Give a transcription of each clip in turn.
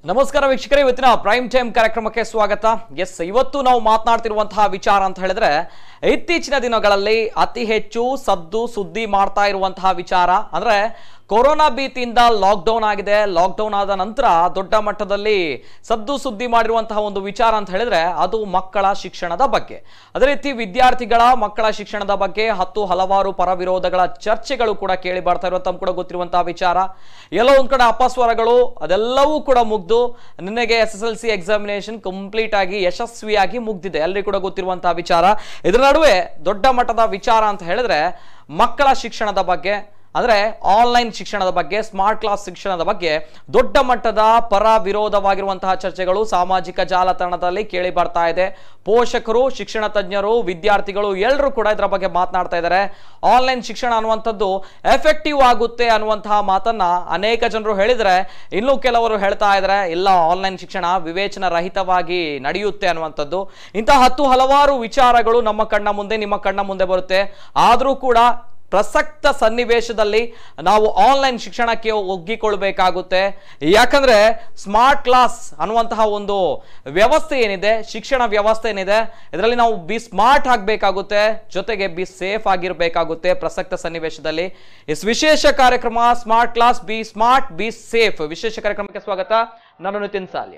ನಮಸ್ಕಾರ ವೀಕ್ಷಕರೇ ಇವತ್ತಿನ ಪ್ರೈಮ್ ಟೈಮ್ ಕಾರ್ಯಕ್ರಮಕ್ಕೆ ಸ್ವಾಗತ ಎಸ್ ಇವತ್ತು ನಾವು ಮಾತನಾಡ್ತಿರುವಂತಹ ವಿಚಾರ ಅಂತ ಹೇಳಿದ್ರೆ ಇತ್ತೀಚಿನ ದಿನಗಳಲ್ಲಿ ಅತಿ ಹೆಚ್ಚು ಸದ್ದು ಸುದ್ದಿ ಮಾಡ್ತಾ ಇರುವಂತಹ ವಿಚಾರ ಅಂದ್ರೆ ಕೊರೋನಾ ಭೀತಿಯಿಂದ ಲಾಕ್ಡೌನ್ ಆಗಿದೆ ಲಾಕ್ಡೌನ್ ಆದ ನಂತರ ದೊಡ್ಡ ಮಟ್ಟದಲ್ಲಿ ಸದ್ದು ಸುದ್ದಿ ಮಾಡಿರುವಂತಹ ಒಂದು ವಿಚಾರ ಅಂತ ಹೇಳಿದ್ರೆ ಅದು ಮಕ್ಕಳ ಶಿಕ್ಷಣದ ಬಗ್ಗೆ ಅದೇ ರೀತಿ ವಿದ್ಯಾರ್ಥಿಗಳ ಮಕ್ಕಳ ಶಿಕ್ಷಣದ ಬಗ್ಗೆ ಹತ್ತು ಹಲವಾರು ಪರ ವಿರೋಧಗಳ ಚರ್ಚೆಗಳು ಕೂಡ ಕೇಳಿ ಬರ್ತಾ ಇರುವಂತ ತಮ್ಗೆ ಕೂಡ ಗೊತ್ತಿರುವಂತಹ ವಿಚಾರ ಎಲ್ಲೋ ಒಂದ್ ಕಡೆ ಅಪಸ್ವರಗಳು ಅದೆಲ್ಲವೂ ಕೂಡ ಮುಗ್ದು ನಿನ್ನೆಗೆ S S L C examination complete ಆಗಿ ಯಶಸ್ವಿಯಾಗಿ ಮುಗ್ದಿದೆ ಎಲ್ಲರಿಗೂ ಕೂಡ ಗೊತ್ತಿರುವಂತಹ ವಿಚಾರ ಇದರ ನಡುವೆ ದೊಡ್ಡ ಮಟ್ಟದ ವಿಚಾರ ಅಂತ ಹೇಳಿದ್ರೆ ಮಕ್ಕಳ ಶಿಕ್ಷಣದ ಬಗ್ಗೆ ಅಂದ್ರೆ ಆನ್ಲೈನ್ ಶಿಕ್ಷಣದ ಬಗ್ಗೆ ಸ್ಮಾರ್ಟ್ ಕ್ಲಾಸ್ ಶಿಕ್ಷಣದ ಬಗ್ಗೆ ದೊಡ್ಡ ಮಟ್ಟದ ಪರ ವಿರೋಧವಾಗಿರುವಂತಹ ಚರ್ಚೆಗಳು ಸಾಮಾಜಿಕ ಜಾಲತಾಣದಲ್ಲಿ ಕೇಳಿ ಬರ್ತಾ ಇದೆ ಪೋಷಕರು ಶಿಕ್ಷಣ ತಜ್ಞರು ವಿದ್ಯಾರ್ಥಿಗಳು ಎಲ್ಲರೂ ಕೂಡ ಇದರ ಬಗ್ಗೆ ಮಾತನಾಡ್ತಾ ಇದ್ದಾರೆ ಆನ್ಲೈನ್ ಶಿಕ್ಷಣ ಅನ್ನುವಂಥದ್ದು ಎಫೆಕ್ಟಿವ್ ಆಗುತ್ತೆ ಅನ್ನುವಂತಹ ಮಾತನ್ನ ಅನೇಕ ಜನರು ಹೇಳಿದ್ರೆ ಇನ್ನು ಕೆಲವರು ಹೇಳ್ತಾ ಇದ್ದಾರೆ ಇಲ್ಲ ಆನ್ಲೈನ್ ಶಿಕ್ಷಣ ವಿವೇಚನ ರಹಿತವಾಗಿ ನಡೆಯುತ್ತೆ ಅನ್ನುವಂಥದ್ದು ಇಂತಹ ಹತ್ತು ಹಲವಾರು ವಿಚಾರಗಳು ನಮ್ಮ ಕಣ್ಣ ಮುಂದೆ ನಿಮ್ಮ ಕಣ್ಣ ಮುಂದೆ ಬರುತ್ತೆ ಆದರೂ ಕೂಡ ಪ್ರಸಕ್ತ ಸನ್ನಿವೇಶದಲ್ಲಿ ನಾವು ಆನ್ಲೈನ್ ಶಿಕ್ಷಣಕ್ಕೆ ಒಗ್ಗಿಕೊಳ್ಬೇಕಾಗುತ್ತೆ ಯಾಕಂದ್ರೆ ಸ್ಮಾರ್ಟ್ ಕ್ಲಾಸ್ ಅನ್ನುವಂತಹ ಒಂದು ವ್ಯವಸ್ಥೆ ಏನಿದೆ ಶಿಕ್ಷಣ ವ್ಯವಸ್ಥೆ ಏನಿದೆ ಇದರಲ್ಲಿ ನಾವು ಬಿ ಸ್ಮಾರ್ಟ್ ಆಗಬೇಕಾಗುತ್ತೆ ಜೊತೆಗೆ ಬಿ ಸೇಫ್ ಆಗಿರಬೇಕಾಗುತ್ತೆ ಪ್ರಸಕ್ತ ಸನ್ನಿವೇಶದಲ್ಲಿ ಇಸ್ ವಿಶೇಷ ಕಾರ್ಯಕ್ರಮ smart class be smart be safe ವಿಶೇಷ ಕಾರ್ಯಕ್ರಮಕ್ಕೆ ಸ್ವಾಗತ ನಾನು ನಿತಿನ್ ಸಾಲ್ಯ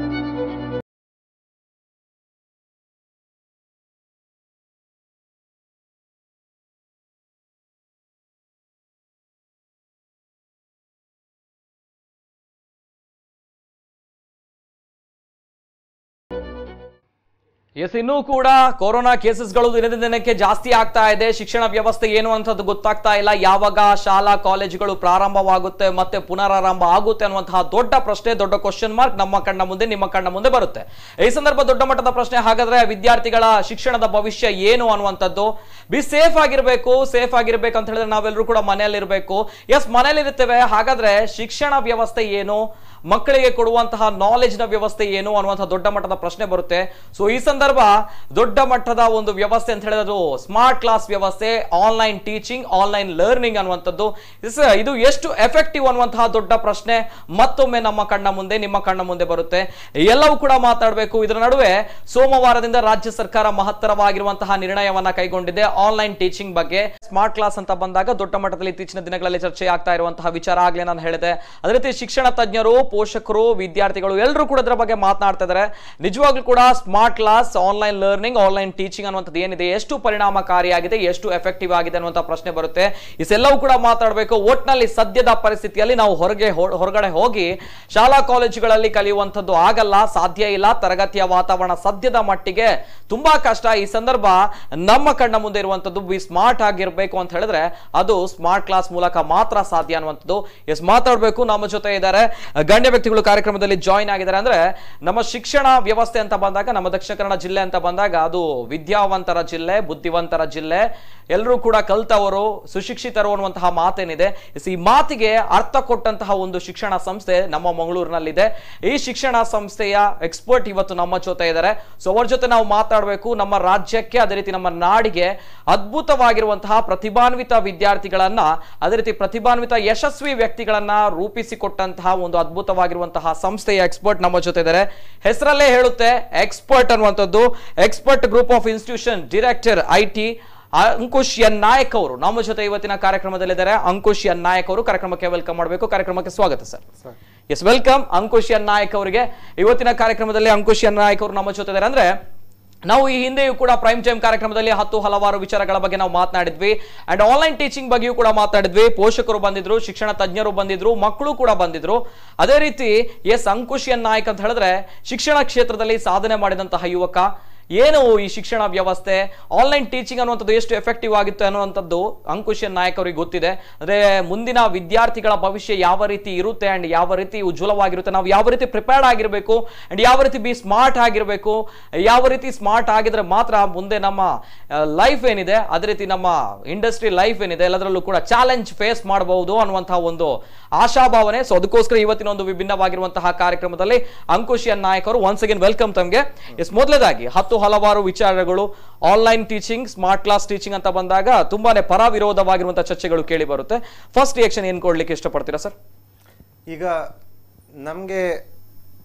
ಎಸ್ ಇನ್ನೂ ಕೂಡ ಕೊರೋನಾ ಕೇಸಸ್ಗಳು ದಿನದಿಂದ ದಿನಕ್ಕೆ ಜಾಸ್ತಿ ಆಗ್ತಾ ಇದೆ ಶಿಕ್ಷಣ ವ್ಯವಸ್ಥೆ ಏನು ಅಂತದ್ದು ಗೊತ್ತಾಗ್ತಾ ಇಲ್ಲ ಯಾವಾಗ ಶಾಲಾ ಕಾಲೇಜುಗಳು ಪ್ರಾರಂಭವಾಗುತ್ತೆ ಮತ್ತೆ ಪುನರಾರಂಭ ಆಗುತ್ತೆ ಅನ್ನುವಂತಹ ದೊಡ್ಡ ಪ್ರಶ್ನೆ ದೊಡ್ಡ ಕ್ವಶನ್ ಮಾರ್ಕ್ ನಮ್ಮ ಕಣ್ಣ ಮುಂದೆ ನಿಮ್ಮ ಕಣ್ಣ ಮುಂದೆ ಬರುತ್ತೆ ಈ ಸಂದರ್ಭ ದೊಡ್ಡ ಮಟ್ಟದ ಪ್ರಶ್ನೆ ಹಾಗಾದ್ರೆ ವಿದ್ಯಾರ್ಥಿಗಳ ಶಿಕ್ಷಣದ ಭವಿಷ್ಯ ಏನು ಅನ್ನುವಂಥದ್ದು ಬಿ ಸೇಫ್ ಆಗಿರ್ಬೇಕು ಸೇಫ್ ಆಗಿರ್ಬೇಕು ಅಂತ ಹೇಳಿದ್ರೆ ನಾವೆಲ್ಲರೂ ಕೂಡ ಮನೆಯಲ್ಲಿರ್ಬೇಕು ಎಸ್ ಮನೆಯಲ್ಲಿರ್ತೇವೆ ಹಾಗಾದ್ರೆ ಶಿಕ್ಷಣ ವ್ಯವಸ್ಥೆ ಏನು ಮಕ್ಕಳಿಗೆ ಕೊಡುವಂತಹ ನಾಲೆಜ್ ನ ವ್ಯವಸ್ಥೆ ಏನು ಅನ್ನುವಂತಹ ದೊಡ್ಡ ಮಟ್ಟದ ಪ್ರಶ್ನೆ ಬರುತ್ತೆ ಸೊ ಈ ಸಂದರ್ಭ ದೊಡ್ಡ ಮಟ್ಟದ ಒಂದು ವ್ಯವಸ್ಥೆ ಅಂತ ಹೇಳಿದ್ರೆ ಸ್ಮಾರ್ಟ್ ಕ್ಲಾಸ್ ವ್ಯವಸ್ಥೆ ಆನ್ಲೈನ್ ಟೀಚಿಂಗ್ ಆನ್ಲೈನ್ ಲರ್ನಿಂಗ್ ಅನ್ನುವಂಥದ್ದು ಇಸ್- ಇದು ಎಷ್ಟು ಎಫೆಕ್ಟಿವ್ ಅನ್ನುವಂತಹ ದೊಡ್ಡ ಪ್ರಶ್ನೆ ಮತ್ತೊಮ್ಮೆ ನಮ್ಮ ಕಣ್ಣ ಮುಂದೆ ನಿಮ್ಮ ಕಣ್ಣ ಮುಂದೆ ಬರುತ್ತೆ ಎಲ್ಲವೂ ಕೂಡ ಮಾತಾಡಬೇಕು ಇದರ ನಡುವೆ ಸೋಮವಾರದಿಂದ ರಾಜ್ಯ ಸರ್ಕಾರ ಮಹತ್ತರವಾಗಿರುವಂತಹ ನಿರ್ಣಯವನ್ನ ಕೈಗೊಂಡಿದೆ ಆನ್ಲೈನ್ ಟೀಚಿಂಗ್ ಬಗ್ಗೆ ಸ್ಮಾರ್ಟ್ ಕ್ಲಾಸ್ ಅಂತ ಬಂದಾಗ ದೊಡ್ಡ ಮಟ್ಟದಲ್ಲಿ ಇತ್ತೀಚಿನ ದಿನಗಳಲ್ಲಿ ಚರ್ಚೆ ಆಗ್ತಾ ಇರುವಂತಹ ವಿಚಾರ ಆಗ್ಲೇ ನಾನು ಹೇಳಿದೆ ಅದೇ ರೀತಿ ಶಿಕ್ಷಣ ತಜ್ಞರು ಪೋಷಕರು ವಿದ್ಯಾರ್ಥಿಗಳು ಎಲ್ಲರೂ ಕೂಡ ಇದರ ಬಗ್ಗೆ ಮಾತನಾಡ್ತಾ ಇದ್ದಾರೆ ನಿಜವಾಗ್ಲೂ ಕೂಡ smart class online learning online teaching ಅನ್ನುವಂಥದ್ದು ಏನಿದೆ ಎಷ್ಟು ಪರಿಣಾಮಕಾರಿಯಾಗಿದೆ ಎಷ್ಟು ಎಫೆಕ್ಟಿವ್ ಆಗಿದೆ ಅನ್ನುವಂಥ ಪ್ರಶ್ನೆ ಬರುತ್ತೆ ಇಸೆಲ್ಲವೂ ಕೂಡ ಮಾತಾಡಬೇಕು ಒಟ್ನಲ್ಲಿ ಸದ್ಯದ ಪರಿಸ್ಥಿತಿಯಲ್ಲಿ ನಾವು ಹೊರಗೆ ಹೊ- ಹೊರಗಡೆ ಹೋಗಿ ಶಾಲಾ ಕಾಲೇಜುಗಳಲ್ಲಿ ಕಲಿಯುವಂಥದ್ದು ಆಗಲ್ಲ ಸಾಧ್ಯ ಇಲ್ಲ ತರಗತಿಯ ವಾತಾವರಣ ಸದ್ಯದ ಮಟ್ಟಿಗೆ ತುಂಬಾ ಕಷ್ಟ ಈ ಸಂದರ್ಭ ನಮ್ಮ ಕಣ್ಣ ಮುಂದೆ ಇರುವಂಥದ್ದು ಬಿ ಸ್ಮಾರ್ಟ್ ಆಗಿರ್ಬೇಕು ಅಂತ ಹೇಳಿದ್ರೆ ಅದು ಸ್ಮಾರ್ಟ್ ಕ್ಲಾಸ್ ಮೂಲಕ ಮಾತ್ರ ಸಾಧ್ಯ ಅನ್ನುವಂಥದ್ದು ಎಸ್ ಮಾತಾಡಬೇಕು ನಮ್ಮ ಜೊತೆ ಇದ್ದಾರೆ ಗಣ್ಯ ವ್ಯಕ್ತಿಗಳು ಕಾರ್ಯಕ್ರಮದಲ್ಲಿ ಜಾಯಿನ್ ಆಗಿದ್ದಾರೆ ಅಂದ್ರೆ ನಮ್ಮ ಶಿಕ್ಷಣ ವ್ಯವಸ್ಥೆ ಅಂತ ಬಂದಾಗ ನಮ್ಮ ದಕ್ಷಿಣ ಕನ್ನಡ ಜಿಲ್ಲೆ ಅಂತ ಬಂದಾಗ ಅದು ವಿದ್ಯಾವಂತರ ಜಿಲ್ಲೆ ಬುದ್ಧಿವಂತರ ಜಿಲ್ಲೆ ಎಲ್ಲರೂ ಕೂಡ ಕಲ್ತವರು ಸುಶಿಕ್ಷಿತರು ಅನ್ನುವಂತಹ ಮಾತೇನಿದೆ ಎಸ್ ಈ ಮಾತಿಗೆ ಅರ್ಥ ಕೊಟ್ಟಂತಹ ಒಂದು ಶಿಕ್ಷಣ ಸಂಸ್ಥೆ ನಮ್ಮ ಮಂಗಳೂರಿನಲ್ಲಿದೆ ಈ ಶಿಕ್ಷಣ ಸಂಸ್ಥೆಯ ಎಕ್ಸ್ಪರ್ಟ್ ಇವತ್ತು ನಮ್ಮ ಜೊತೆ ಇದ್ದಾರೆ ಸೊ ಅವ್ರ ಜೊತೆ ನಾವು ಮಾತಾಡಬೇಕು ನಮ್ಮ ರಾಜ್ಯಕ್ಕೆ ಅದೇ ರೀತಿ ನಮ್ಮ ನಾಡಿಗೆ ಅದ್ಭುತವಾಗಿರುವಂತಹ ಪ್ರತಿಭಾನ್ವಿತ ವಿದ್ಯಾರ್ಥಿಗಳನ್ನ ಅದೇ ರೀತಿ ಪ್ರತಿಭಾನ್ವಿತ ಯಶಸ್ವಿ ವ್ಯಕ್ತಿಗಳನ್ನ ರೂಪಿಸಿಕೊಟ್ಟಂತಹ ಒಂದು ಅದ್ಭುತವಾಗಿರುವಂತಹ ಸಂಸ್ಥೆಯ ಎಕ್ಸ್ಪರ್ಟ್ ನಮ್ಮ ಜೊತೆ ಇದ್ದಾರೆ ಹೆಸರಲ್ಲೇ ಹೇಳುತ್ತೆ ಎಕ್ಸ್ಪರ್ಟ್ ಅನ್ನುವಂಥದ್ದು expert group of institution director I T Ankush N Nayak ಅವರು ನಮ್ಮ ಜೊತೆ ಇವತ್ತಿನ ಕಾರ್ಯಕ್ರಮದಲ್ಲಿದ್ದಾರೆ ಅಂಕುಶ್ ಎನ್ ನಾಯಕ್ ಅವರು ಕಾರ್ಯಕ್ರಮಕ್ಕೆ ವೆಲ್ಕಮ್ ಮಾಡಬೇಕು ಕಾರ್ಯಕ್ರಮಕ್ಕೆ ಸ್ವಾಗತ sir yes welcome Ankush N Nayak ಅವರಿಗೆ ಇವತ್ತಿನ ಕಾರ್ಯಕ್ರಮದಲ್ಲಿ ಅಂಕುಶ್ ಎನ್ ನಾಯಕ್ ಅವರು ನಮ್ಮ ಜೊತೆ ಇದ್ದಾರೆ ಅಂದ್ರೆ ನಾವು ಈ ಹಿಂದೆಯೂ ಕೂಡ ಪ್ರೈಮ್ ಟೈಮ್ ಕಾರ್ಯಕ್ರಮದಲ್ಲಿ ಹತ್ತು ಹಲವಾರು ವಿಚಾರಗಳ ಬಗ್ಗೆ ನಾವು ಮಾತನಾಡಿದ್ವಿ ಅಂಡ್ ಆನ್ಲೈನ್ ಟೀಚಿಂಗ್ ಬಗ್ಗೆಯೂ ಕೂಡ ಮಾತಾಡಿದ್ವಿ ಪೋಷಕರು ಬಂದಿದ್ರು ಶಿಕ್ಷಣ ತಜ್ಞರು ಬಂದಿದ್ರು ಮಕ್ಕಳು ಕೂಡ ಬಂದಿದ್ರು ಅದೇ ರೀತಿ ಎಸ್ ಅಂಕುಶ್ ಎನ್ ನಾಯಕ್ ಅಂತ ಹೇಳಿದ್ರೆ ಶಿಕ್ಷಣ ಕ್ಷೇತ್ರದಲ್ಲಿ ಸಾಧನೆ ಮಾಡಿದಂತಹ ಯುವಕ ಏನು ಈ ಶಿಕ್ಷಣ ವ್ಯವಸ್ಥೆ ಆನ್ಲೈನ್ ಟೀಚಿಂಗ್ ಅನ್ನುವಂಥದ್ದು ಎಷ್ಟು ಎಫೆಕ್ಟಿವ್ ಆಗುತ್ತೆ ಅನ್ನುವಂಥದ್ದು ಅಂಕುಶ್ ಎನ್ ನಾಯಕ್ ಅವರಿಗೆ ಗೊತ್ತಿದೆ ಅಂದ್ರೆ ಮುಂದಿನ ವಿದ್ಯಾರ್ಥಿಗಳ ಭವಿಷ್ಯ ಯಾವ ರೀತಿ ಇರುತ್ತೆ ಅಂಡ್ ಯಾವ ರೀತಿ ಉಜ್ವಲವಾಗಿರುತ್ತೆ ನಾವು ಯಾವ ರೀತಿ ಪ್ರಿಪೇರ್ಡ್ ಆಗಿರಬೇಕು ಅಂಡ್ ಯಾವ ರೀತಿ ಬಿ ಸ್ಮಾರ್ಟ್ ಆಗಿರಬೇಕು ಯಾವ ರೀತಿ ಸ್ಮಾರ್ಟ್ ಆಗಿದ್ರೆ ಮಾತ್ರ ಮುಂದೆ ನಮ್ಮ ಲೈಫ್ ಏನಿದೆ ಅದೇ ರೀತಿ ನಮ್ಮ ಇಂಡಸ್ಟ್ರಿ ಲೈಫ್ ಏನಿದೆ ಎಲ್ಲದರಲ್ಲೂ ಕೂಡ ಚಾಲೆಂಜ್ ಫೇಸ್ ಮಾಡಬಹುದು ಅನ್ನುವಂತಹ ಒಂದು ಆಶಾಭಾವನೆ ಸೊ ಅದಕ್ಕೋಸ್ಕರ ಇವತ್ತಿನ ಒಂದು ವಿಭಿನ್ನವಾಗಿರುವಂತಹ ಕಾರ್ಯಕ್ರಮದಲ್ಲಿ ಅಂಕುಶ್ ಎನ್ ನಾಯಕ್ ಅವರು ಒನ್ಸ್ ಅಗೇನ್ ವೆಲ್ಕಮ್ ತಮಗೆ ಎಸ್ ಮೊದಲದಾಗಿ ಹತ್ತು ಹಲವಾರು ವಿಚಾರಗಳು online teaching smart class teaching ಅಂತ ಬಂದಾಗ ತುಂಬಾನೇ ಪರ ವಿರೋಧವಾಗಿರುವಂತಹ ಚರ್ಚೆಗಳು ಕೇಳಿ ಬರುತ್ತೆ ಫಸ್ಟ್ ರಿಯಾಕ್ಷನ್ ಏನ್ ಕೊಡ್ಲಿಕ್ಕೆ ಇಷ್ಟಪಡ್ತೀರಾ ಸರ್ ಈಗ ನಮಗೆ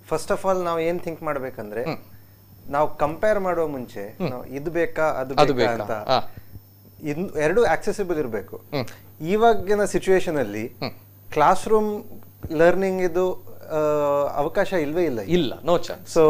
ಫಸ್ಟ್ ಆಫ್ ಆಲ್ ನಾವು ಏನ್ ಥಿಂಕ್ ಮಾಡ್ಬೇಕಂದ್ರೆ ನಾವು ಕಂಪೇರ್ ಮಾಡುವ ಮುಂಚೆ ನಾವು ಇದು ಬೇಕಾ ಅದು ಅದು ಬೇಕಾ ಬೇಕಾ? ಅಂತ ಹಾ. ಇನ್ ಎರಡು ಆಕ್ಸೆಸಿಬಲ್ ಇರಬೇಕು ಇವಾಗಿನ ಸಿಚುವೇಶನ್ ಅಲ್ಲಿ ಕ್ಲಾಸ್ ರೂಮ್ ಲರ್ನಿಂಗ್ ಇದು ಆ, ಅವಕಾಶ ಇಲ್ವೇ ಇಲ್ಲ ಇಲ್ಲ ನೋ ಚಾನ್ಸ್ ಸೊ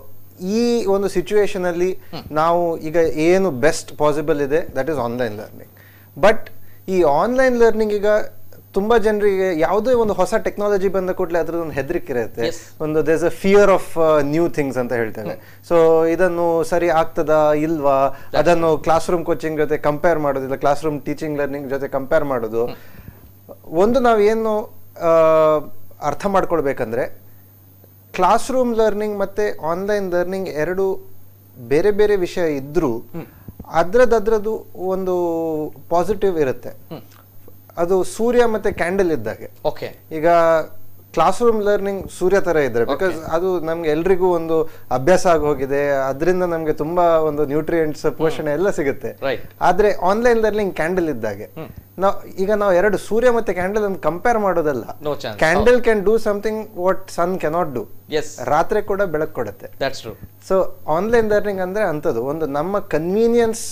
ಈ ಒಂದು ಸಿಚುವೇಶನ್ ಅಲ್ಲಿ ನಾವು ಈಗ ಏನು ಬೆಸ್ಟ್ ಪಾಸಿಬಲ್ ಇದೆ that is online learning but ಈ ಆನ್ಲೈನ್ ಲರ್ನಿಂಗ್ ಈಗ ತುಂಬಾ ಜನರಿಗೆ ಯಾವುದೇ ಒಂದು ಹೊಸ ಟೆಕ್ನಾಲಜಿ ಬಂದ ಕೂಡಲೇ ಅದ್ರದ್ದು ಒಂದು ಹೆದರಿಕೆ ಇರುತ್ತೆ Yes. ಒಂದು there's a fear of new things ಅಂತ ಹೇಳ್ತೇವೆ ಸೊ ಇದನ್ನು ಸರಿ ಆಗ್ತದಾ ಇಲ್ವಾ ಅದನ್ನು ಕ್ಲಾಸ್ ರೂಮ್ ಕೋಚಿಂಗ್ ಜೊತೆ ಕಂಪೇರ್ ಮಾಡೋದಿಲ್ಲ ಕ್ಲಾಸ್ ರೂಮ್ ಟೀಚಿಂಗ್ ಲರ್ನಿಂಗ್ ಜೊತೆ ಕಂಪೇರ್ ಮಾಡೋದು ಒಂದು ನಾವೇನು ಆ, ಅರ್ಥ ಮಾಡ್ಕೊಳ್ಬೇಕಂದ್ರೆ ಕ್ಲಾಸ್ ರೂಮ್ ಲರ್ನಿಂಗ್ ಮತ್ತೆ ಆನ್ಲೈನ್ ಲರ್ನಿಂಗ್ ಎರಡು ಬೇರೆ ಬೇರೆ ವಿಷಯ ಇದ್ರೂ ಅದ್ರದ್ದು ಅದ್ರದ್ದು ಒಂದು ಪಾಸಿಟಿವ್ ಇರುತ್ತೆ ಅದು ಸೂರ್ಯ ಮತ್ತೆ ಕ್ಯಾಂಡಲ್ ಇದ್ದಾಗೆ ಓಕೆ ಈಗ ಕ್ಲಾಸ್ ರೂಮ್ ಲರ್ನಿಂಗ್ ಸೂರ್ಯ ತರ ಇದ್ರೆ ಬಿಕಾಸ್ ಅದು ನಮ್ಗೆ ಎಲ್ರಿಗೂ ಒಂದು ಅಭ್ಯಾಸ ಆಗಿ ಹೋಗಿದೆ ಅದರಿಂದ ನಮ್ಗೆ ತುಂಬಾ ಒಂದು ನ್ಯೂಟ್ರಿಯೆಂಟ್ಸ್ ಪೋಷಣೆ ಎಲ್ಲ ಸಿಗುತ್ತೆ Right. ಆದ್ರೆ ಆನ್ಲೈನ್ ಲರ್ನಿಂಗ್ ಕ್ಯಾಂಡಲ್ ಇದ್ದಾಗೆ ನಾವು ಈಗ ನಾವು ಎರಡು ಸೂರ್ಯ ಮತ್ತೆ ಕ್ಯಾಂಡಲ್ ಅನ್ನು ಕಂಪೇರ್ ಮಾಡೋದಲ್ಲ no chance candle can do something what sun cannot do yes ರಾತ್ರಿ ಕೂಡ ಬೆಳಕು ಕೊಡುತ್ತೆ that's true so online learning ಅಂದ್ರೆ ಅಂಥದ್ದು ಒಂದು ನಮ್ಮ ಕನ್ವೀನಿಯನ್ಸ್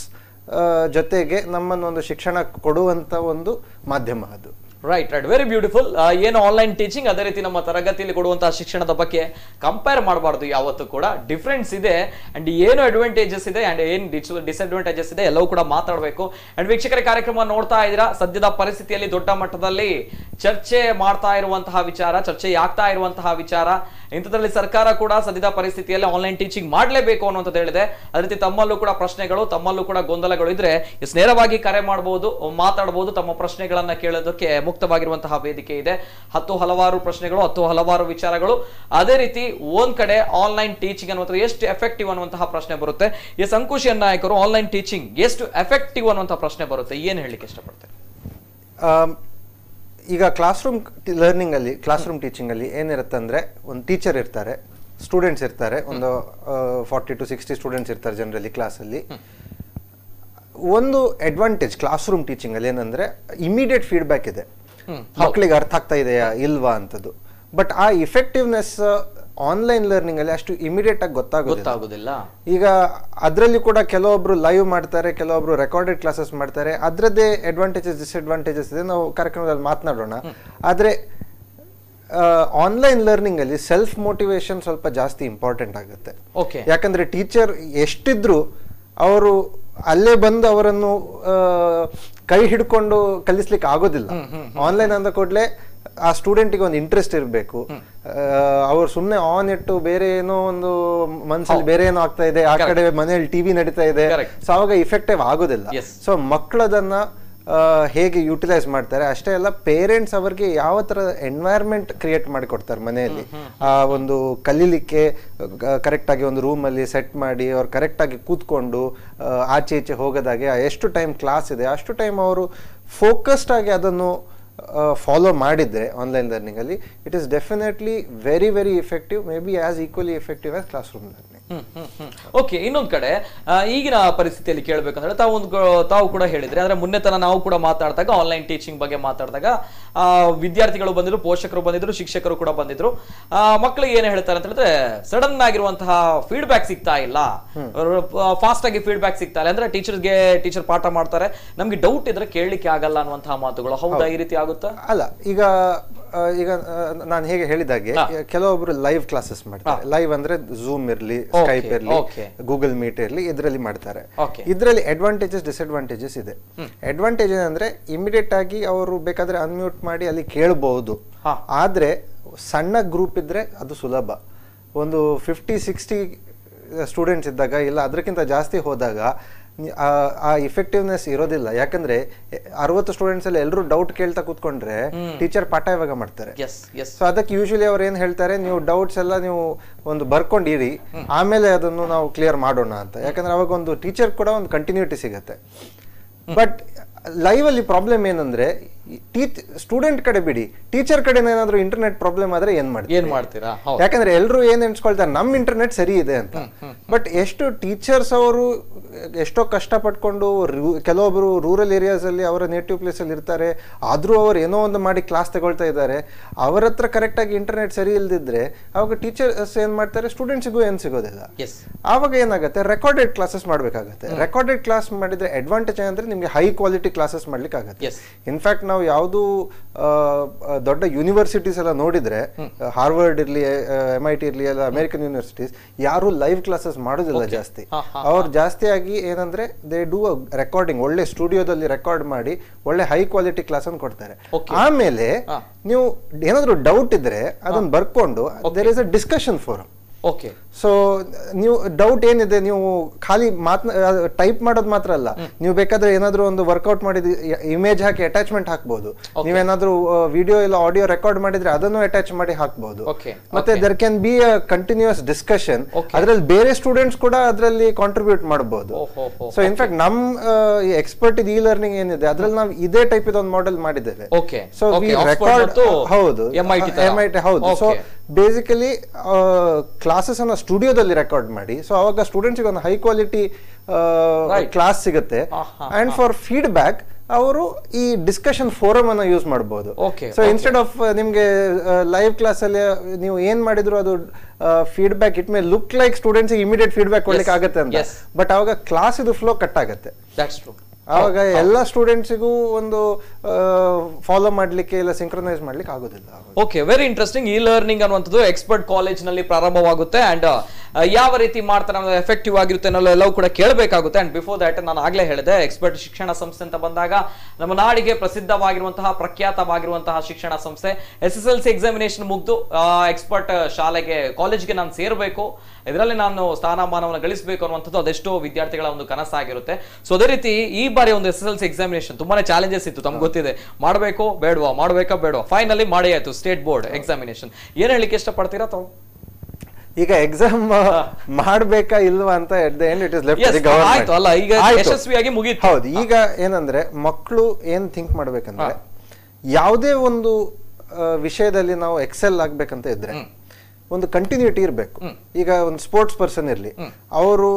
ಜೊತೆಗೆ ನಮ್ಮನ್ನೊಂದು ಶಿಕ್ಷಣ ಕೊಡುವಂತ ಒಂದು ಮಾಧ್ಯಮ ಅದು ರೈಟ್ ರೈಟ್ ವೆರಿ ಬ್ಯೂಟಿಫುಲ್ ಏನು ಆನ್ಲೈನ್ ಟೀಚಿಂಗ್ ಅದೇ ರೀತಿ ನಮ್ಮ ತರಗತಿಯಲ್ಲಿ ಕೊಡುವಂತಹ ಶಿಕ್ಷಣದ ಬಗ್ಗೆ ಕಂಪೇರ್ ಮಾಡಬಾರ್ದು ಯಾವತ್ತೂ ಕೂಡ ಡಿಫ್ರೆನ್ಸ್ ಇದೆ ಅಂಡ್ ಏನು ಅಡ್ವಾಂಟೇಜಸ್ ಇದೆ ಅಂಡ್ ಏನು ಡಿಸ್ಅಡ್ವಾಂಟೇಜಸ್ ಇದೆ ಎಲ್ಲವೂ ಕೂಡ ಮಾತಾಡಬೇಕು ಅಂಡ್ ವೀಕ್ಷಕರ ಕಾರ್ಯಕ್ರಮ ನೋಡ್ತಾ ಇದ್ದೀರಾ ಸದ್ಯದ ಪರಿಸ್ಥಿತಿಯಲ್ಲಿ ದೊಡ್ಡ ಮಟ್ಟದಲ್ಲಿ ಚರ್ಚೆ ಮಾಡ್ತಾ ಇರುವಂತಹ ವಿಚಾರ ಚರ್ಚೆ ಆಗ್ತಾ ಇರುವಂತಹ ವಿಚಾರ ಇಂಥದ್ರಲ್ಲಿ ಸರ್ಕಾರ ಕೂಡ ಸದ್ಯದ ಪರಿಸ್ಥಿತಿಯಲ್ಲಿ ಆನ್ಲೈನ್ ಟೀಚಿಂಗ್ ಮಾಡಲೇಬೇಕು ಅನ್ನುವಂಥದ್ದು ಹೇಳಿದೆ ಅದೇ ರೀತಿ ತಮ್ಮಲ್ಲೂ ಕೂಡ ಪ್ರಶ್ನೆಗಳು ತಮ್ಮಲ್ಲೂ ಕೂಡ ಗೊಂದಲಗಳು ಇದ್ರೆ ಎಸ್ ನೇರವಾಗಿ ಕರೆ ಮಾಡಬಹುದು ಮಾತಾಡಬಹುದು ತಮ್ಮ ಪ್ರಶ್ನೆಗಳನ್ನ ಕೇಳೋದಕ್ಕೆ ಮುಕ್ತವಾಗಿರುವಂತಹ ವೇದಿಕೆ ಇದೆ ಹತ್ತು ಹಲವಾರು ಪ್ರಶ್ನೆಗಳು ಹತ್ತು ಹಲವಾರು ವಿಚಾರಗಳು ಅದೇ ರೀತಿ ಒಂದ್ ಕಡೆ ಆನ್ಲೈನ್ ಟೀಚಿಂಗ್ ಅನ್ನುವಂಥದ್ದು ಎಷ್ಟು ಎಫೆಕ್ಟಿವ್ ಅನ್ನುವಂತಹ ಪ್ರಶ್ನೆ ಬರುತ್ತೆ ಎಸ್ ಅಂಕುಶ್ ನಾಯಕರು ಆನ್ಲೈನ್ ಟೀಚಿಂಗ್ ಎಷ್ಟು ಎಫೆಕ್ಟಿವ್ ಅನ್ನುವಂತಹ ಪ್ರಶ್ನೆ ಬರುತ್ತೆ ಏನ್ ಹೇಳಲಿಕ್ಕೆ ಇಷ್ಟಪಡ್ತಾರೆ ಆಮ್, ಈಗ ಕ್ಲಾಸ್ ರೂಮ್ ಲರ್ನಿಂಗ್ ಅಲ್ಲಿ ಕ್ಲಾಸ್ ರೂಮ್ ಟೀಚಿಂಗ್ ಅಲ್ಲಿ ಏನಿರುತ್ತೆ ಅಂದ್ರೆ ಒಂದು ಟೀಚರ್ ಇರ್ತಾರೆ ಸ್ಟೂಡೆಂಟ್ಸ್ ಇರ್ತಾರೆ ಒಂದು ಫಾರ್ಟಿ ಟು ಸಿಕ್ಸ್ಟಿ ಸ್ಟೂಡೆಂಟ್ಸ್ ಇರ್ತಾರೆ ಜನರಲಿ ಕ್ಲಾಸಲ್ಲಿ ಒಂದು ಅಡ್ವಾಂಟೇಜ್ ಕ್ಲಾಸ್ ರೂಮ್ ಟೀಚಿಂಗ್ ಅಲ್ಲಿ ಏನಂದ್ರೆ ಇಮಿಡಿಯೇಟ್ ಫೀಡ್ಬ್ಯಾಕ್ ಇದೆ ಮಕ್ಕಳಿಗೆ ಅರ್ಥ ಆಗ್ತಾ ಇದೆಯಾ ಇಲ್ವಾ ಅಂತದ್ದು ಬಟ್ ಆ ಇಫೆಕ್ಟಿವ್ನೆಸ್ ಆನ್ಲೈನ್ ಲರ್ನಿಂಗ್ ಅಲ್ಲಿ ಅಷ್ಟು ಇಮಿಡಿಯೇಟ್ ಆಗಿ ಗೊತ್ತಾಗೋದಿಲ್ಲ ಗೊತ್ತಾಗುದಿಲ್ಲ ಈಗ ಅದರಲ್ಲಿ ಕೂಡ ಕೆಲವೊಬ್ರು ಲೈವ್ ಮಾಡ್ತಾರೆ ಕೆಲವೊಬ್ರು ರೆಕಾರ್ಡೆಡ್ ಕ್ಲಾಸಸ್ ಮಾಡ್ತಾರೆ ಅದರದ್ದೇ ಅಡ್ವಾಂಟೇಜಸ್ ಡಿಸ್ಅಡ್ವಾಂಟೇಜಸ್ ಇದೆ ನಾವು ಕಾರ್ಯಕ್ರಮದಲ್ಲಿ ಮಾತನಾಡೋಣ ಆದರೆ ಆನ್ಲೈನ್ ಲರ್ನಿಂಗ್ ಅಲ್ಲಿ ಸೆಲ್ಫ್ ಮೋಟಿವೇಶನ್ ಸ್ವಲ್ಪ ಜಾಸ್ತಿ ಇಂಪಾರ್ಟೆಂಟ್ ಆಗುತ್ತೆ ಓಕೆ ಯಾಕಂದ್ರೆ ಟೀಚರ್ ಎಷ್ಟಿದ್ರು ಅವರು ಅಲ್ಲೇ ಬಂದು ಅವರನ್ನು ಆ, ಕೈ ಹಿಡ್ಕೊಂಡು ಕಲಿಸ್ಲಿಕ್ಕೆ ಆಗೋದಿಲ್ಲ ಆನ್ಲೈನ್ ಅಂದ ಕೂಡಲೇ ಆ ಸ್ಟೂಡೆಂಟಿಗೆ ಒಂದು ಇಂಟ್ರೆಸ್ಟ್ ಇರಬೇಕು ಅವ್ರು ಸುಮ್ಮನೆ ಆನ್ ಇಟ್ಟು ಬೇರೆ ಏನೋ ಒಂದು ಮನ್ಸಲ್ಲಿ ಬೇರೆ ಏನೋ ಆಗ್ತಾ ಇದೆ ಆ ಕಡೆ ಮನೆಯಲ್ಲಿ ಟಿವಿ ನಡೀತಾ ಇದೆ Correct. ಸೊ ಅವಾಗ ಇಫೆಕ್ಟಿವ್ ಆಗೋದಿಲ್ಲ Yes. ಸೊ ಮಕ್ಕಳದನ್ನ ಆ, ಹೇಗೆ ಯುಟಿಲೈಸ್ ಮಾಡ್ತಾರೆ ಅಷ್ಟೇ ಅಲ್ಲ ಪೇರೆಂಟ್ಸ್ ಅವರಿಗೆ ಯಾವ ತರ ಎನ್ವೈರ್ಮೆಂಟ್ ಕ್ರಿಯೇಟ್ ಮಾಡಿಕೊಡ್ತಾರೆ ಮನೆಯಲ್ಲಿ ಆ ಒಂದು ಕಲೀಲಿಕ್ಕೆ ಕರೆಕ್ಟ್ ಆಗಿ ಒಂದು ರೂಮ್ ಅಲ್ಲಿ ಸೆಟ್ ಮಾಡಿ ಅವ್ರು ಕರೆಕ್ಟ್ ಆಗಿ ಕೂತ್ಕೊಂಡು ಆ, ಆಚೆ ಈಚೆ ಹೋಗದಾಗೆ ಆ ಎಷ್ಟು ಟೈಮ್ ಕ್ಲಾಸ್ ಇದೆ ಅಷ್ಟು ಟೈಮ್ ಅವರು ಫೋಕಸ್ಡ್ ಆಗಿ ಅದನ್ನು ಫಾಲೋ ಮಾಡಿದ್ರೆ ಆನ್ಲೈನ್ ಲರ್ನಿಂಗ್ ಅಲ್ಲಿ it is definitely very very effective may be as equally effective as classroom learning okay ಇನ್ನೊಂದ್ ಕಡೆ ಆ, ಈಗಿನ ಪರಿಸ್ಥಿತಿಯಲ್ಲಿ ಕೇಳಬೇಕಂದ್ರೆ ತಾವು ಒಂದು ಗ- ತಾವು ಕೂಡ ಹೇಳಿದ್ರೆ ಅಂದ್ರೆ ಮುನ್ನೆ ತನ ನಾವು ಕೂಡ ಮಾತಾಡಿದಾಗ ಆನ್ಲೈನ್ ಟೀಚಿಂಗ್ ಬಗ್ಗೆ ಮಾತಾಡಿದಾಗ ಆ, ವಿದ್ಯಾರ್ಥಿಗಳು ಬಂದಿದ್ರು ಪೋಷಕರು ಬಂದಿದ್ರು ಶಿಕ್ಷಕರು ಕೂಡ ಬಂದಿದ್ರು ಆ, ಮಕ್ಕಳಿಗೆ ಏನ್ ಹೇಳ್ತಾರೆ ಅಂತ ಹೇಳಿದ್ರೆ ಸಡನ್ ಆಗಿರುವಂತಹ ಫೀಡ್ಬ್ಯಾಕ್ ಸಿಗ್ತಾ ಇಲ್ಲ ಫಾಸ್ಟ್ ಆಗಿ ಫೀಡ್ಬ್ಯಾಕ್ ಸಿಗ್ತಾ ಇಲ್ಲ ಅಂದ್ರೆ ಟೀಚರ್ಗೆ ಟೀಚರ್ ಪಾಠ ಮಾಡ್ತಾರೆ ನಮ್ಗೆ ಡೌಟ್ ಇದ್ರೆ ಕೇಳಲಿಕ್ಕೆ ಆಗಲ್ಲ ಅನ್ನುವಂತಹ ಮಾತುಗಳು ಹೌದಾ ಈ ರೀತಿ ಆಗುತ್ತಾ ಅಲ್ಲ ಈಗ ಆ, ಈಗ ನಾನು ಹೇಗೆ ಹೇಳಿದಾಗೆ ಕೆಲವೊಬ್ರು ಲೈವ್ ಕ್ಲಾಸಸ್ ಮಾಡ್ತಾರೆ ಲೈವ್ ಅಂದ್ರೆ ಝೂಮ್ ಇರ್ಲಿ ಸ್ಕೈಪ್ ಇರ್ಲಿ okay. ಗೂಗಲ್ ಮೀಟ್ ಇರ್ಲಿ ಇದರಲ್ಲಿ ಮಾಡ್ತಾರೆ Okay. ಇದರಲ್ಲಿ ಅಡ್ವಾಂಟೇಜಸ್ ಡಿಸ್ಅಡ್ವಾಂಟೇಜಸ್ ಇದೆ ಅಡ್ವಾಂಟೇಜ್ ಏನಂದ್ರೆ ಇಮಿಡಿಯೇಟ್ ಆಗಿ ಅವರು ಬೇಕಾದ್ರೆ ಅನ್ಮ್ಯೂಟ್ ಮಾಡಿ ಅಲ್ಲಿ ಕೇಳಬಹುದು ಹಾ. ಆದ್ರೆ ಸಣ್ಣ ಗ್ರೂಪ್ ಇದ್ರೆ ಅದು ಸುಲಭ ಒಂದು ಫಿಫ್ಟಿ ಸಿಕ್ಸ್ಟಿ ಸ್ಟೂಡೆಂಟ್ಸ್ ಇದ್ದಾಗ ಇಲ್ಲ ಅದಕ್ಕಿಂತ ಜಾಸ್ತಿ ಹೋದಾಗ ನಿ- ಆ- ಆ ಇಫೆಕ್ಟಿವ್ನೆಸ್ ಇರೋದಿಲ್ಲ ಯಾಕಂದ್ರೆ ಅರವತ್ತು ಸ್ಟೂಡೆಂಟ್ಸ್ ಅಲ್ಲಿ ಎಲ್ಲರೂ ಡೌಟ್ ಕೇಳ್ತಾ ಕೂತ್ಕೊಂಡ್ರೆ ಟೀಚರ್ ಪಾಠ ಇವಾಗ ಮಾಡ್ತಾರೆ ಎಸ್ ಎಸ್ ಸೊ ಅದಕ್ಕೆ ಯೂಶಲಿ ಅವ್ರು ಏನ್ ಹೇಳ್ತಾರೆ ನೀವು ಡೌಟ್ಸ್ ಎಲ್ಲ ನೀವು ಒಂದು ಬರ್ಕೊಂಡಿರಿ ಆಮೇಲೆ ಅದನ್ನು ನಾವು ಕ್ಲಿಯರ್ ಮಾಡೋಣ ಅಂತ ಯಾಕಂದ್ರೆ ಅವಾಗ ಒಂದು ಟೀಚರ್ ಕೂಡ ಒಂದು ಕಂಟಿನ್ಯೂಟಿ ಸಿಗತ್ತೆ ಬಟ್ ಲೈವ್ ಅಲ್ಲಿ ಪ್ರಾಬ್ಲಮ್ ಏನಂದ್ರೆ ಟೀಚ್ ಸ್ಟೂಡೆಂಟ್ ಕಡೆ ಬಿಡಿ ಟೀಚರ್ ಕಡೆ ಏನಾದ್ರು ಇಂಟರ್ನೆಟ್ ಪ್ರಾಬ್ಲಮ್ ಆದ್ರೆ ಏನ್ ಮಾಡ್ತೀವಿ ಏನ್ ಮಾಡ್ತೀರಾ ಹೌದು ಯಾಕಂದ್ರೆ ಎಲ್ಲರೂ ಏನ್ ಎಣಿಸ್ಕೊಳ್ತಾರೆ ನಮ್ ಇಂಟರ್ನೆಟ್ ಸರಿ ಇದೆ ಅಂತ ಬಟ್ ಎಷ್ಟು ಟೀಚರ್ಸ್ ಅವರು ಎಷ್ಟೋ ಕಷ್ಟ ಪಟ್ಕೊಂಡು ರು- ಕೆಲವೊಬ್ರು ರೂರಲ್ ಏರಿಯಾಸ್ ಅಲ್ಲಿ ಅವರ ನೇಟಿವ್ ಪ್ಲೇಸ್ ಅಲ್ಲಿ ಇರ್ತಾರೆ ಆದ್ರೂ ಅವ್ರು ಏನೋ ಒಂದು ಮಾಡಿ ಕ್ಲಾಸ್ ತಗೊಳ್ತಾ ಇದ್ದಾರೆ ಅವರ ಹತ್ರ ಕರೆಕ್ಟ್ ಆಗಿ ಇಂಟರ್ನೆಟ್ ಸರಿ ಇಲ್ದಿದ್ರೆ ಅವಾಗ ಟೀಚರ್ಸ್ ಏನ್ ಮಾಡ್ತಾರೆ ಸ್ಟೂಡೆಂಟ್ಸಿಗೂ ಏನ್ ಸಿಗೋದಿಲ್ಲ ಎಸ್ ಆವಾಗ ಏನಾಗುತ್ತೆ ರೆಕಾರ್ಡೆಡ್ ಕ್ಲಾಸಸ್ ಮಾಡ್ಬೇಕಾಗತ್ತೆ ರೆಕಾರ್ಡೆಡ್ ಕ್ಲಾಸ್ ಮಾಡಿದ್ರೆ ಅಡ್ವಾಂಟೇಜ್ ಏನಂದ್ರೆ ನಿಮ್ಗೆ ಹೈ ಕ್ವಾಲಿಟಿ ಕ್ಲಾಸಸ್ ಮಾಡ್ಲಿಕ್ಕೆ ಆಗುತ್ತೆ ಎಸ್ ಇನ್ಫ್ಯಾಕ್ಟ್ ನಾವು ಯಾವುದು ದೊಡ್ಡ ಯೂನಿವರ್ಸಿಟೀಸ್ ಎಲ್ಲ ನೋಡಿದ್ರೆ ಹಾರ್ವರ್ಡ್ ಇರ್ಲಿ ಎಂ ಐ ಟಿ ಇರ್ಲಿ ಎಲ್ಲ ಅಮೆರಿಕನ್ ಯೂನಿವರ್ಸಿಟೀಸ್ ಯಾರು ಲೈವ್ ಕ್ಲಾಸಸ್ ಮಾಡೋದಿಲ್ಲ ಜಾಸ್ತಿ ಹಾ, ಹಾ, ಅವ್ರು ಜಾಸ್ತಿಯಾಗಿ ಏನಂದ್ರೆ ದೇ ಡೂ ರೆಕಾರ್ಡಿಂಗ್ ಒಳ್ಳೆ ಸ್ಟುಡಿಯೋದಲ್ಲಿ ರೆಕಾರ್ಡ್ ಮಾಡಿ ಒಳ್ಳೆ ಹೈ ಕ್ವಾಲಿಟಿ ಕ್ಲಾಸ್ ಅನ್ನು ಕೊಡ್ತಾರೆ Okay. ಆಮೇಲೆ ಹಾ. ನೀವು ಏನಾದ್ರು ಡೌಟ್ ಇದ್ರೆ ಅದನ್ನ ಬರ್ಕೊಂಡು there is a discussion forum okay so ನೀವು ಡೌಟ್ ಏನಿದೆ ನೀವು ಖಾಲಿ ಮಾತ್ನ ಟೈಪ್ ಮಾಡೋದು ಮಾತ್ರ ಅಲ್ಲ ನೀವು ಬೇಕಾದ್ರೆ ಏನಾದ್ರೂ ಒಂದು ವರ್ಕೌಟ್ ಮಾಡಿದ ಇಮೇಜ್ ಹಾಕಿ ಅಟ್ಯಾಚ್ಮೆಂಟ್ ಹಾಕ್ಬೋದು ನೀವೇನಾದ್ರೂ ವಿಡಿಯೋ ಇಲ್ಲ ಆಡಿಯೋ ರೆಕಾರ್ಡ್ ಮಾಡಿದ್ರೆ ಅದನ್ನು ಅಟ್ಯಾಚ್ ಮಾಡಿ ಹಾಕ್ಬೋದು Okay, ಮತ್ತೆ there can be a continuous discussion Okay. ಅದ್ರಲ್ಲಿ ಬೇರೆ ಸ್ಟೂಡೆಂಟ್ಸ್ ಕೂಡ ಅದರಲ್ಲಿ ಕಾಂಟ್ರಿಬ್ಯೂಟ್ ಮಾಡಬಹುದು ಓಹೋ ಹೋ ಸೊ ಇನ್ಫ್ಯಾಕ್ಟ್ ನಮ್ ಎಕ್ಸ್ಪರ್ಟ್ ಇ ಲರ್ನಿಂಗ್ ಏನಿದೆ ಅದ್ರಲ್ಲಿ ನಾವು ಇದೇ ಟೈಪ್ ಇದೊಂದು ಮಾಡೆಲ್ ಮಾಡಿದ್ದೇವೆ Okay. So Okay, we Oxford record ಮತ್ತು ಹೌದು MIT ತರ. ಎಂ ಐ ಟಿ ಹೌದು ಸೊ Okay. ಬೇಸಿಕಲಿ ಕ್ಲಾಸಸ್ ಅನ್ನ ಸ್ಟುಡಿಯೋದಲ್ಲಿ ರೆಕಾರ್ಡ್ ಮಾಡಿ ಸೊ ಅವಾಗ ಸ್ಟೂಡೆಂಟ್ಸ್ ಒಂದು ಹೈ ಕ್ವಾಲಿಟಿ Right. ಕ್ಲಾಸ್ ಸಿಗುತ್ತೆ ಆ, ಹಾ, ಅಂಡ್ ಫಾರ್ ಫೀಡ್ಬ್ಯಾಕ್ ಅವರು ಈ ಡಿಸ್ಕಷನ್ ಫೋರಮ್ ಅನ್ನ ಯೂಸ್ ಮಾಡಬಹುದು Okay, ಸೊ ಇನ್ಸ್ಟೆಡ್ ಆಫ್ ನಿಮ್ಗೆ ಲೈವ್ ಕ್ಲಾಸ್ ಅಲ್ಲಿ ನೀವು ಏನ್ ಮಾಡಿದ್ರು ಅದು feedback it may look like students immediate feedback ಕೊಡ್ಲಿಕ್ಕೆ Yes, ಆಗುತ್ತೆ ಅಂತ yes. ಬಟ್ ಅವಾಗ ಕ್ಲಾಸ್ ಇದು ಫ್ಲೋ ಕಟ್ ಆಗುತ್ತೆ ದಟ್ಸ್ ಟ್ರೂ ಆವಾಗ ಎಲ್ಲ ಸ್ಟೂಡೆಂಟ್ಸಿಗೂ ಒಂದು ಫಾಲೋ ಮಾಡ್ಲಿಕ್ಕೆ ಇಲ್ಲ ಸಿಂಕ್ರನೈಸ್ ಮಾಡ್ಲಿಕ್ಕೆ ಆಗೋದಿಲ್ಲ ಆವಾಗ. Okay very interesting e learning ಅನ್ನುವಂಥದ್ದು ಎಕ್ಸ್ಪರ್ಟ್ ಕಾಲೇಜ್ ನಲ್ಲಿ ಪ್ರಾರಂಭವಾಗುತ್ತೆ ಅಂಡ್ ಯಾವ ರೀತಿ ಮಾಡ್ತಾರೆ ಅನ್ನೋದು ಎಫೆಕ್ಟಿವ್ ಆಗಿರುತ್ತೆ ಅನ್ನೋ ಎಲ್ಲವೂ ಕೂಡ ಕೇಳಬೇಕಾಗುತ್ತೆ ಅಂಡ್ ಬಿಫೋರ್ ದಟ್ ನಾನು ಆಗ್ಲೇ ಹೇಳಿದೆ ಎಕ್ಸ್ಪರ್ಟ್ ಶಿಕ್ಷಣ ಸಂಸ್ಥೆ ಅಂತ ಬಂದಾಗ ನಮ್ಮ ನಾಡಿಗೆ ಪ್ರಸಿದ್ಧವಾಗಿರುವಂತಹ ಪ್ರಖ್ಯಾತವಾಗಿರುವಂತಹ ಶಿಕ್ಷಣ ಸಂಸ್ಥೆ S S L C examination ಮುಗ್ದು ಎಕ್ಸ್ಪರ್ಟ್ ಶಾಲೆಗೆ ಕಾಲೇಜ್ಗೆ ನಾನು ಸೇರಬೇಕು ಇದರಲ್ಲಿ ನಾನು ಸ್ಥಾನಮಾನವನ್ನು ಗಳಿಸಬೇಕು ಅನ್ನುವಂಥದ್ದು ಅದೆಷ್ಟೋ ವಿದ್ಯಾರ್ಥಿಗಳ ಒಂದು ಕನಸಾಗಿರುತ್ತೆ ಸೊ ಅದೇ ರೀತಿ ಈ ಬಾರಿ ಒಂದು S S L C examination ತುಂಬಾನೇ ಚಾಲೆಂಜಸ್ ಇತ್ತು ತಮ್ಗೆ ಗೊತ್ತಿದೆ ಮಾಡಬೇಕು ಬೇಡವಾ ಮಾಡಬೇಕಾ ಬೇಡವಾ ಫೈನಲಿ ಮಾಡೇ ಆಯ್ತು ಸ್ಟೇಟ್ ಬೋರ್ಡ್ ಎಕ್ಸಾಮಿನೇಷನ್ ಏನ್ ಹೇಳಿಕ್ಕೆ ಇಷ್ಟಪಡ್ತೀರಾ ತಾವು ಈಗ ಎಕ್ಸಾಮ್ ಮಾಡ್ಬೇಕಾ ಇಲ್ವಾ ಅಂತ at the end it is Yes, ಆಯ್ತು ಅಲ್ಲ, ಈಗ ಯಶಸ್ವಿಯಾಗಿ ಮುಗೀತು. ಹೌದು ಈಗ ಏನಂದ್ರೆ ಮಕ್ಕಳು ಏನ್ ಥಿಂಕ್ ಮಾಡ್ಬೇಕಂದ್ರೆ ಯಾವುದೇ ಒಂದು ಆ, ವಿಷಯದಲ್ಲಿ ನಾವು ಎಕ್ಸೆಲ್ ಆಗ್ಬೇಕಂತ ಇದ್ರೆ ಒಂದು ಕಂಟಿನ್ಯೂಟಿ ಇರಬೇಕು ಈಗ ಒಂದು ಸ್ಪೋರ್ಟ್ಸ್ ಪರ್ಸನ್ ಇರ್ಲಿ ಅವರು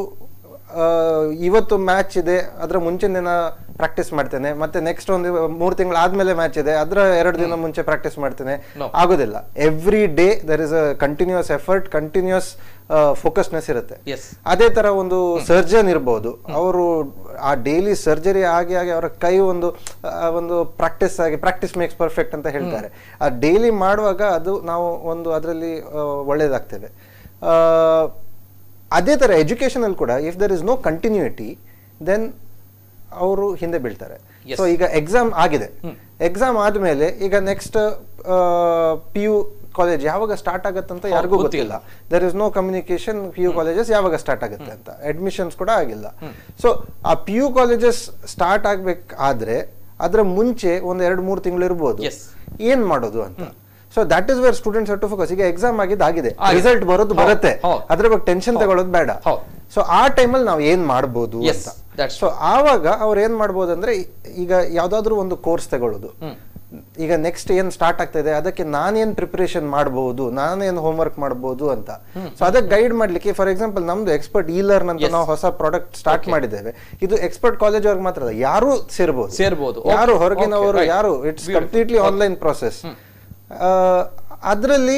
ಇವತ್ತು ಮ್ಯಾಚ್ ಇದೆ ಅದ್ರ ಮುಂಚಿನ ದಿನ ಪ್ರಾಕ್ಟೀಸ್ ಮಾಡ್ತೇನೆ ಮತ್ತೆ ನೆಕ್ಸ್ಟ್ ಒಂದು ಮೂರು ತಿಂಗಳು ಆದ್ಮೇಲೆ ಮ್ಯಾಚ್ ಇದೆ ಅದ್ರ ಎರಡು ದಿನ ಮುಂಚೆ ಪ್ರಾಕ್ಟೀಸ್ ಮಾಡ್ತೇನೆ No. ಆಗೋದಿಲ್ಲ every day there is a continuous effort continuous focusness ಇರುತ್ತೆ ಎಸ್ ಅದೇ ತರ ಒಂದು ಸರ್ಜನ್ ಇರ್ಬೋದು ಅವರು ಆ ಡೈಲಿ ಸರ್ಜರಿ ಆಗಿ ಆಗಿ ಅವರ ಕೈ ಒಂದು ಆ, ಒಂದು ಪ್ರಾಕ್ಟೀಸ್ ಆಗಿ ಪ್ರಾಕ್ಟೀಸ್ ಮೇಕ್ಸ್ ಪರ್ಫೆಕ್ಟ್ ಅಂತ ಹೇಳ್ತಾರೆ ಆ ಡೈಲಿ ಮಾಡುವಾಗ ಅದು ನಾವು ಒಂದು ಅದರಲ್ಲಿ ಒಳ್ಳೇದಾಗ್ತೇವೆ ಆ, ಅದೇ ತರ ಎಜುಕೇಶನ್ ಅಲ್ಲಿ ಕೂಡ if there is no continuity then ಅವರು ಹಿಂದೆ ಬೀಳ್ತಾರೆ Yes. ಸೊ ಈಗ ಎಕ್ಸಾಮ್ ಆಗಿದೆ ಎಕ್ಸಾಮ್ ಆದ್ಮೇಲೆ ಈಗ ನೆಕ್ಸ್ಟ್ ಪಿ ಯು ಕಾಲೇಜ್ ಯಾವಾಗ ಸ್ಟಾರ್ಟ್ ಆಗುತ್ತಂತ ಯಾರಿಗೂ ಗೊತ್ತಿಲ್ಲ. ಗೊತ್ತಿಲ್ಲ there is no communication P U colleges ಯಾವಾಗ ಸ್ಟಾರ್ಟ್ ಆಗುತ್ತೆ ಅಂತ ಅಡ್ಮಿಷನ್ಸ್ ಕೂಡ ಆಗಿಲ್ಲ ಸೊ ಆ ಪಿ ಯು ಕಾಲೇಜಸ್ ಸ್ಟಾರ್ಟ್ ಆಗ್ಬೇಕಾದ್ರೆ ಅದ್ರ ಮುಂಚೆ ಒಂದ್ ಎರಡು ಮೂರು ತಿಂಗಳು ಇರ್ಬೋದು Yes. ಏನ್ ಮಾಡೋದು ಅಂತ so that is where students to focus ಈಗ ಎಕ್ಸಾಮ್ ಆಗಿದ್ದು ಆಗಿದೆ ಆಗಿದೆ. ರಿಸಲ್ಟ್ ಬರೋದು ಹೌದು, ಬರುತ್ತೆ ಹೌದು. ಅದ್ರ ಬಗ್ಗೆ ಟೆನ್ಷನ್ ತಗೊಳ್ಳೋದು ಬೇಡ ಹೌದು. ಸೊ ಆ ಟೈಮಲ್ಲಿ ನಾವು ಏನ್ ಮಾಡ್ಬೋದು Yes, ಅಂತ that's ಸೊ ಆವಾಗ ಅವ್ರು ಏನ್ ಮಾಡ್ಬೋದು ಅಂದ್ರೆ ಈಗ ಯಾವ್ದಾದ್ರು ಒಂದು ಕೋರ್ಸ್ ತಗೊಳ್ಳೋದು ಈಗ ನೆಕ್ಸ್ಟ್ ಏನ್ ಸ್ಟಾರ್ಟ್ ಆಗ್ತಾ ಇದೆ ಅದಕ್ಕೆ ನಾನೇನ್ ಪ್ರಿಪರೇಷನ್ ಮಾಡಬಹುದು ನಾನೇನ್ ಹೋಮ್ವರ್ಕ್ ಮಾಡಬಹುದು ಅಂತ ಸೊ ಅದಕ್ಕೆ ಗೈಡ್ ಮಾಡ್ಲಿಕ್ಕೆ ಫಾರ್ ಎಕ್ಸಾಂಪಲ್ ನಮ್ದು ಎಕ್ಸ್ಪರ್ಟ್ ಈ ಲರ್ನ್ ಅಂತ Yes. ನಾವು ಹೊಸ ಪ್ರಾಡಕ್ಟ್ ಸ್ಟಾರ್ಟ್ ಮಾಡಿದ್ದೇವೆ ಇದು ಎಕ್ಸ್ಪರ್ಟ್ ಕಾಲೇಜ್ ಅವ್ರಿಗೆ ಮಾತ್ರ ಅಲ್ಲ ಯಾರು ಸೇರ್ಬೋದು ಸೇರ್ಬೋದು. ಯಾರು Okay, ಹೊರಗಿನವರು okay, right. ಯಾರು it's Beautiful. Completely online process ಅದರಲ್ಲಿ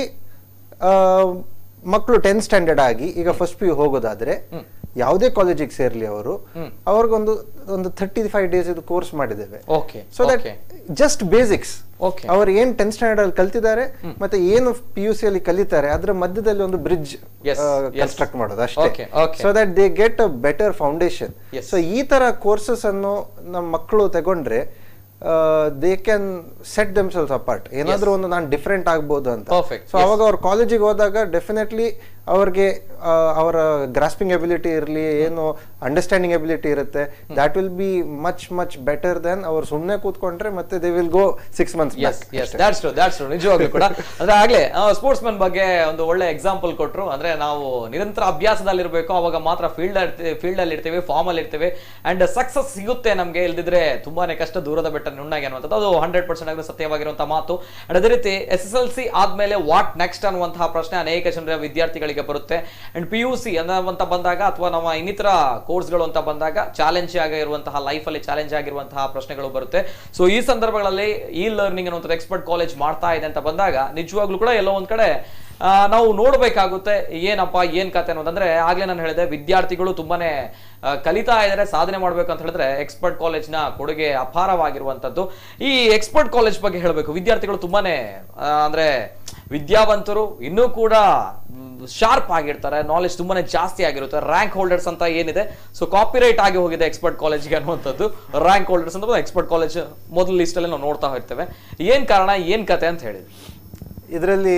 ಮಕ್ಕಳು ಟೆಂತ್ ಸ್ಟ್ಯಾಂಡರ್ಡ್ ಆಗಿ ಈಗ ಫಸ್ಟ್ ಪಿ ಯು ಹೋಗೋದಾದ್ರೆ ಯಾವುದೇ ಕಾಲೇಜಿಗೆ ಸೇರ್ಲಿ ಅವರು ಅವ್ರಿಗೊಂದು ಒಂದು ಥರ್ಟಿ ಫೈವ್ ಡೇಸ್ ಇದು ಕೋರ್ಸ್ ಮಾಡಿದ್ದೇವೆ okay so that just basics Okay. ಅವ್ರು ಏನ್ ಟೆಂತ್ ಸ್ಟ್ಯಾಂಡರ್ಡ್ ಅಲ್ಲಿ ಕಲ್ತಿದ್ದಾರೆ ಮತ್ತೆ ಏನು ಪಿ ಯು ಸಿ ಅಲ್ಲಿ ಕಲಿತಾರೆ ಅದ್ರ ಮಧ್ಯದಲ್ಲಿ ಒಂದು ಬ್ರಿಡ್ಜ್ Yes, yes. ಕನ್ಸ್ಟ್ರಕ್ಟ್ ಮಾಡೋದು ಅಷ್ಟೇ Okay, okay. So that they get a better foundation Yes. So ಈ ತರ ಕೋರ್ಸಸ್ ಅನ್ನು ನಮ್ಮ ಮಕ್ಕಳು ತಗೊಂಡ್ರೆ they can set themselves apart ಏನಾದ್ರೂ ಒಂದು ನಾನು ಡಿಫ್ರೆಂಟ್ ಆಗ್ಬೋದು ಅಂತ Perfect, ಸೊ ಅವಾಗ ಅವ್ರ ಕಾಲೇಜಿಗೆ ಹೋದಾಗ ಡೆಫಿನೆಟ್ಲಿ ಅವ್ರಿಗೆ ಆ, ಅವರ ಗ್ರಾಸ್ಪಿಂಗ್ ಎಬಿಲಿಟಿ ಇರಲಿ ಏನು ಅಂಡರ್ಸ್ಟ್ಯಾಂಡಿಂಗ್ ಎಬಿಲಿಟಿ ಇರುತ್ತೆ that will be much much better then ಅವ್ರು ಸುಮ್ಮನೆ ಕೂತ್ಕೊಂಡ್ರೆ ಮತ್ತೆ they will go six months yes yes that's true that's true ನಿಜವಾಗ್ಲೂ ಕೂಡ ಅಂದ್ರೆ ಆಗ್ಲೇ ಸ್ಪೋರ್ಟ್ಸ್ ಮನ್ ಬಗ್ಗೆ ಒಂದು ಒಳ್ಳೆ ಎಕ್ಸಾಂಪಲ್ ಕೊಟ್ರು ಅಂದ್ರೆ ನಾವು ನಿರಂತರ ಅಭ್ಯಾಸದಲ್ಲಿರ್ಬೇಕು ಅವಾಗ ಮಾತ್ರ ಫೀಲ್ಡ್ ಫೀಲ್ಡ್ ಅಲ್ಲಿ ಇರ್ತೀವಿ ಫಾರ್ಮ್ ಅಲ್ಲಿ ಇರ್ತೀವಿ ಅಂಡ್ ಸಕ್ಸಸ್ ಸಿಗುತ್ತೆ ನಮ್ಗೆ ಇಲ್ದಿದ್ರೆ ತುಂಬಾನೇ ಕಷ್ಟ ದೂರದ ಬೆಟ್ಟ ನುಣ್ಣಗೆ ಅನ್ನುವಂಥದ್ದು ಅದು ಹಂಡ್ರೆಡ್ ಪರ್ಸೆಂಟ್ ಆಗಿ ಸತ್ಯವಾಗಿರುವಂತಹ ಮಾತು ಅಂಡ್ ಅದೇ ರೀತಿ ಎಸ್ ಎಸ್ ಎಲ್ ಸಿ ಆದ್ಮೇಲೆ ವಾಟ್ ನೆಕ್ಸ್ಟ್ ಅನ್ನುವಂತಹ ಪ್ರಶ್ನೆ ಅನೇಕ ಜನರ ವಿದ್ಯಾರ್ಥಿಗಳಿಗೆ ಬರುತ್ತೆ ಅಂಡ್ ಪಿ ಯು ಸಿ ಅನ್ನುವಂತ ಬಂದಾಗ ಅಥವಾ ನಮ್ಮ ಇನ್ನಿತರ ಕೋರ್ಸ್ಗಳು ಅಂತ ಬಂದಾಗ ಚಾಲೆಂಜ್ ಆಗಿರುವಂತಹ ಲೈಫ್ ಅಲ್ಲಿ ಚಾಲೆಂಜ್ ಆಗಿರುವಂತಹ ಪ್ರಶ್ನೆಗಳು ಬರುತ್ತೆ ಸೊ ಈ ಸಂದರ್ಭಗಳಲ್ಲಿ ಈ ಲರ್ನಿಂಗ್ ಅನ್ನುವಂಥ ಎಕ್ಸ್ಪರ್ಟ್ ಕಾಲೇಜ್ ಮಾಡ್ತಾ ಇದೆ ಅಂತ ಬಂದಾಗ ನಿಜವಾಗ್ಲೂ ಕೂಡ ಎಲ್ಲೋ ಒಂದ್ ಕಡೆ ಆ, ನಾವು ನೋಡ್ಬೇಕಾಗುತ್ತೆ ಏನಪ್ಪ ಏನ್ ಕತೆ ಅನ್ನೋದಂದ್ರೆ ಆಗ್ಲೇ ನಾನು ಹೇಳಿದೆ ವಿದ್ಯಾರ್ಥಿಗಳು ತುಂಬಾನೇ ಆ, ಕಲಿತಾ ಇದ್ದಾರೆ ಸಾಧನೆ ಮಾಡ್ಬೇಕು ಅಂತ ಹೇಳಿದ್ರೆ ಎಕ್ಸ್ಪರ್ಟ್ ಕಾಲೇಜ್ನ ಕೊಡುಗೆ ಅಪಾರವಾಗಿರುವಂತದ್ದು ಈ ಎಕ್ಸ್ಪರ್ಟ್ ಕಾಲೇಜ್ ಬಗ್ಗೆ ಹೇಳಬೇಕು ವಿದ್ಯಾರ್ಥಿಗಳು ತುಂಬಾನೇ ಆ, ಅಂದ್ರೆ ವಿದ್ಯಾವಂತರು ಇನ್ನೂ ಕೂಡ ಶಾರ್ಪ್ ಆಗಿರ್ತಾರೆ ನಾಲೆಜ್ ತುಂಬಾನೇ ಜಾಸ್ತಿ ಆಗಿರುತ್ತೆ ರ್ಯಾಂಕ್ ಹೋಲ್ಡರ್ಸ್ ಅಂತ ಏನಿದೆ ಸೊ ಕಾಪಿರೈಟ್ ಆಗಿ ಹೋಗಿದೆ ಎಕ್ಸ್ಪರ್ಟ್ ಕಾಲೇಜ್ಗೆ ಅನ್ನುವಂಥದ್ದು ರ್ಯಾಂಕ್ ಹೋಲ್ಡರ್ಸ್ ಅಂತ ಎಕ್ಸ್ಪರ್ಟ್ ಕಾಲೇಜ್ ಮೊದಲ ಲಿಸ್ಟ್ ಅಲ್ಲಿ ನಾವು ನೋಡ್ತಾ ಇರ್ತೇವೆ ಏನ್ ಕಾರಣ ಏನ್ ಕತೆ ಅಂತ ಹೇಳಿ ಇದರಲ್ಲಿ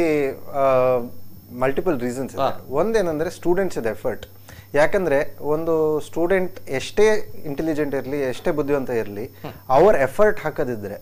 ಮಲ್ಟಿಪಲ್ ರೀಸನ್ಸ್ ಇದೆ ಒಂದೇನಂದ್ರೆ ಸ್ಟೂಡೆಂಟ್ಸ್ ಇದೆ ಎಫರ್ಟ್ ಯಾಕಂದ್ರೆ ಒಂದು ಸ್ಟೂಡೆಂಟ್ ಎಷ್ಟೇ ಇಂಟೆಲಿಜೆಂಟ್ ಇರಲಿ ಎಷ್ಟೇ ಬುದ್ಧಿವಂತ ಇರಲಿ ಅವ್ರ ಎಫರ್ಟ್ ಹಾಕದಿದ್ರೆ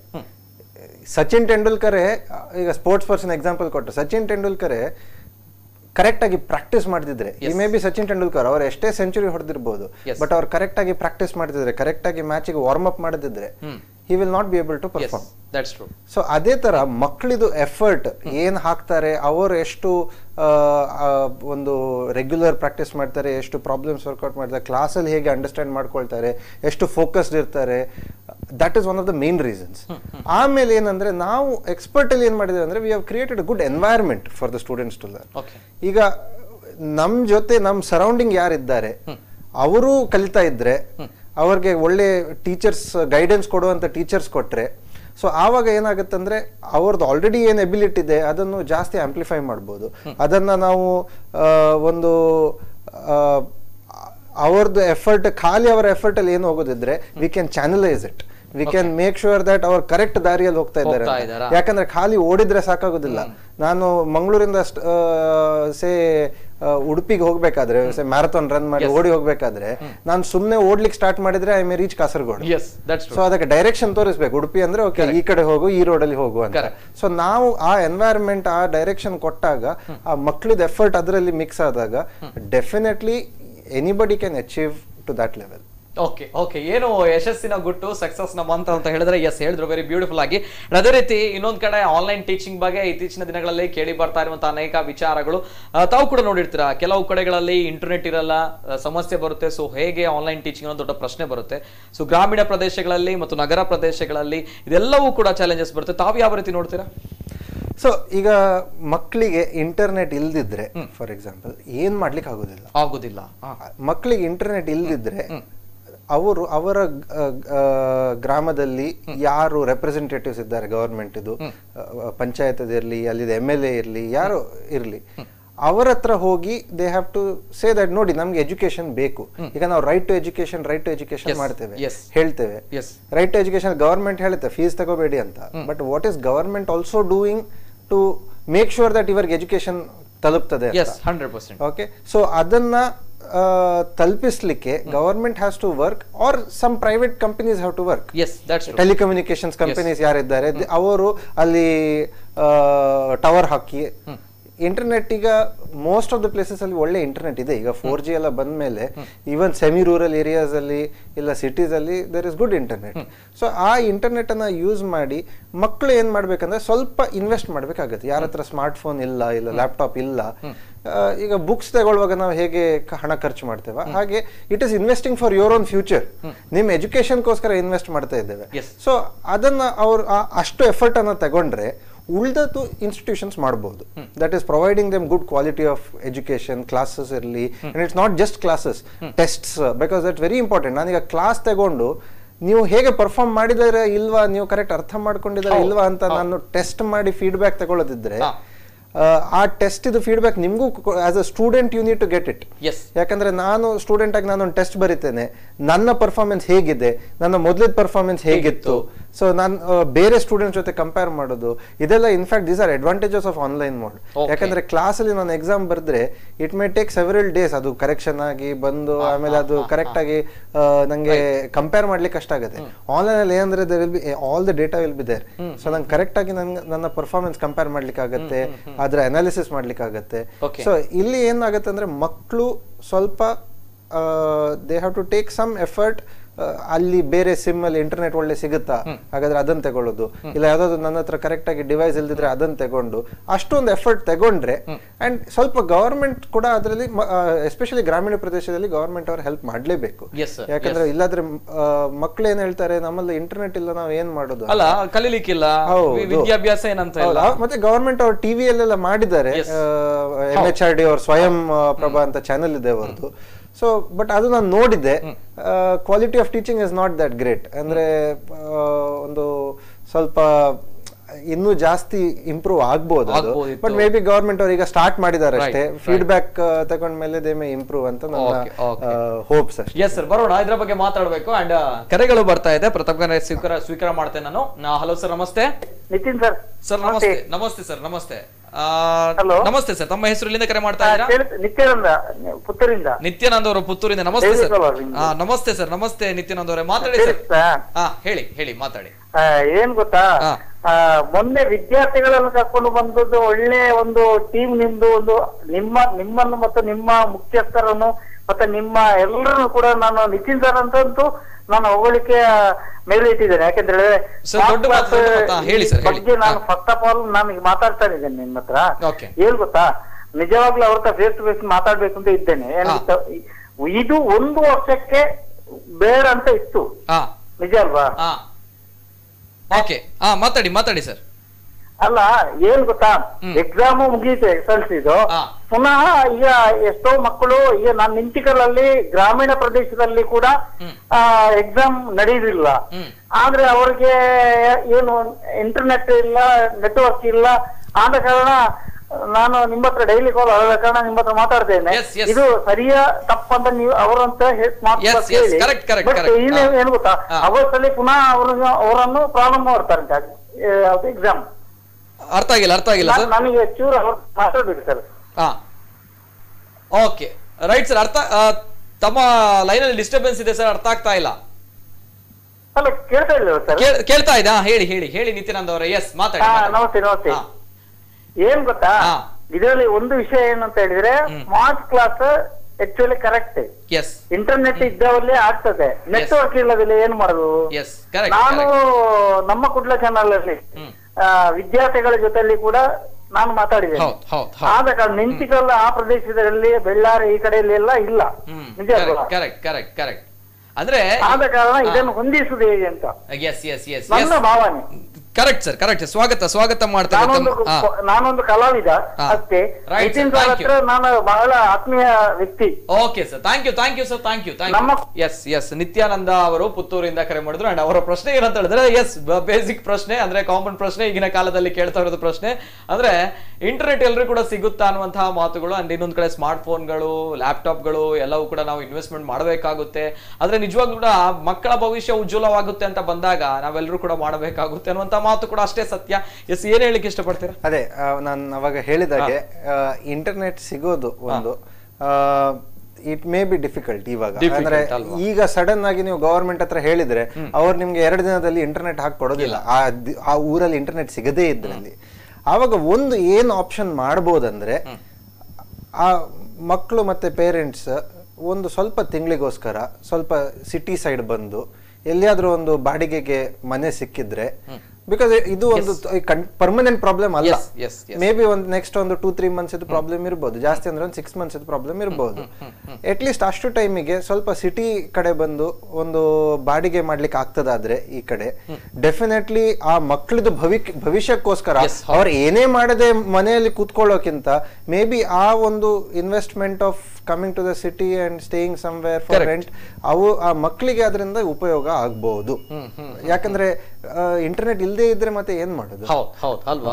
ಸಚಿನ್ ತೆಂಡೂಲ್ಕರೇ ಈಗ ಸ್ಪೋರ್ಟ್ಸ್ ಪರ್ಸನ್ ಎಕ್ಸಾಂಪಲ್ ಕೊಟ್ಟರು ಸಚಿನ್ ತೆಂಡೂಲ್ಕರೇ ಕರೆಕ್ಟ್ ಆಗಿ ಪ್ರಾಕ್ಟೀಸ್ ಮಾಡ್ತಿದ್ರೆ ಈ ಮೇ ಬಿ ಸಚಿನ್ ತೆಂಡೂಲ್ಕರ್ ಅವ್ರು ಎಷ್ಟೇ ಸೆಂಚುರಿ ಹೊಡೆದಿರ್ಬೋದು Yes. ಬಟ್ ಅವ್ರು ಕರೆಕ್ಟ್ ಆಗಿ ಪ್ರಾಕ್ಟೀಸ್ ಮಾಡ್ತಿದ್ರೆ ಕರೆಕ್ಟ್ ಆಗಿ ಮ್ಯಾಚಿಗೆ ವಾರ್ಮ್ ಅಪ್ ಮಾಡದಿದ್ರೆ he will not be able to yes perform that's true so ಅದೇ ತರ ಮಕ್ಕಳಿದು ಎಫರ್ಟ್ ಏನ್ ಹಾಕ್ತಾರೆ ಅವರು ಎಷ್ಟು ಆ, ಆ, ಒಂದು ರೆಗ್ಯುಲರ್ ಪ್ರಾಕ್ಟೀಸ್ ಮಾಡ್ತಾರೆ ಎಷ್ಟು ಪ್ರಾಬ್ಲಮ್ಸ್ ವರ್ಕೌಟ್ ಮಾಡ್ತಾರೆ ಕ್ಲಾಸಲ್ಲಿ ಹೇಗೆ ಅಂಡರ್ಸ್ಟ್ಯಾಂಡ್ ಮಾಡ್ಕೊಳ್ತಾರೆ ಎಷ್ಟು ಫೋಕಸ್ಡ್ ಇರ್ತಾರೆ that is one of the main reasons ಆಮೇಲೆ ಏನಂದ್ರೆ ನಾವು ಎಕ್ಸ್ಪರ್ಟ್ ಅಲ್ಲಿ ಏನ್ ಮಾಡಿದ್ದೇವೆ ಅಂದ್ರೆ we have created good environment for the students to learn okay ಈಗ ನಮ್ ಜೊತೆ ನಮ್ ಸರೌಂಡಿಂಗ್ ಯಾರಿದ್ದಾರೆ ಅವರು ಕಲಿತಾ ಇದ್ರೆ ಅವ್ರಿಗೆ ಒಳ್ಳೆ ಟೀಚರ್ಸ್ ಗೈಡೆನ್ಸ್ ಕೊಡುವಂತ ಟೀಚರ್ಸ್ ಕೊಟ್ರೆ ಸೊ ಆವಾಗ ಏನಾಗುತ್ತಂದ್ರೆ ಅವ್ರದ್ದು ಆಲ್ರೆಡಿ ಏನ್ ಎಬಿಲಿಟಿ ಇದೆ ಅದನ್ನು ಜಾಸ್ತಿ ಆಂಪ್ಲಿಫೈ ಮಾಡ್ಬೋದು ಅದನ್ನ ನಾವು ಆ, ಒಂದು ಆ, ಅವ್ರದ್ದು ಎಫರ್ಟ್ ಖಾಲಿ ಅವರ ಎಫರ್ಟ್ ಅಲ್ಲಿ ಏನು ಹೋಗೋದಿದ್ರೆ we can channelise it we can make sure that ಅವ್ರು ಕರೆಕ್ಟ್ ದಾರಿಯಲ್ಲಿ ಹೋಗ್ತಾ ಇದ್ದಾರೆ ಹೋಗ್ತಾ ಅಂತ. ಇದ್ದಾರಾ? ಯಾಕಂದ್ರೆ ಖಾಲಿ ಓಡಿದ್ರೆ ಸಾಕಾಗೋದಿಲ್ಲ ನಾನು ಮಂಗಳೂರಿಂದ ಸೇ ಉಡುಪಿಗೆ ಹೋಗ್ಬೇಕಾದ್ರೆ ಸೇ ಮ್ಯಾರಥಾನ್ ರನ್ ಮಾಡಿ ಓಡಿ ಹೋಗ್ಬೇಕಾದ್ರೆ ನಾನು ಸುಮ್ನೆ ಓಡ್ಲಿಕ್ಕೆ ಸ್ಟಾರ್ಟ್ ಮಾಡಿದ್ರೆ I may reach Kasaragod yes that's so ಅದಕ್ಕೆ ಡೈರೆಕ್ಷನ್ ತೋರಿಸ್ಬೇಕು ಉಡುಪಿ ಅಂದ್ರೆ ಓಕೆ ಈ ಕಡೆ ಹೋಗು ಈ ರೋಡಲ್ಲಿ ಹೋಗು ಅಂತ Correct. ಸೊ ನಾವು ಆ ಎನ್ವೈರನ್ಮೆಂಟ್ ಆ ಡೈರೆಕ್ಷನ್ ಕೊಟ್ಟಾಗ ಆ ಮಕ್ಳದ ಎಫರ್ಟ್ ಅದರಲ್ಲಿ ಮಿಕ್ಸ್ ಆದಾಗ definitely anybody can achieve to that level okay okay ಏನು ಯಶಸ್ಸಿನ ಗುಟ್ಟು ಸಕ್ಸಸ್ ನ ಮಂತ್ರ ಅಂತ ಹೇಳಿದ್ರೆ ಎಸ್ ಹೇಳಿದ್ರು ವೆರಿ ಬ್ಯೂಟಿಫುಲ್ ಆಗಿ ಅದೇ ರೀತಿ ಇನ್ನೊಂದ್ ಕಡೆ ಆನ್ಲೈನ್ ಟೀಚಿಂಗ್ ಬಗ್ಗೆ ಇತ್ತೀಚಿನ ದಿನಗಳಲ್ಲಿ ಕೇಳಿ ಬರ್ತಾ ಇರುವಂತಹ ಅನೇಕ ವಿಚಾರಗಳು ಆ, ತಾವು ಕೂಡ ನೋಡಿರ್ತೀರಾ ಕೆಲವು ಕಡೆಗಳಲ್ಲಿ ಇಂಟರ್ನೆಟ್ ಇರಲ್ಲ ಆ, ಸಮಸ್ಯೆ ಬರುತ್ತೆ ಸೊ ಹೇಗೆ ಆನ್ಲೈನ್ ಟೀಚಿಂಗ್ ಅನ್ನೋ ದೊಡ್ಡ ಪ್ರಶ್ನೆ ಬರುತ್ತೆ ಸೊ ಗ್ರಾಮೀಣ ಪ್ರದೇಶಗಳಲ್ಲಿ ಮತ್ತು ನಗರ ಪ್ರದೇಶಗಳಲ್ಲಿ ಇದೆಲ್ಲವೂ ಕೂಡ ಚಾಲೆಂಜಸ್ ಬರುತ್ತೆ ತಾವು ಯಾವ ರೀತಿ ನೋಡ್ತೀರಾ ಸೊ ಈಗ ಮಕ್ಕಳಿಗೆ ಇಂಟರ್ನೆಟ್ ಇಲ್ದಿದ್ರೆ ಫಾರ್ ಎಕ್ಸಾಂಪಲ್ ಏನ್ ಮಾಡ್ಲಿಕ್ಕೆ ಆಗೋದಿಲ್ಲ ಆಗುದಿಲ್ಲ ಆ, ಮಕ್ಕಳಿಗೆ ಇಂಟರ್ನೆಟ್ ಇಲ್ದಿದ್ರೆ ಅವರು ಅವರ ಆ, ಆ, ಗ್ರಾಮದಲ್ಲಿ ಯಾರು ರೆಪ್ರೆಸೆಂಟೇಟಿವ್ಸ್ ಇದ್ದಾರೆ ಗವರ್ಮೆಂಟ್ ಇದು ಪಂಚಾಯತ್ ಇರಲಿ ಅಲ್ಲಿದ ಎಮ್ ಎಲ್ ಎ ಇರಲಿ ಯಾರು ಇರಲಿ ಅವರ ಹತ್ರ ಹೋಗಿ they have to say that ನೋಡಿ ನಮ್ಗೆ ಎಜುಕೇಶನ್ ಬೇಕು ಈಗ ನಾವು right to education right to education Yes, ಮಾಡ್ತೇವೆ yes. ಹೇಳ್ತೇವೆ Yes. Right to education government ಹೇಳುತ್ತೆ ಫೀಸ್ ತಗೋಬೇಡಿ ಅಂತ but what is government also doing to make sure that ಇವರಿಗೆ ಎಜುಕೇಶನ್ ತಲುಪ್ತದೆ ಅಂತ. Yes hundred percent okay so ಅದನ್ನ ಆ, ತಲುಪಿಸ್ಲಿಕ್ಕೆ government has to work or some private companies have to work yes that's telecommunications companies ಯಾರಿದ್ದಾರೆ ದ್- ಅವರು ಅಲ್ಲಿ ಟವರ್ ಹಾಕಿ ಇಂಟರ್ನೆಟ್ ಈಗ ಮೋಸ್ಟ್ ಆಫ್ ದ ಪ್ಲೇಸಸ್ ಅಲ್ಲಿ ಒಳ್ಳೆ ಇಂಟರ್ನೆಟ್ ಇದೆ ಈಗ ಫೋರ್ ಜಿ ಎಲ್ಲ ಬಂದ್ಮೇಲೆ ಈವನ್ ಸೆಮಿ ರೂರಲ್ ಏರಿಯಾಸ್ ಅಲ್ಲಿ ಇಲ್ಲ ಸಿಟೀಸ್ ಅಲ್ಲಿ there is good internet so ಆ ಇಂಟರ್ನೆಟ್ ಅನ್ನ ಯೂಸ್ ಮಾಡಿ ಮಕ್ಕಳು ಏನ್ ಮಾಡ್ಬೇಕಂದ್ರೆ ಸ್ವಲ್ಪ ಇನ್ವೆಸ್ಟ್ ಮಾಡ್ಬೇಕಾಗತ್ತೆ ಯಾರ ಹತ್ರ ಸ್ಮಾರ್ಟ್ ಫೋನ್ ಇಲ್ಲ ಇಲ್ಲ ಲ್ಯಾಪ್ಟಾಪ್ ಇಲ್ಲ ಆ, ಈಗ ಬುಕ್ಸ್ ತಗೊಳ್ಳುವಾಗ ನಾವು ಹೇಗೆ ಕ- ಹಣ ಖರ್ಚು ಮಾಡ್ತೇವೆ ಹಾಗೆ it is investing for your own future ನಿಮ್ ಎಜುಕೇಶನ್ಗೋಸ್ಕರ ಇನ್ವೆಸ್ಟ್ ಮಾಡ್ತಾ ಇದ್ದೇವೆ Yes. ಸೊ ಅದನ್ನ ಅವ್ರು ಆ- ಅಷ್ಟು ಎಫರ್ಟ್ ಅನ್ನ ತಗೊಂಡ್ರೆ ಉಳ್ದದ್ದು ಇನ್ಸ್ಟಿಟ್ಯೂಷನ್ಸ್ ಮಾಡಬಹುದು that is providing them good quality of education classes ಇರಲಿ and it's not just classes tests because that very important ನಾನೀಗ ಕ್ಲಾಸ್ ತಗೊಂಡು ನೀವು ಹೇಗೆ ಪರ್ಫಾರ್ಮ್ ಮಾಡಿದರೆ ಇಲ್ವಾ ನೀವು ಕರೆಕ್ಟ್ ಅರ್ಥ ಮಾಡ್ಕೊಂಡಿದ್ದಾರೆ ಇಲ್ವಾ ಅಂತ ನಾನು ಟೆಸ್ಟ್ ಮಾಡಿ ಫೀಡ್ಬ್ಯಾಕ್ ತಗೊಳ್ಳೋದಿದ್ರೆ ಹಾ. ಆ, ಆ ಟೆಸ್ಟ್ ಇದು ಫೀಡ್ಬ್ಯಾಕ್ ನಿಮಗೂ as a student you need to get it yes ಯಾಕಂದ್ರೆ ನಾನು ಸ್ಟೂಡೆಂಟ್ ಆಗಿ ನಾನೊಂದು ಟೆಸ್ಟ್ ಬರಿತೇನೆ ನನ್ನ ಪರ್ಫಾರ್ಮೆನ್ಸ್ ಹೇಗಿದೆ ನನ್ನ ಮೊದಲಿನ ಪರ್ಫಾರ್ಮೆನ್ಸ್ ಹೇಗಿತ್ತು ಸೊ ನಾನು ಬೇರೆ ಸ್ಟೂಡೆಂಟ್ಸ್ ಜೊತೆ ಕಂಪೇರ್ ಮಾಡೋದು ಇದೆಲ್ಲ in fact these are advantages of online mode Okay. ಯಾಕಂದ್ರೆ ಕ್ಲಾಸಲ್ಲಿ ನಾನು ಎಕ್ಸಾಮ್ ಬರೆದ್ರೆ it may take several days ಅದು ಕರೆಕ್ಷನ್ ಆಗಿ ಬಂದು ಆಮೇಲೆ ಅದು ಕರೆಕ್ಟ್ ಆಗಿ ಆ, ನಂಗೆ ಕಂಪೇರ್ ಮಾಡ್ಲಿಕ್ಕೆ ಕಷ್ಟ ಆಗುತ್ತೆ ಆನ್ಲೈನ್ ಅಲ್ಲಿ ಏನಂದ್ರೆ there will be all the data will be there so ನಂಗೆ ಕರೆಕ್ಟ್ ಆಗಿ ನನ್ಗೆ ನನ್ನ ಪರ್ಫಾರ್ಮೆನ್ಸ್ ಕಂಪೇರ್ ಮಾಡ್ಲಿಕ್ಕೆ ಆಗುತ್ತೆ ಅದ್ರ ಅನಾಲಿಸಿಸ್ ಮಾಡ್ಲಿಕ್ಕೆ ಆಗುತ್ತೆ Okay. ಸೊ ಇಲ್ಲಿ ಏನಾಗುತ್ತೆ ಅಂದ್ರೆ ಮಕ್ಕಳು ಸ್ವಲ್ಪ they have to take some effort ಅಲ್ಲಿ ಬೇರೆ ಸಿಮ್ ಅಲ್ಲಿ ಇಂಟರ್ನೆಟ್ ಒಳ್ಳೆ ಸಿಗುತ್ತಾ ಹಾಗಾದ್ರೆ ಅದನ್ನ ತಗೊಳ್ಳೋದು ಇಲ್ಲ ಯಾವ್ದಾದ್ರು ನನ್ನ ಹತ್ರ ಕರೆಕ್ಟ್ ಆಗಿ ಡಿವೈಸ್ ಇಲ್ದಿದ್ರೆ ಅದನ್ನ ತಗೊಂಡು ಅಷ್ಟೊಂದು ಎಫರ್ಟ್ ತಗೊಂಡ್ರೆ ಅಂಡ್ ಸ್ವಲ್ಪ ಗವರ್ಮೆಂಟ್ ಕೂಡ ಅದರಲ್ಲಿ ಎಸ್ಪೆಷಲಿ ಗ್ರಾಮೀಣ ಪ್ರದೇಶದಲ್ಲಿ ಗವರ್ಮೆಂಟ್ ಅವ್ರು ಹೆಲ್ಪ್ ಮಾಡ್ಲೇಬೇಕು Yes, sir. ಯಾಕಂದ್ರೆ ಇಲ್ಲಾದ್ರೆ ಮಕ್ಳು ಏನ್ ಹೇಳ್ತಾರೆ ನಮ್ಮಲ್ಲಿ ಇಂಟರ್ನೆಟ್ ಇಲ್ಲ ನಾವ್ ಏನ್ ಮಾಡೋದು ಅಲ್ಲ ಕಲೀಲಿಕ್ಕಿಲ್ಲ ಹೌದು. ವಿ- ವಿದ್ಯಾಭ್ಯಾಸ ಏನಂತ ಇಲ್ಲ ಹೌದಾ? ಮತ್ತೆ ಗವರ್ಮೆಂಟ್ ಅವ್ರು ಟಿವಿಯಲ್ಲೆಲ್ಲ ಮಾಡಿದ್ದಾರೆ ಎಂ ಎಚ್ ಆರ್ ಡಿ ಅವ್ರ ಸ್ವಯಂ ಆ, ಪ್ರಭಾ ಅಂತ ಚಾನೆಲ್ ಇದೆ ಅವರದ್ದು ಸೊ ಬಟ್ ಅದು ನಾನು ನೋಡಿದ್ದೆ quality of teaching is not that great ಅಂದ್ರೆ ಆ, ಒಂದು ಸ್ವಲ್ಪ ಇನ್ನೂ ಜಾಸ್ತಿ ಇಂಪ್ರೂವ್ ಆಗ್ಬೋದು ಅದು ಆಗ್ಬೋದಿತ್ತು. ಬಟ್ ಮೇ ಬಿ ಗವರ್ಮೆಂಟ್ ಅವ್ರು ಈಗ ಸ್ಟಾರ್ಟ್ ಮಾಡಿದ್ದಾರೆ Right, ಅಷ್ಟೇ right. ಫೀಡ್ಬ್ಯಾಕ್ ತಗೊಂಡ್ಮೇಲೆ ದೇ ಮೇ ಇಂಪ್ರೂವ್ ಅಂತ ನನ್ನ Okay, okay. ಹೋಪ್ಸ್ ಅಷ್ಟೇ ಎಸ್ ಸರ್ ಬರೋಣ ಇದ್ರ ಬಗ್ಗೆ ಮಾತಾಡಬೇಕು ಅಂಡ್ ಕರೆಗಳು ಬರ್ತಾ ಇದೆ ಪ್ರತಾಪ್ ಕರೆ ಸ್ವೀಕಾರ ಸ್ವೀಕಾರ ಮಾಡ್ತೇನೆ ನಾನು ಹಲೋ ಸರ್ ನಮಸ್ತೆ ನಿತಿನ್ ಸರ್ ಸರ್ ನಮಸ್ತೆ ನಮಸ್ತೆ ಸರ್ ನಮಸ್ತೆ ಆ, Hello. ನಮಸ್ತೆ ಸರ್ ತಮ್ಮ ಹೆಸರು ಇಲ್ಲಿಂದ ಕರೆ ಮಾಡ್ತಾ ಇದ್ದೀರಾ ಕೇಳಿ- ನಿತ್ಯಾನಂದ ಪುತ್ತೂರಿಂದ ನಿತ್ಯಾನಂದ್ ಅವರು ಪುತ್ತೂರಿಂದ ನಮಸ್ತೆ ಸರ್ ಹೇಳಿ ಸರ್. ಹಾ ನಮಸ್ತೆ ಸರ್ ನಮಸ್ತೆ ನಿತ್ಯಾನಂದ್ ಅವರೇ ಮಾತಾಡಿ ಸರ್ ಕೇಳಿಸ್ತಾ? ಹಾ ಹೇಳಿ ಹೇಳಿ ಮಾತಾಡಿ ಆ, ಏನ್ ಗೊತ್ತಾ ಹಾ. ಆ, ಮೊನ್ನೆ ವಿದ್ಯಾರ್ಥಿಗಳನ್ನು ಕರ್ಕೊಂಡು ಬಂದದ್ದು ಒಳ್ಳೆ ಒಂದು ಟೀಮ್ ನಿಮ್ದು ಒಂದು ನಿಮ್ಮ ನಿಮ್ಮನ್ನು ಮತ್ತು ನಿಮ್ಮ ಮುಖ್ಯಸ್ಥರನ್ನು ಮತ್ತೆ ನಿಮ್ಮ ಎಲ್ಲರನ್ನು ಕೂಡ ನಾನು ನಿತಿನ್ ಸರ್ ಅಂತಂತೂ ನಾನು ಹೊಗಳಿಕೆ ಮೇಲೆ ಇಟ್ಟಿದ್ದೇನೆ ಯಾಕೆಂದ್ರೆ Sir, ದೊಡ್ಡ ಮಾತು, ದೊಡ್ಡ ಮಾತು. ಹಾ, ಹೇಳಿ sir, ಹೇಳಿ. ಬಗ್ಗೆ ನಾನು ಹಾ. ಫಸ್ಟ್ ಆಫ್ ಆಲ್ ನಾನು ಈಗ ಮಾತಾಡ್ತಾ ಇದ್ದೇನೆ ನಿಮ್ಮ ಹತ್ರ Okay. ಏನ್ ಗೊತ್ತಾ ನಿಜವಾಗ್ಲೂ ಅವ್ರ ಹತ್ರ ಫೇಸ್ ಟು ಫೇಸ್ ಮಾತಾಡ್ಬೇಕು ಅಂತ ಇದ್ದೇನೆ ಏನ್ ಹಾ. ಗೊತ್ತಾ? ಇದು ಒಂದು ವರ್ಷಕ್ಕೆ ಬೇಡ ಅಂತ ಇತ್ತು ಹಾ ನಿಜ ಅಲ್ವಾ ಹಾ ಓಕೆ ಹಾ ಮಾತಾಡಿ ಮಾತಾಡಿ ಸರ್ ಅಲ್ಲ ಏನ್ ಗೊತ್ತಾ ಹ್ಮ್. ಎಕ್ಸಾಮ್ ಮುಗೀತು ಎಸ್ ಎಲ್ ಸಿದು ಹಾ. ಪುನಃ ಈಗ ಎಷ್ಟೋ ಮಕ್ಕಳು ಈಗ ನಾನು ನಿಂತಿಕಲಲ್ಲಿ ಗ್ರಾಮೀಣ ಪ್ರದೇಶದಲ್ಲಿ ಕೂಡ ಹ್ಮ್. ಎಕ್ಸಾಮ್ ನಡೆಯುವುದಿಲ್ಲ ಹ್ಮ್ ಆದ್ರೆ ಅವ್ರಿಗೆ ಏನು ಇಂಟರ್ನೆಟ್ ಇಲ್ಲ ನೆಟ್ವರ್ಕ್ ಇಲ್ಲ ಆದ ಕಾರಣ ನಾನು ನಿಮ್ಮ ಹತ್ರ ಡೈಲಿ ಕಾಲ್ ಆದ ಕಾರಣ ನಿಮ್ಮ ಹತ್ರ ಮಾತಾಡ್ತೇನೆ Yes, yes. ಇದು ಸರಿಯ ತಪ್ಪಂತ ನೀವು ಅವರಂತ ಹೇ- ಮಾತು Yes, yes, ಕೇಳಿ. correct, correct, But correct. ಇಲ್ಲಿ ಹಾ. ಏನು ಗೊತ್ತಾ ಹಾ. ಅವತ್ತಲ್ಲಿ ಪುನಃ ಅವ್ರನ್ನ ಅವರನ್ನು ಪ್ರಾರಂಭ ಮಾಡ್ತಾರೆ ಎಕ್ಸಾಮ್ ಅರ್ಥ ಆಗಿಲ್ಲ ಅರ್ಥ ಆಗಿಲ್ಲ ಸರ್ ನನಗೆ ಚೂರು ಅವ್ರು ಮಾತಾಡ್ಬೇಕು ಸರ್ ಹಾ ಓಕೆ ರೈಟ್ ಸರ್ ಅರ್ಥ ಆ, ತಮ್ಮ ಲೈನಲ್ಲಿ ಡಿಸ್ಟರ್ಬೆನ್ಸ್ ಇದೆ ಸರ್ ಅರ್ಥ ಆಗ್ತಾ ಇಲ್ಲ ಅಲ್ಲ ಕೇಳ್ತಾ ಇಲ್ಲ ಸರ್ ಕೇಳ್- ಕೇಳ್ತಾ ಇದೆ ಹಾ, ಹೇಳಿ ಹೇಳಿ ಹೇಳಿ ನಿತ್ಯಾನಂದ್ ಅವರೇ ಎಸ್ ಮಾತಾಡಿ ಹಾ ಮಾತಾಡಿ. ನಮಸ್ತೆ ನಮಸ್ತೆ ಹಾ. ಏನ್ ಗೊತ್ತಾ ಹಾ. ಇದರಲ್ಲಿ ಒಂದು ವಿಷಯ ಏನಂತ ಹೇಳಿದ್ರೆ ಹ್ಮ್. Smart class actually correct yes internet ಇದ್ದವಲ್ಲೇ ಆಗ್ತದೆ ನೆಟ್ವರ್ಕ್ ಇಲ್ಲದಿಲ್ಲ ಏನ್ ಮಾಡೋದು ಎಸ್ ಕರೆಕ್ಟ್ ನಾನು ನಮ್ಮ ಕುಡ್ಲ ಚಾನಲ್ ಅಲ್ಲಿ ಹ್ಮ್. ಆ, ವಿದ್ಯಾರ್ಥಿಗಳ ಜೊತೆಲಿ ಕೂಡ ನಾನು ಮಾತಾಡಿದ್ದೇನೆ ಹೌದ್ ಹೌದ್ ಹೌದ್ ಆದ ಕಾರಣ ನಿಂತಿಕಲ್ಲ ಆ ಪ್ರದೇಶದಲ್ಲಿ ಬೆಳ್ಳಾರಿ ಈ ಕಡೆಯಲ್ಲಿ ಎಲ್ಲ ಇಲ್ಲ ಹ್ಮ್ ನಿಜ ಅಲ್ವಾ ಕರೆಕ್ಟ್ ಕರೆಕ್ಟ್ ಕರೆಕ್ಟ್ ಅಂದ್ರೆ ಆದ ಕಾರಣ ಇದನ್ನು ಹೊಂದಿಸುದು ಹೇಗೆ ಅಂತ ಎಸ್ ಎಸ್ ಎಸ್ ಎಸ್ ನನ್ನ ಭಾವನೆ ಕರೆಕ್ಟ್ ಸರ್ ಕರೆಕ್ಟ್ ಸ್ವಾಗತ ಸ್ವಾಗತ ಮಾಡ್ತೇನೆ ನಾನೊಂದು ತಮ್ಮ- ಹಾ. ನಾನೊಂದು ಕಲಾವಿದ ಹಾ. ಅಷ್ಟೇ Right, Nitin sir. Sir Thank you. ಹತ್ರ ನಾನು ಬಹಳ ಆತ್ಮೀಯ ವ್ಯಕ್ತಿ okay sir thank you thank you sir thank you thank ನಮ್ಮ- ಯು ಎಸ್ ಎಸ್ ನಿತ್ಯಾನಂದ ಅವರು ಪುತ್ತೂರಿಂದ ಕರೆ ಮಾಡಿದ್ರು ಅಂಡ್ ಅವರ ಪ್ರಶ್ನೆ ಏನಂತ ಹೇಳಿದ್ರೆ ಎಸ್ ಬೇಸಿಕ್ ಪ್ರಶ್ನೆ ಅಂದ್ರೆ ಕಾಮನ್ ಪ್ರಶ್ನೆ ಈಗಿನ ಕಾಲದಲ್ಲಿ ಕೇಳ್ತಾ ಇರೋದು ಪ್ರಶ್ನೆ ಅಂದ್ರೆ ಇಂಟರ್ನೆಟ್ ಎಲ್ಲರೂ ಕೂಡ ಸಿಗುತ್ತಾ ಅನ್ನುವಂತಹ ಮಾತುಗಳು ಅಂಡ್ ಇನ್ನೊಂದ್ ಕಡೆ ಸ್ಮಾರ್ಟ್ ಫೋನ್ಗಳು ಲ್ಯಾಪ್ಟಾಪ್ಗಳು ಎಲ್ಲವೂ ಕೂಡ ನಾವು ಇನ್ವೆಸ್ಟ್ಮೆಂಟ್ ಮಾಡಬೇಕಾಗುತ್ತೆ ಆದ್ರೆ ನಿಜವಾಗ್ಲೂ ಕೂಡ ಮಕ್ಕಳ ಭವಿಷ್ಯ ಉಜ್ವಲವಾಗುತ್ತೆ ಅಂತ ಬಂದಾಗ ನಾವೆಲ್ಲರೂ ಕೂಡ ಮಾಡಬೇಕಾಗುತ್ತೆ ಅನ್ನುವಂತ ಮಾತು ಕೂಡ ಅಷ್ಟೇ ಸತ್ಯ ಎಸ್ ಏನ್ ಹೇಳಿಕ್ಕೆ ಇಷ್ಟಪಡ್ತೀರಾ ಅದೇ ನಾನು ಅವಾಗ ಹೇಳಿದಾಗೆ ಇಂಟರ್ನೆಟ್ ಸಿಗೋದು ಒಂದು ಇಟ್ ಮೇ ಬಿ ಡಿಫಿಕಲ್ಟ್ ಇವಾಗ Difficult ಅಂದ್ರೆ ಅಲ್ವಾ? ಈಗ ಸಡನ್ ಆಗಿ ನೀವು ಗವರ್ಮೆಂಟ್ ಹತ್ರ ಹೇಳಿದ್ರೆ ಅವ್ರು ನಿಮ್ಗೆ ಎರಡು ದಿನದಲ್ಲಿ ಇಂಟರ್ನೆಟ್ ಹಾಕಿ ಕೊಡೋದಿಲ್ಲ ಆ ದಿ- ಆ ಊರಲ್ಲಿ ಇಂಟರ್ನೆಟ್ ಸಿಗದೇ ಇದ್ರಲ್ಲಿ ಆವಾಗ ಒಂದು ಏನು ಆಪ್ಷನ್ ಮಾಡ್ಬೋದಂದ್ರೆ ಆ ಮಕ್ಕಳು ಮತ್ತೆ ಪೇರೆಂಟ್ಸ್ ಒಂದು ಸ್ವಲ್ಪ ತಿಂಗಳಿಗೋಸ್ಕರ ಸ್ವಲ್ಪ ಸಿಟಿ ಸೈಡ್ ಬಂದು ಎಲ್ಲಿಯಾದ್ರೂ ಒಂದು ಬಾಡಿಗೆಗೆ ಮನೆ ಸಿಕ್ಕಿದ್ರೆ ಬಿಕಾಸ್ ಇದು ಒಂದು ಪರ್ಮನೆಂಟ್ ಪ್ರಾಬ್ಲಮ್ ಅಲ್ಲ Yes, yes, yes. May be ಒಂದು ನೆಕ್ಸ್ಟ್ ಒಂದು ಟೂ ತ್ರೀ ಮಂತ್ಸ್ ಇದು ಪ್ರಾಬ್ಲಮ್ ಇರ್ಬೋದು ಜಾಸ್ತಿ ಅಂದ್ರೆ ಒಂದು ಸಿಕ್ಸ್ ಮಂತ್ಸ್ ಇದು ಪ್ರಾಬ್ಲಮ್ ಇರ್ಬೋದು ಅಟ್ ಲೀಸ್ಟ್ ಅಷ್ಟು ಟೈಮಿಗೆ ಸ್ವಲ್ಪ ಸಿಟಿ ಕಡೆ ಬಂದು ಒಂದು ಬಾಡಿಗೆ ಮಾಡ್ಲಿಕ್ಕೆ ಆಗ್ತದಾದ್ರೆ ಈ ಕಡೆ ಡೆಫಿನೆಟ್ಲಿ ಆ ಮಕ್ಕಳದು ಭವಿ ಭವಿಷ್ಯಕ್ಕೋಸ್ಕರ Yes, ಅವ್ರು ಏನೇ ಮಾಡದೆ ಮನೆಯಲ್ಲಿ ಕೂತ್ಕೊಳ್ಳೋಕ್ಕಿಂತ ಮೇ ಬಿ ಆ ಒಂದು investment of coming to the city and staying somewhere for Correct. Rent ಅವು ಆ ಮಕ್ಕಳಿಗೆ ಅದರಿಂದ ಉಪಯೋಗ ಆಗ್ಬಹುದು ಯಾಕಂದ್ರೆ ಇಂಟರ್ನೆಟ್ ಇಲ್ಲದೆ ಇದ್ರೆ ಮತ್ತೆ ಏನ್ ಮಾಡೋದು ಹೌದ್ ಹೌದ್ ಅಲ್ವಾ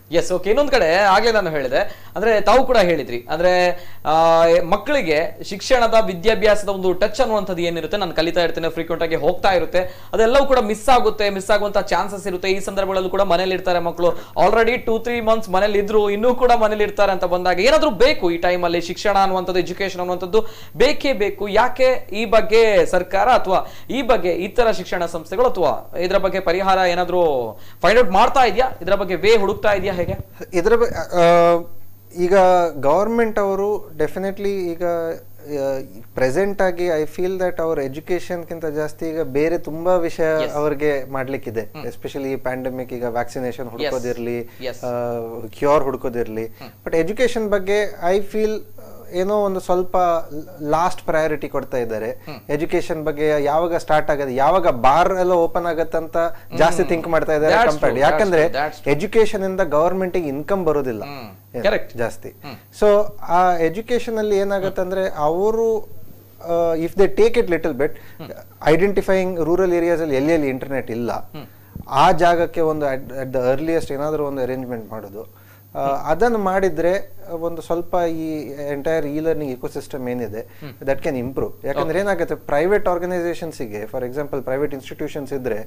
ಎಸ್ ಓಕೆ ಇನ್ನೊಂದ್ ಕಡೆ ಆಗ್ಲೇ ನಾನು ಹೇಳಿದೆ ಅಂದ್ರೆ ತಾವು ಕೂಡ ಹೇಳಿದ್ರಿ ಅಂದ್ರೆ ಆ, ಮಕ್ಕಳಿಗೆ ಶಿಕ್ಷಣದ ವಿದ್ಯಾಭ್ಯಾಸದ ಒಂದು ಟಚ್ ಅನ್ನುವಂಥದ್ದು ಏನಿರುತ್ತೆ ನಾನು ಕಲಿತಾ ಇರ್ತೇನೆ ಫ್ರೀಕ್ವೆಂಟ್ ಆಗಿ ಹೋಗ್ತಾ ಇರುತ್ತೆ ಅದೆಲ್ಲವೂ ಕೂಡ ಮಿಸ್ ಆಗುತ್ತೆ ಮಿಸ್ ಆಗುವಂತ ಚಾನ್ಸಸ್ ಇರುತ್ತೆ ಈ ಸಂದರ್ಭಗಳಲ್ಲೂ ಕೂಡ ಮನೇಲಿ ಇರ್ತಾರೆ ಮಕ್ಕಳು ಆಲ್ರೆಡಿ ಟೂ ತ್ರೀ ಮಂತ್ಸ್ ಮನೇಲಿ ಇದ್ರು ಇನ್ನೂ ಕೂಡ ಮನೇಲಿ ಇರ್ತಾರೆ ಅಂತ ಬಂದಾಗ ಏನಾದ್ರೂ ಬೇಕು ಈ ಟೈಮಲ್ಲಿ ಶಿಕ್ಷಣ ಅನ್ನುವಂಥದ್ದು ಎಜುಕೇಶನ್ ಅನ್ನುವಂಥದ್ದು ಬೇಕೇ ಬೇಕು ಯಾಕೆ ಈ ಬಗ್ಗೆ ಸರ್ಕಾರ ಅಥವಾ ಈ ಬಗ್ಗೆ ಇತರ ಶಿಕ್ಷಣ ಸಂಸ್ಥೆಗಳು ಅಥವಾ ಇದರ ಬಗ್ಗೆ ಪರಿಹಾರ ಏನಾದ್ರೂ ಫೈಂಡ್ ಔಟ್ ಮಾಡ್ತಾ ಇದೆಯಾ ಇದರ ಬಗ್ಗೆ ವೇ ಹುಡುಕ್ತಾ ಇದೆಯಾ ಹೇಗೆ ಇದರ ಬ- ಆ, ಈಗ ಗವರ್ಮೆಂಟ್ ಅವರು ಡೆಫಿನೆಟ್ಲಿ ಈಗ ಪ್ರೆಸೆಂಟ್ ಆಗಿ ಐ ಫೀಲ್ ದಟ್ ಅವ್ರ ಎಜುಕೇಶನ್ಗಿಂತ ಜಾಸ್ತಿ ಈಗ ಬೇರೆ ತುಂಬಾ ವಿಷಯ ಅವ್ರಿಗೆ ಮಾಡ್ಲಿಕ್ಕಿದೆ ಎಸ್ಪೆಷಲಿ ಪ್ಯಾಂಡಮಿಕ್ ಈಗ ವ್ಯಾಕ್ಸಿನೇಷನ್ ಹುಡ್ಕೋದಿರ್ಲಿ Yes. ಕ್ಯೂರ್ ಹುಡ್ಕೋದಿರ್ಲಿ ಬಟ್ ಎಜುಕೇಶನ್ ಬಗ್ಗೆ ಐ ಫೀಲ್ ಏನೋ ಒಂದು ಸ್ವಲ್ಪ ಲಾಸ್ಟ್ ಪ್ರಯಾರಿಟಿ ಕೊಡ್ತಾ ಇದ್ದಾರೆ ಎಜುಕೇಶನ್ ಬಗ್ಗೆ ಯಾವಾಗ ಸ್ಟಾರ್ಟ್ ಆಗದೆ ಯಾವಾಗ ಬಾರ್ ಎಲ್ಲ ಓಪನ್ ಆಗತ್ತಂತ ಜಾಸ್ತಿ ಥಿಂಕ್ ಮಾಡ್ತಾ ಇದ್ದಾರೆ That's ಕಂಪೇರ್ಡ್ true, that's ಯಾಕಂದ್ರೆ true, that's ಎಜುಕೇಶನ್ ಇಂದ ಗವರ್ಮೆಂಟ್ ಇನ್ಕಮ್ ಬರೋದಿಲ್ಲ ಹ್ಮ್. ಏನು, Correct. ಜಾಸ್ತಿ ಸೊ ಆ ಎಜುಕೇಶನ್ ಅಲ್ಲಿ ಏನಾಗತ್ತಂದ್ರೆ ಅವರು if they take it little bit identifying rural areas ಅಲ್ಲಿ ಎಲ್ಲಿ ಎಲ್ಲಿ ಇಂಟರ್ನೆಟ್ ಇಲ್ಲ ಆ ಜಾಗಕ್ಕೆ ಒಂದು ಅಟ್ ದ ಅರ್ಲಿಯಸ್ಟ್ ಏನಾದರೂ ಒಂದು ಅರೇಂಜ್ಮೆಂಟ್ ಮಾಡೋದು ಆ, ಅದನ್ನು ಮಾಡಿದ್ರೆ ಒಂದು ಸ್ವಲ್ಪ ಈ ಎಂಟೈರ್ ಇ ಲರ್ನಿಂಗ್ ಇಕೋಸಿಸ್ಟಮ್ ಏನಿದೆ ದಟ್ ಕ್ಯಾನ್ ಇಂಪ್ರೂವ್ ಯಾಕಂದ್ರೆ ಏನಾಗುತ್ತೆ ಪ್ರೈವೇಟ್ ಆರ್ಗನೈಸೇಷನ್ಸಿಗೆ ಫಾರ್ ಎಕ್ಸಾಂಪಲ್ ಪ್ರೈವೇಟ್ ಇನ್ಸ್ಟಿಟ್ಯೂಷನ್ಸ್ ಇದ್ರೆ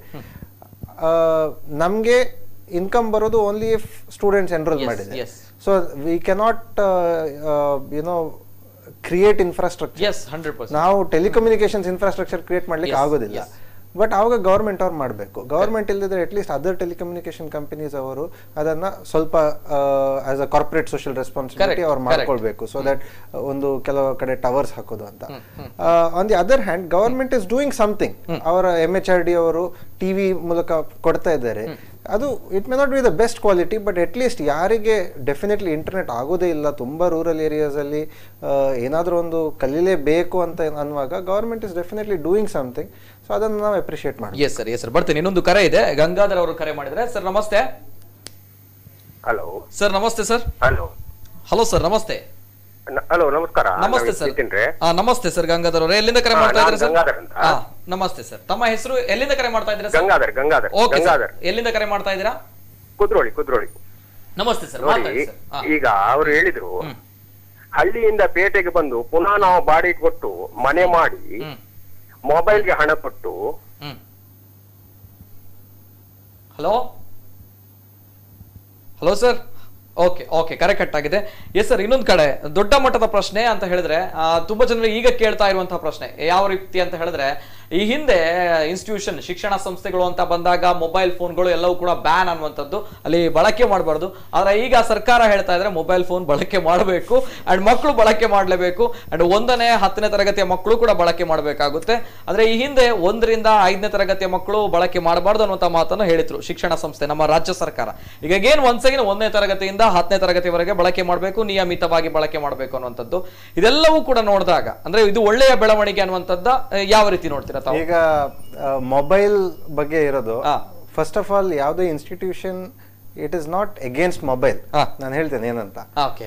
ನಮಗೆ ಇನ್ಕಮ್ ಬರೋದು only if students enrol Yes, ಮಾಡಿದೆ yes. So we cannot you know create infrastructure yes hundred percent ನಾವು ಟೆಲಿಕಮ್ಯುನಿಕೇಶನ್ಸ್ ಇನ್ಫ್ರಾಸ್ಟ್ರಕ್ಚರ್ ಕ್ರಿಯೇಟ್ ಮಾಡ್ಲಿಕ್ಕೆ Yes, ಆಗೋದಿಲ್ಲ yes. ಬಟ್ ಅವಾಗ ಗವರ್ಮೆಂಟ್ ಅವ್ರು ಮಾಡಬೇಕು ಗವರ್ಮೆಂಟ್ ಇಲ್ಲದಿದ್ರೆ ಅಟ್ಲೀಸ್ಟ್ ಅದರ್ ಟೆಲಿಕಮ್ಯುನಿಕೇಶನ್ ಕಂಪನೀಸ್ ಅವರು ಅದನ್ನ ಸ್ವಲ್ಪ as a corporate social responsibility Correct, ಅವ್ರು correct. ಮಾಡ್ಕೊಳ್ಬೇಕು ಸೊ ದಟ್ ಒಂದು ಕೆಲವು ಕಡೆ ಟವರ್ಸ್ ಹಾಕೋದು ಅಂತ on the other hand government is doing something ಅವರ ಎಮ್ ಎಚ್ ಆರ್ ಡಿ ಅವರು ಟಿವಿ ಮೂಲಕ ಕೊಡ್ತಾ ಇದ್ದಾರೆ ಅದು it may not be the best quality but at least ಯಾರಿಗೆ ಡೆಫಿನೆಟ್ಲಿ ಇಂಟರ್ನೆಟ್ ಆಗೋದೇ ಇಲ್ಲ ತುಂಬಾ ರೂರಲ್ ಏರಿಯಾಸ್ ಅಲ್ಲಿ ಏನಾದರೂ ಒಂದು ಕಲೀಲೇಬೇಕು ಅಂತ ಅನ್ನುವಾಗ government is definitely doing something so ಅದನ್ನು ನಾವು ಅಪ್ರಿಷಿಯೇಟ್ ಮಾಡ್ತೀವಿ ಎಸ್ ಸರ್ ಎಸ್ ಸರ್ ಬರ್ತೀನಿ ಇನ್ನೊಂದು ಕರೆ ಇದೆ ಗಂಗಾಧರ್ ಅವರು ಕರೆ ಮಾಡಿದ್ರೆ ಸರ್ ನಮಸ್ತೆ ಹಲೋ ಸರ್ ನಮಸ್ತೆ ಸರ್ ಹಲೋ ಹಲೋ ಸರ್ ನಮಸ್ತೆ ಹಲೋ ನಮಸ್ಕಾರ ನಮಸ್ತೆ ನಾನು ಸರ್ ನಿತಿನ್ ರೇ. ಆ, ನಮಸ್ತೆ ಸರ್ ಗಂಗಾಧರ್ ಅವರೇ ಎಲ್ಲಿಂದ ಕರೆ ಹಾ, ಮಾಡ್ತಾ ನಾನು ಇದ್ದೀರಾ ಸರ್ ಗಂಗಾಧರ್ ಅಂತ. ಆ, ನಮಸ್ತೆ ಸರ್ ತಮ್ಮ ಹೆಸರು ಎಲ್ಲಿಂದ ಕರೆ ಮಾಡ್ತಾ ಇದ್ದೀರಾ sir Gangadhar Gangadhar okay sir Gangadhar ಎಲ್ಲಿಂದ ಕರೆ ಮಾಡ್ತಾ ಇದ್ದೀರಾ ಕುದ್ರೋಳಿ ಕುದ್ರೋಳಿ ನಮಸ್ತೆ ಸರ್ ನೋಡಿ ಮಾತಾಡಿ ಸರ್ ಆ, ಈಗ ಅವ್ರು ಹೇಳಿದ್ರು ಹಳ್ಳಿಯಿಂದ ಪೇಟೆಗೆ ಬಂದು ಪುನಃ ನಾವು ಬಾಡಿಗೆ ಕೊಟ್ಟು ಮನೆ ಮಾಡಿ ಹ್ಮ್ ಮೊಬೈಲ್ಗೆ ಹಣ ಕೊಟ್ಟು hmm hello hello sir okay okay ಕರೆ ಕಟ್ ಆಗಿದೆ ಎಸ್ ಸರ್ ಇನ್ನೊಂದು ಕಡೆ ದೊಡ್ಡ ಮಟ್ಟದ ಪ್ರಶ್ನೆ ಅಂತ ಹೇಳಿದ್ರೆ ಆ, ತುಂಬಾ ಜನರು ಈಗ ಕೇಳ್ತಾ ಇರುವಂತಹ ಪ್ರಶ್ನೆ ಯಾವ ರೀತಿ ಅಂತ ಹೇಳಿದ್ರೆ ಈ ಹಿಂದೆ ಇನ್ಸ್ಟಿಟ್ಯೂಷನ್ ಶಿಕ್ಷಣ ಸಂಸ್ಥೆಗಳು ಅಂತ ಬಂದಾಗ ಮೊಬೈಲ್ ಫೋನ್ಗಳು ಎಲ್ಲವೂ ಕೂಡ ಬ್ಯಾನ್ ಅನ್ನುವಂಥದ್ದು ಅಲ್ಲಿ ಬಳಕೆ ಮಾಡಬಾರ್ದು ಆದ್ರೆ ಈಗ ಸರ್ಕಾರ ಹೇಳ್ತಾ ಇದ್ರೆ ಮೊಬೈಲ್ ಫೋನ್ ಬಳಕೆ ಮಾಡಬೇಕು ಅಂಡ್ ಮಕ್ಕಳು ಬಳಕೆ ಮಾಡಲೇಬೇಕು ಅಂಡ್ ಒಂದನೇ ಹತ್ತನೇ ತರಗತಿಯ ಮಕ್ಕಳು ಕೂಡ ಬಳಕೆ ಮಾಡಬೇಕಾಗುತ್ತೆ ಆದ್ರೆ ಈ ಹಿಂದೆ ಒಂದರಿಂದ ಐದನೇ ತರಗತಿಯ ಮಕ್ಕಳು ಬಳಕೆ ಮಾಡಬಾರ್ದು ಅನ್ನುವಂಥ ಮಾತನ್ನು ಹೇಳಿದ್ರು ಶಿಕ್ಷಣ ಸಂಸ್ಥೆ ನಮ್ಮ ರಾಜ್ಯ ಸರ್ಕಾರ ಈಗ ಏನ್ ಒನ್ಸ್ ಅಗೇನ್ ಒಂದನೇ ತರಗತಿಯಿಂದ ಹತ್ತನೇ ತರಗತಿವರೆಗೆ ಬಳಕೆ ಮಾಡಬೇಕು ನಿಯಮಿತವಾಗಿ ಬಳಕೆ ಮಾಡಬೇಕು ಅನ್ನುವಂಥದ್ದು ಇದೆಲ್ಲವೂ ಕೂಡ ನೋಡಿದಾಗ ಅಂದ್ರೆ ಇದು ಒಳ್ಳೆಯ ಬೆಳವಣಿಗೆ ಅನ್ನುವಂಥದ್ದ ಆ, ಯಾವ ರೀತಿ ನೋಡ್ತೀರಾ ತಾವು ಈಗ ಮೊಬೈಲ್ ಬಗ್ಗೆ ಇರೋದು ಹಾ. ಫಸ್ಟ್ ಆಫ್ ಆಲ್ ಯಾವುದೇ institution it is not against mobile ಹಾ. ನಾನು ಹೇಳ್ತೇನೆ ಏನಂತ ಓಕೆ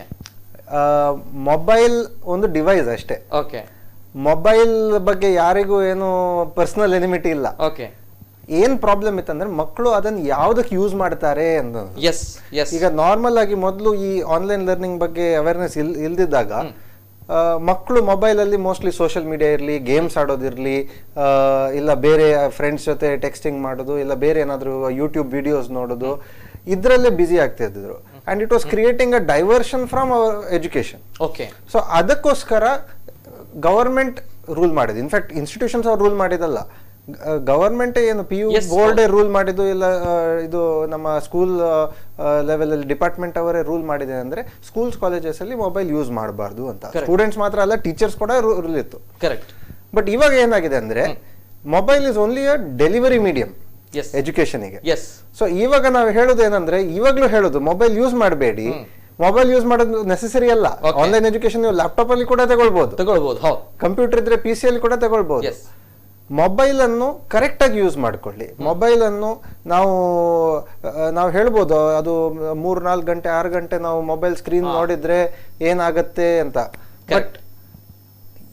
ಮೊಬೈಲ್ ಒಂದು ಡಿವೈಸ್ ಅಷ್ಟೇ ಓಕೆ ಮೊಬೈಲ್ ಬಗ್ಗೆ ಯಾರಿಗೂ ಏನು ಪರ್ಸನಲ್ ಎನಿಮಿಟಿ ಇಲ್ಲ ಓಕೆ ಏನ್ ಪ್ರಾಬ್ಲಮ್ ಇತ್ತಂದ್ರೆ ಮಕ್ಕಳು ಅದನ್ನ ಯಾವ್ದಕ್ಕೆ ಯೂಸ್ ಮಾಡ್ತಾರೆ ಅನ್ನೋದು ಎಸ್ ಎಸ್ ಈಗ ನಾರ್ಮಲ್ ಆಗಿ ಮೊದಲು ಈ ಆನ್ಲೈನ್ ಲರ್ನಿಂಗ್ ಬಗ್ಗೆ ಅವೇರ್ನೆಸ್ ಇಲ್ ಇಲ್ದಿದ್ದಾಗ ಮಕ್ಕಳು ಮೊಬೈಲ್ ಅಲ್ಲಿ ಮೋಸ್ಟ್ಲಿ ಸೋಷಿಯಲ್ ಮೀಡಿಯಾ ಇರಲಿ ಗೇಮ್ಸ್ ಆಡೋದಿರ್ಲಿ ಆ, ಇಲ್ಲ ಬೇರೆ ಫ್ರೆಂಡ್ಸ್ ಜೊತೆ ಟೆಕ್ಸ್ಟಿಂಗ್ ಮಾಡೋದು ಇಲ್ಲ ಬೇರೆ ಏನಾದ್ರು ಯೂಟ್ಯೂಬ್ ವಿಡಿಯೋಸ್ ನೋಡೋದು ಇದ್ರಲ್ಲೇ ಬ್ಯುಸಿ ಆಗ್ತಿದ್ರು and it was creating a diversion from our education okay so ಅದಕ್ಕೋಸ್ಕರ ಗವರ್ಮೆಂಟ್ ರೂಲ್ ಮಾಡಿದೆ ಇನ್ಫ್ಯಾಕ್ಟ್ ಇನ್ಸ್ಟಿಟ್ಯೂಷನ್ಸ್ ಅವ್ರು ರೂಲ್ ಮಾಡಿದಲ್ಲ ಗವರ್ಮೆಂಟ್ ಏನು P U Yes, board rule ಮಾಡಿದ್ದು ಇಲ್ಲ ಆ, ಇದು ನಮ್ಮ ಸ್ಕೂಲ್ ಲೆವೆಲ್ ಅಲ್ಲಿ ಡಿಪಾರ್ಟ್ಮೆಂಟ್ ಅವರೇ ರೂಲ್ ಮಾಡಿದೆ ಅಂದ್ರೆ ಸ್ಕೂಲ್ಸ್ ಕಾಲೇಜಸ್ ಅಲ್ಲಿ ಮೊಬೈಲ್ ಯೂಸ್ ಮಾಡಬಾರ್ದು ಅಂತ ಸ್ಟೂಡೆಂಟ್ಸ್ ಮಾತ್ರ ಅಲ್ಲ ಟೀಚರ್ಸ್ ಕೂಡ ರೂಲ್ ಇತ್ತು ಕರೆಕ್ಟ್ ಬಟ್ ಇವಾಗ ಏನಾಗಿದೆ ಅಂದ್ರೆ mobile is only a delivery medium yes ಎಜುಕೇಶನ್ಗೆ ಎಸ್ ಸೊ ಇವಾಗ ನಾವು ಹೇಳೋದು ಏನಂದ್ರೆ ಇವಾಗ್ಲೂ ಹೇಳೋದು ಮೊಬೈಲ್ ಯೂಸ್ ಮಾಡಬೇಡಿ ಮೊಬೈಲ್ ಯೂಸ್ ಮಾಡೋದು ನೆಸೆಸರಿ ಅಲ್ಲ Okay. ಆನ್ಲೈನ್ ಎಜುಕೇಶನ್ ನೀವು ಲ್ಯಾಪ್ಟಾಪ್ ಅಲ್ಲಿ ಕೂಡ ತಗೊಳ್ಬಹುದು ತಗೊಳ್ಬಹುದು ಹೌದು ಕಂಪ್ಯೂಟರ್ ಇದ್ರೆ ಪಿ ಸಿ ಅಲ್ಲಿ ಕೂಡ ತಗೊಳ್ಬಹುದು ಎಸ್ ಮೊಬೈಲ್ ಅನ್ನು ಕರೆಕ್ಟ್ ಆಗಿ ಯೂಸ್ ಮಾಡ್ಕೊಳ್ಳಿ ಮೊಬೈಲ್ ಅನ್ನು ನಾವು ಆ, ನಾವು ಹೇಳ್ಬೋದು ಅದು ಮೂರ್ ನಾಲ್ಕು ಗಂಟೆ ಆರು ಗಂಟೆ ನಾವು ಮೊಬೈಲ್ ಸ್ಕ್ರೀನ್ ನೋಡಿದ್ರೆ ಏನಾಗತ್ತೆ ಅಂತ ಬಟ್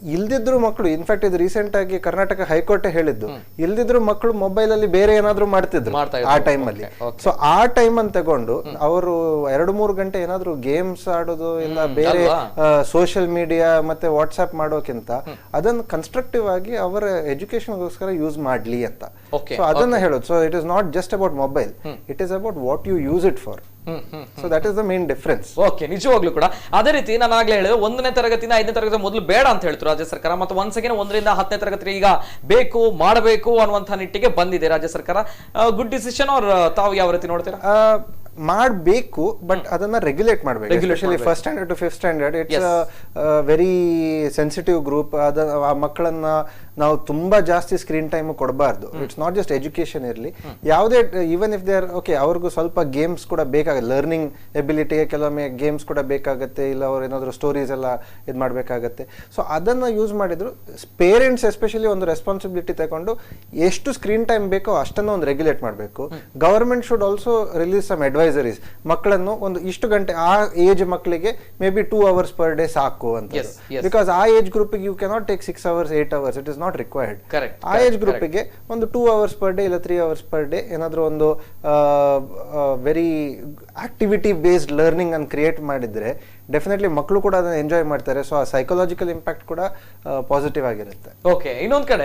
ಇಲ್ದಿದ್ರು ಮಕ್ಕಳು ಇನ್ಫ್ಯಾಕ್ಟ್ ಇದು ರೀಸೆಂಟ್ ಆಗಿ ಕರ್ನಾಟಕ ಹೈಕೋರ್ಟ್ ಹೇಳಿದ್ದು ಇಲ್ದಿದ್ರು ಮಕ್ಕಳು ಮೊಬೈಲ್ ಅಲ್ಲಿ ಬೇರೆ ಏನಾದ್ರು ಮಾಡ್ತಿದ್ರು ಮಾಡ್ತಾ ಆ ಇದ್ರು. ಟೈಮ್ ಅಲ್ಲಿ Okay, okay. ಸೊ ಆ ಟೈಮ್ ಅನ್ನು ತಗೊಂಡು ಅವರು ಎರಡು ಮೂರು ಗಂಟೆ ಏನಾದ್ರು ಗೇಮ್ಸ್ ಆಡೋದು ಇಲ್ಲ ಬೇರೆ ಅಲ್ವಾ? ಸೋಷಿಯಲ್ ಮೀಡಿಯಾ ಮತ್ತೆ ವಾಟ್ಸ್ಆಪ್ ಮಾಡೋಕ್ಕಿಂತ ಅದನ್ನು ಕನ್ಸ್ಟ್ರಕ್ಟಿವ್ ಆಗಿ ಅವರ ಎಜುಕೇಶನ್ಗೋಸ್ಕರ ಯೂಸ್ ಮಾಡ್ಲಿ ಅಂತ Okay, ಸೊ ಅದನ್ನ ಹೇಳೋದು so it is not just about mobile it is about what you use it for hmm hmm so that is the main difference okay ನಿಜವಾಗ್ಲೂ ಕೂಡ ಅದೇ ರೀತಿ ನಾನು ಆಗ್ಲೇ ಹೇಳಿದೆ ಒಂದನೇ ತರಗತಿನ ಐದನೇ ತರಗತಿ ಮೊದಲು ಬೇಡ ಅಂತ ಹೇಳ್ತು ರಾಜ್ಯ ಸರ್ಕಾರ ಮತ್ತು ಒಂದ್ ಸೆಕೆಂಡ್ ಒಂದರಿಂದ ಹತ್ತನೇ ತರಗತಿ ಈಗ ಬೇಕು ಮಾಡಬೇಕು ಅನ್ನುವಂಥ ನಿಟ್ಟಿಗೆ ಬಂದಿದೆ ರಾಜ್ಯ ಸರ್ಕಾರ ಗುಡ್ ಡಿಸಿಷನ್ ಅವ್ರ ತಾವು ಯಾವ ರೀತಿ ನೋಡ್ತೀರಾ ಮಾಡಬೇಕು ಬಟ್ ಅದನ್ನ ರೆಗ್ಯುಲೇಟ್ ಮಾಡಬೇಕು Regulate ಎಸ್ಪೆಷಲಿ ಮಾಡ್ಬೇಕು. First standard to fifth standard it's very sensitive group ಅದ ಆ ಮಕ್ಕಳನ್ನ ನಾವು ತುಂಬಾ ಜಾಸ್ತಿ ಸ್ಕ್ರೀನ್ ಟೈಮ್ ಕೊಡಬಾರ್ದು ಇಟ್ಸ್ ನಾಟ್ ಜಸ್ಟ್ ಎಜುಕೇಶನ್ ಇರಲಿ ಯಾವುದೇ even if they are okay ಅವ್ರಿಗೂ ಸ್ವಲ್ಪ ಗೇಮ್ಸ್ ಕೂಡ ಬೇಕಾಗುತ್ತೆ ಲರ್ನಿಂಗ್ ಎಬಿಲಿಟಿಗೆ ಕೆಲವೊಮ್ಮೆ ಗೇಮ್ಸ್ ಕೂಡ ಬೇಕಾಗುತ್ತೆ ಇಲ್ಲ ಅವ್ರು ಏನಾದ್ರು ಸ್ಟೋರೀಸ್ ಎಲ್ಲ ಇದು ಮಾಡಬೇಕಾಗತ್ತೆ ಸೊ ಅದನ್ನ ಯೂಸ್ ಮಾಡಿದ್ರು ಪೇರೆಂಟ್ಸ್ ಎಸ್ಪೆಷಲಿ ಒಂದು ರೆಸ್ಪಾನ್ಸಿಬಿಲಿಟಿ ತಗೊಂಡು ಎಷ್ಟು ಸ್ಕ್ರೀನ್ ಟೈಮ್ ಬೇಕೋ ಅಷ್ಟನ್ನು ಒಂದು ರೆಗ್ಯುಲೇಟ್ ಮಾಡಬೇಕು government should also release some advisories ಮಕ್ಕಳನ್ನು ಒಂದು ಇಷ್ಟು ಗಂಟೆ ಆ ಏಜ್ ಮಕ್ಕಳಿಗೆ may be two hours per day ಸಾಕು ಅಂತ Yes, yes. ಬಿಕಾಸ್ ಆ ಏಜ್ ಗ್ರೂಪಿಗೆ you cannot take six hours eight hours it is not required Correct, ಆ ಏಜ್ ಗ್ರೂಪಿಗೆ ಒಂದು ಟೂ ಅವರ್ಸ್ ಪರ್ ಡೇ ಇಲ್ಲ ತ್ರೀ ಅವರ್ಸ್ ಪರ್ ಡೇ ಏನಾದರೂ ಒಂದು ವೆರಿ ಆಕ್ಟಿವಿಟಿ ಬೇಸ್ಡ್ ಲರ್ನಿಂಗ್ ಅನ್ನು ಕ್ರಿಯೇಟ್ ಮಾಡಿದ್ರೆ ಡೆಫಿನೆಟ್ಲಿ ಮಕ್ಕಳು ಕೂಡ ಅದನ್ನ ಎಂಜಾಯ್ ಮಾಡ್ತಾರೆ ಸೊ ಆ ಸೈಕಲಾಜಿಕಲ್ ಇಂಪ್ಯಾಕ್ಟ್ ಕೂಡ ಪಾಸಿಟಿವ್ ಆಗಿರುತ್ತೆ ಓಕೆ ಇನ್ನೊಂದ್ ಕಡೆ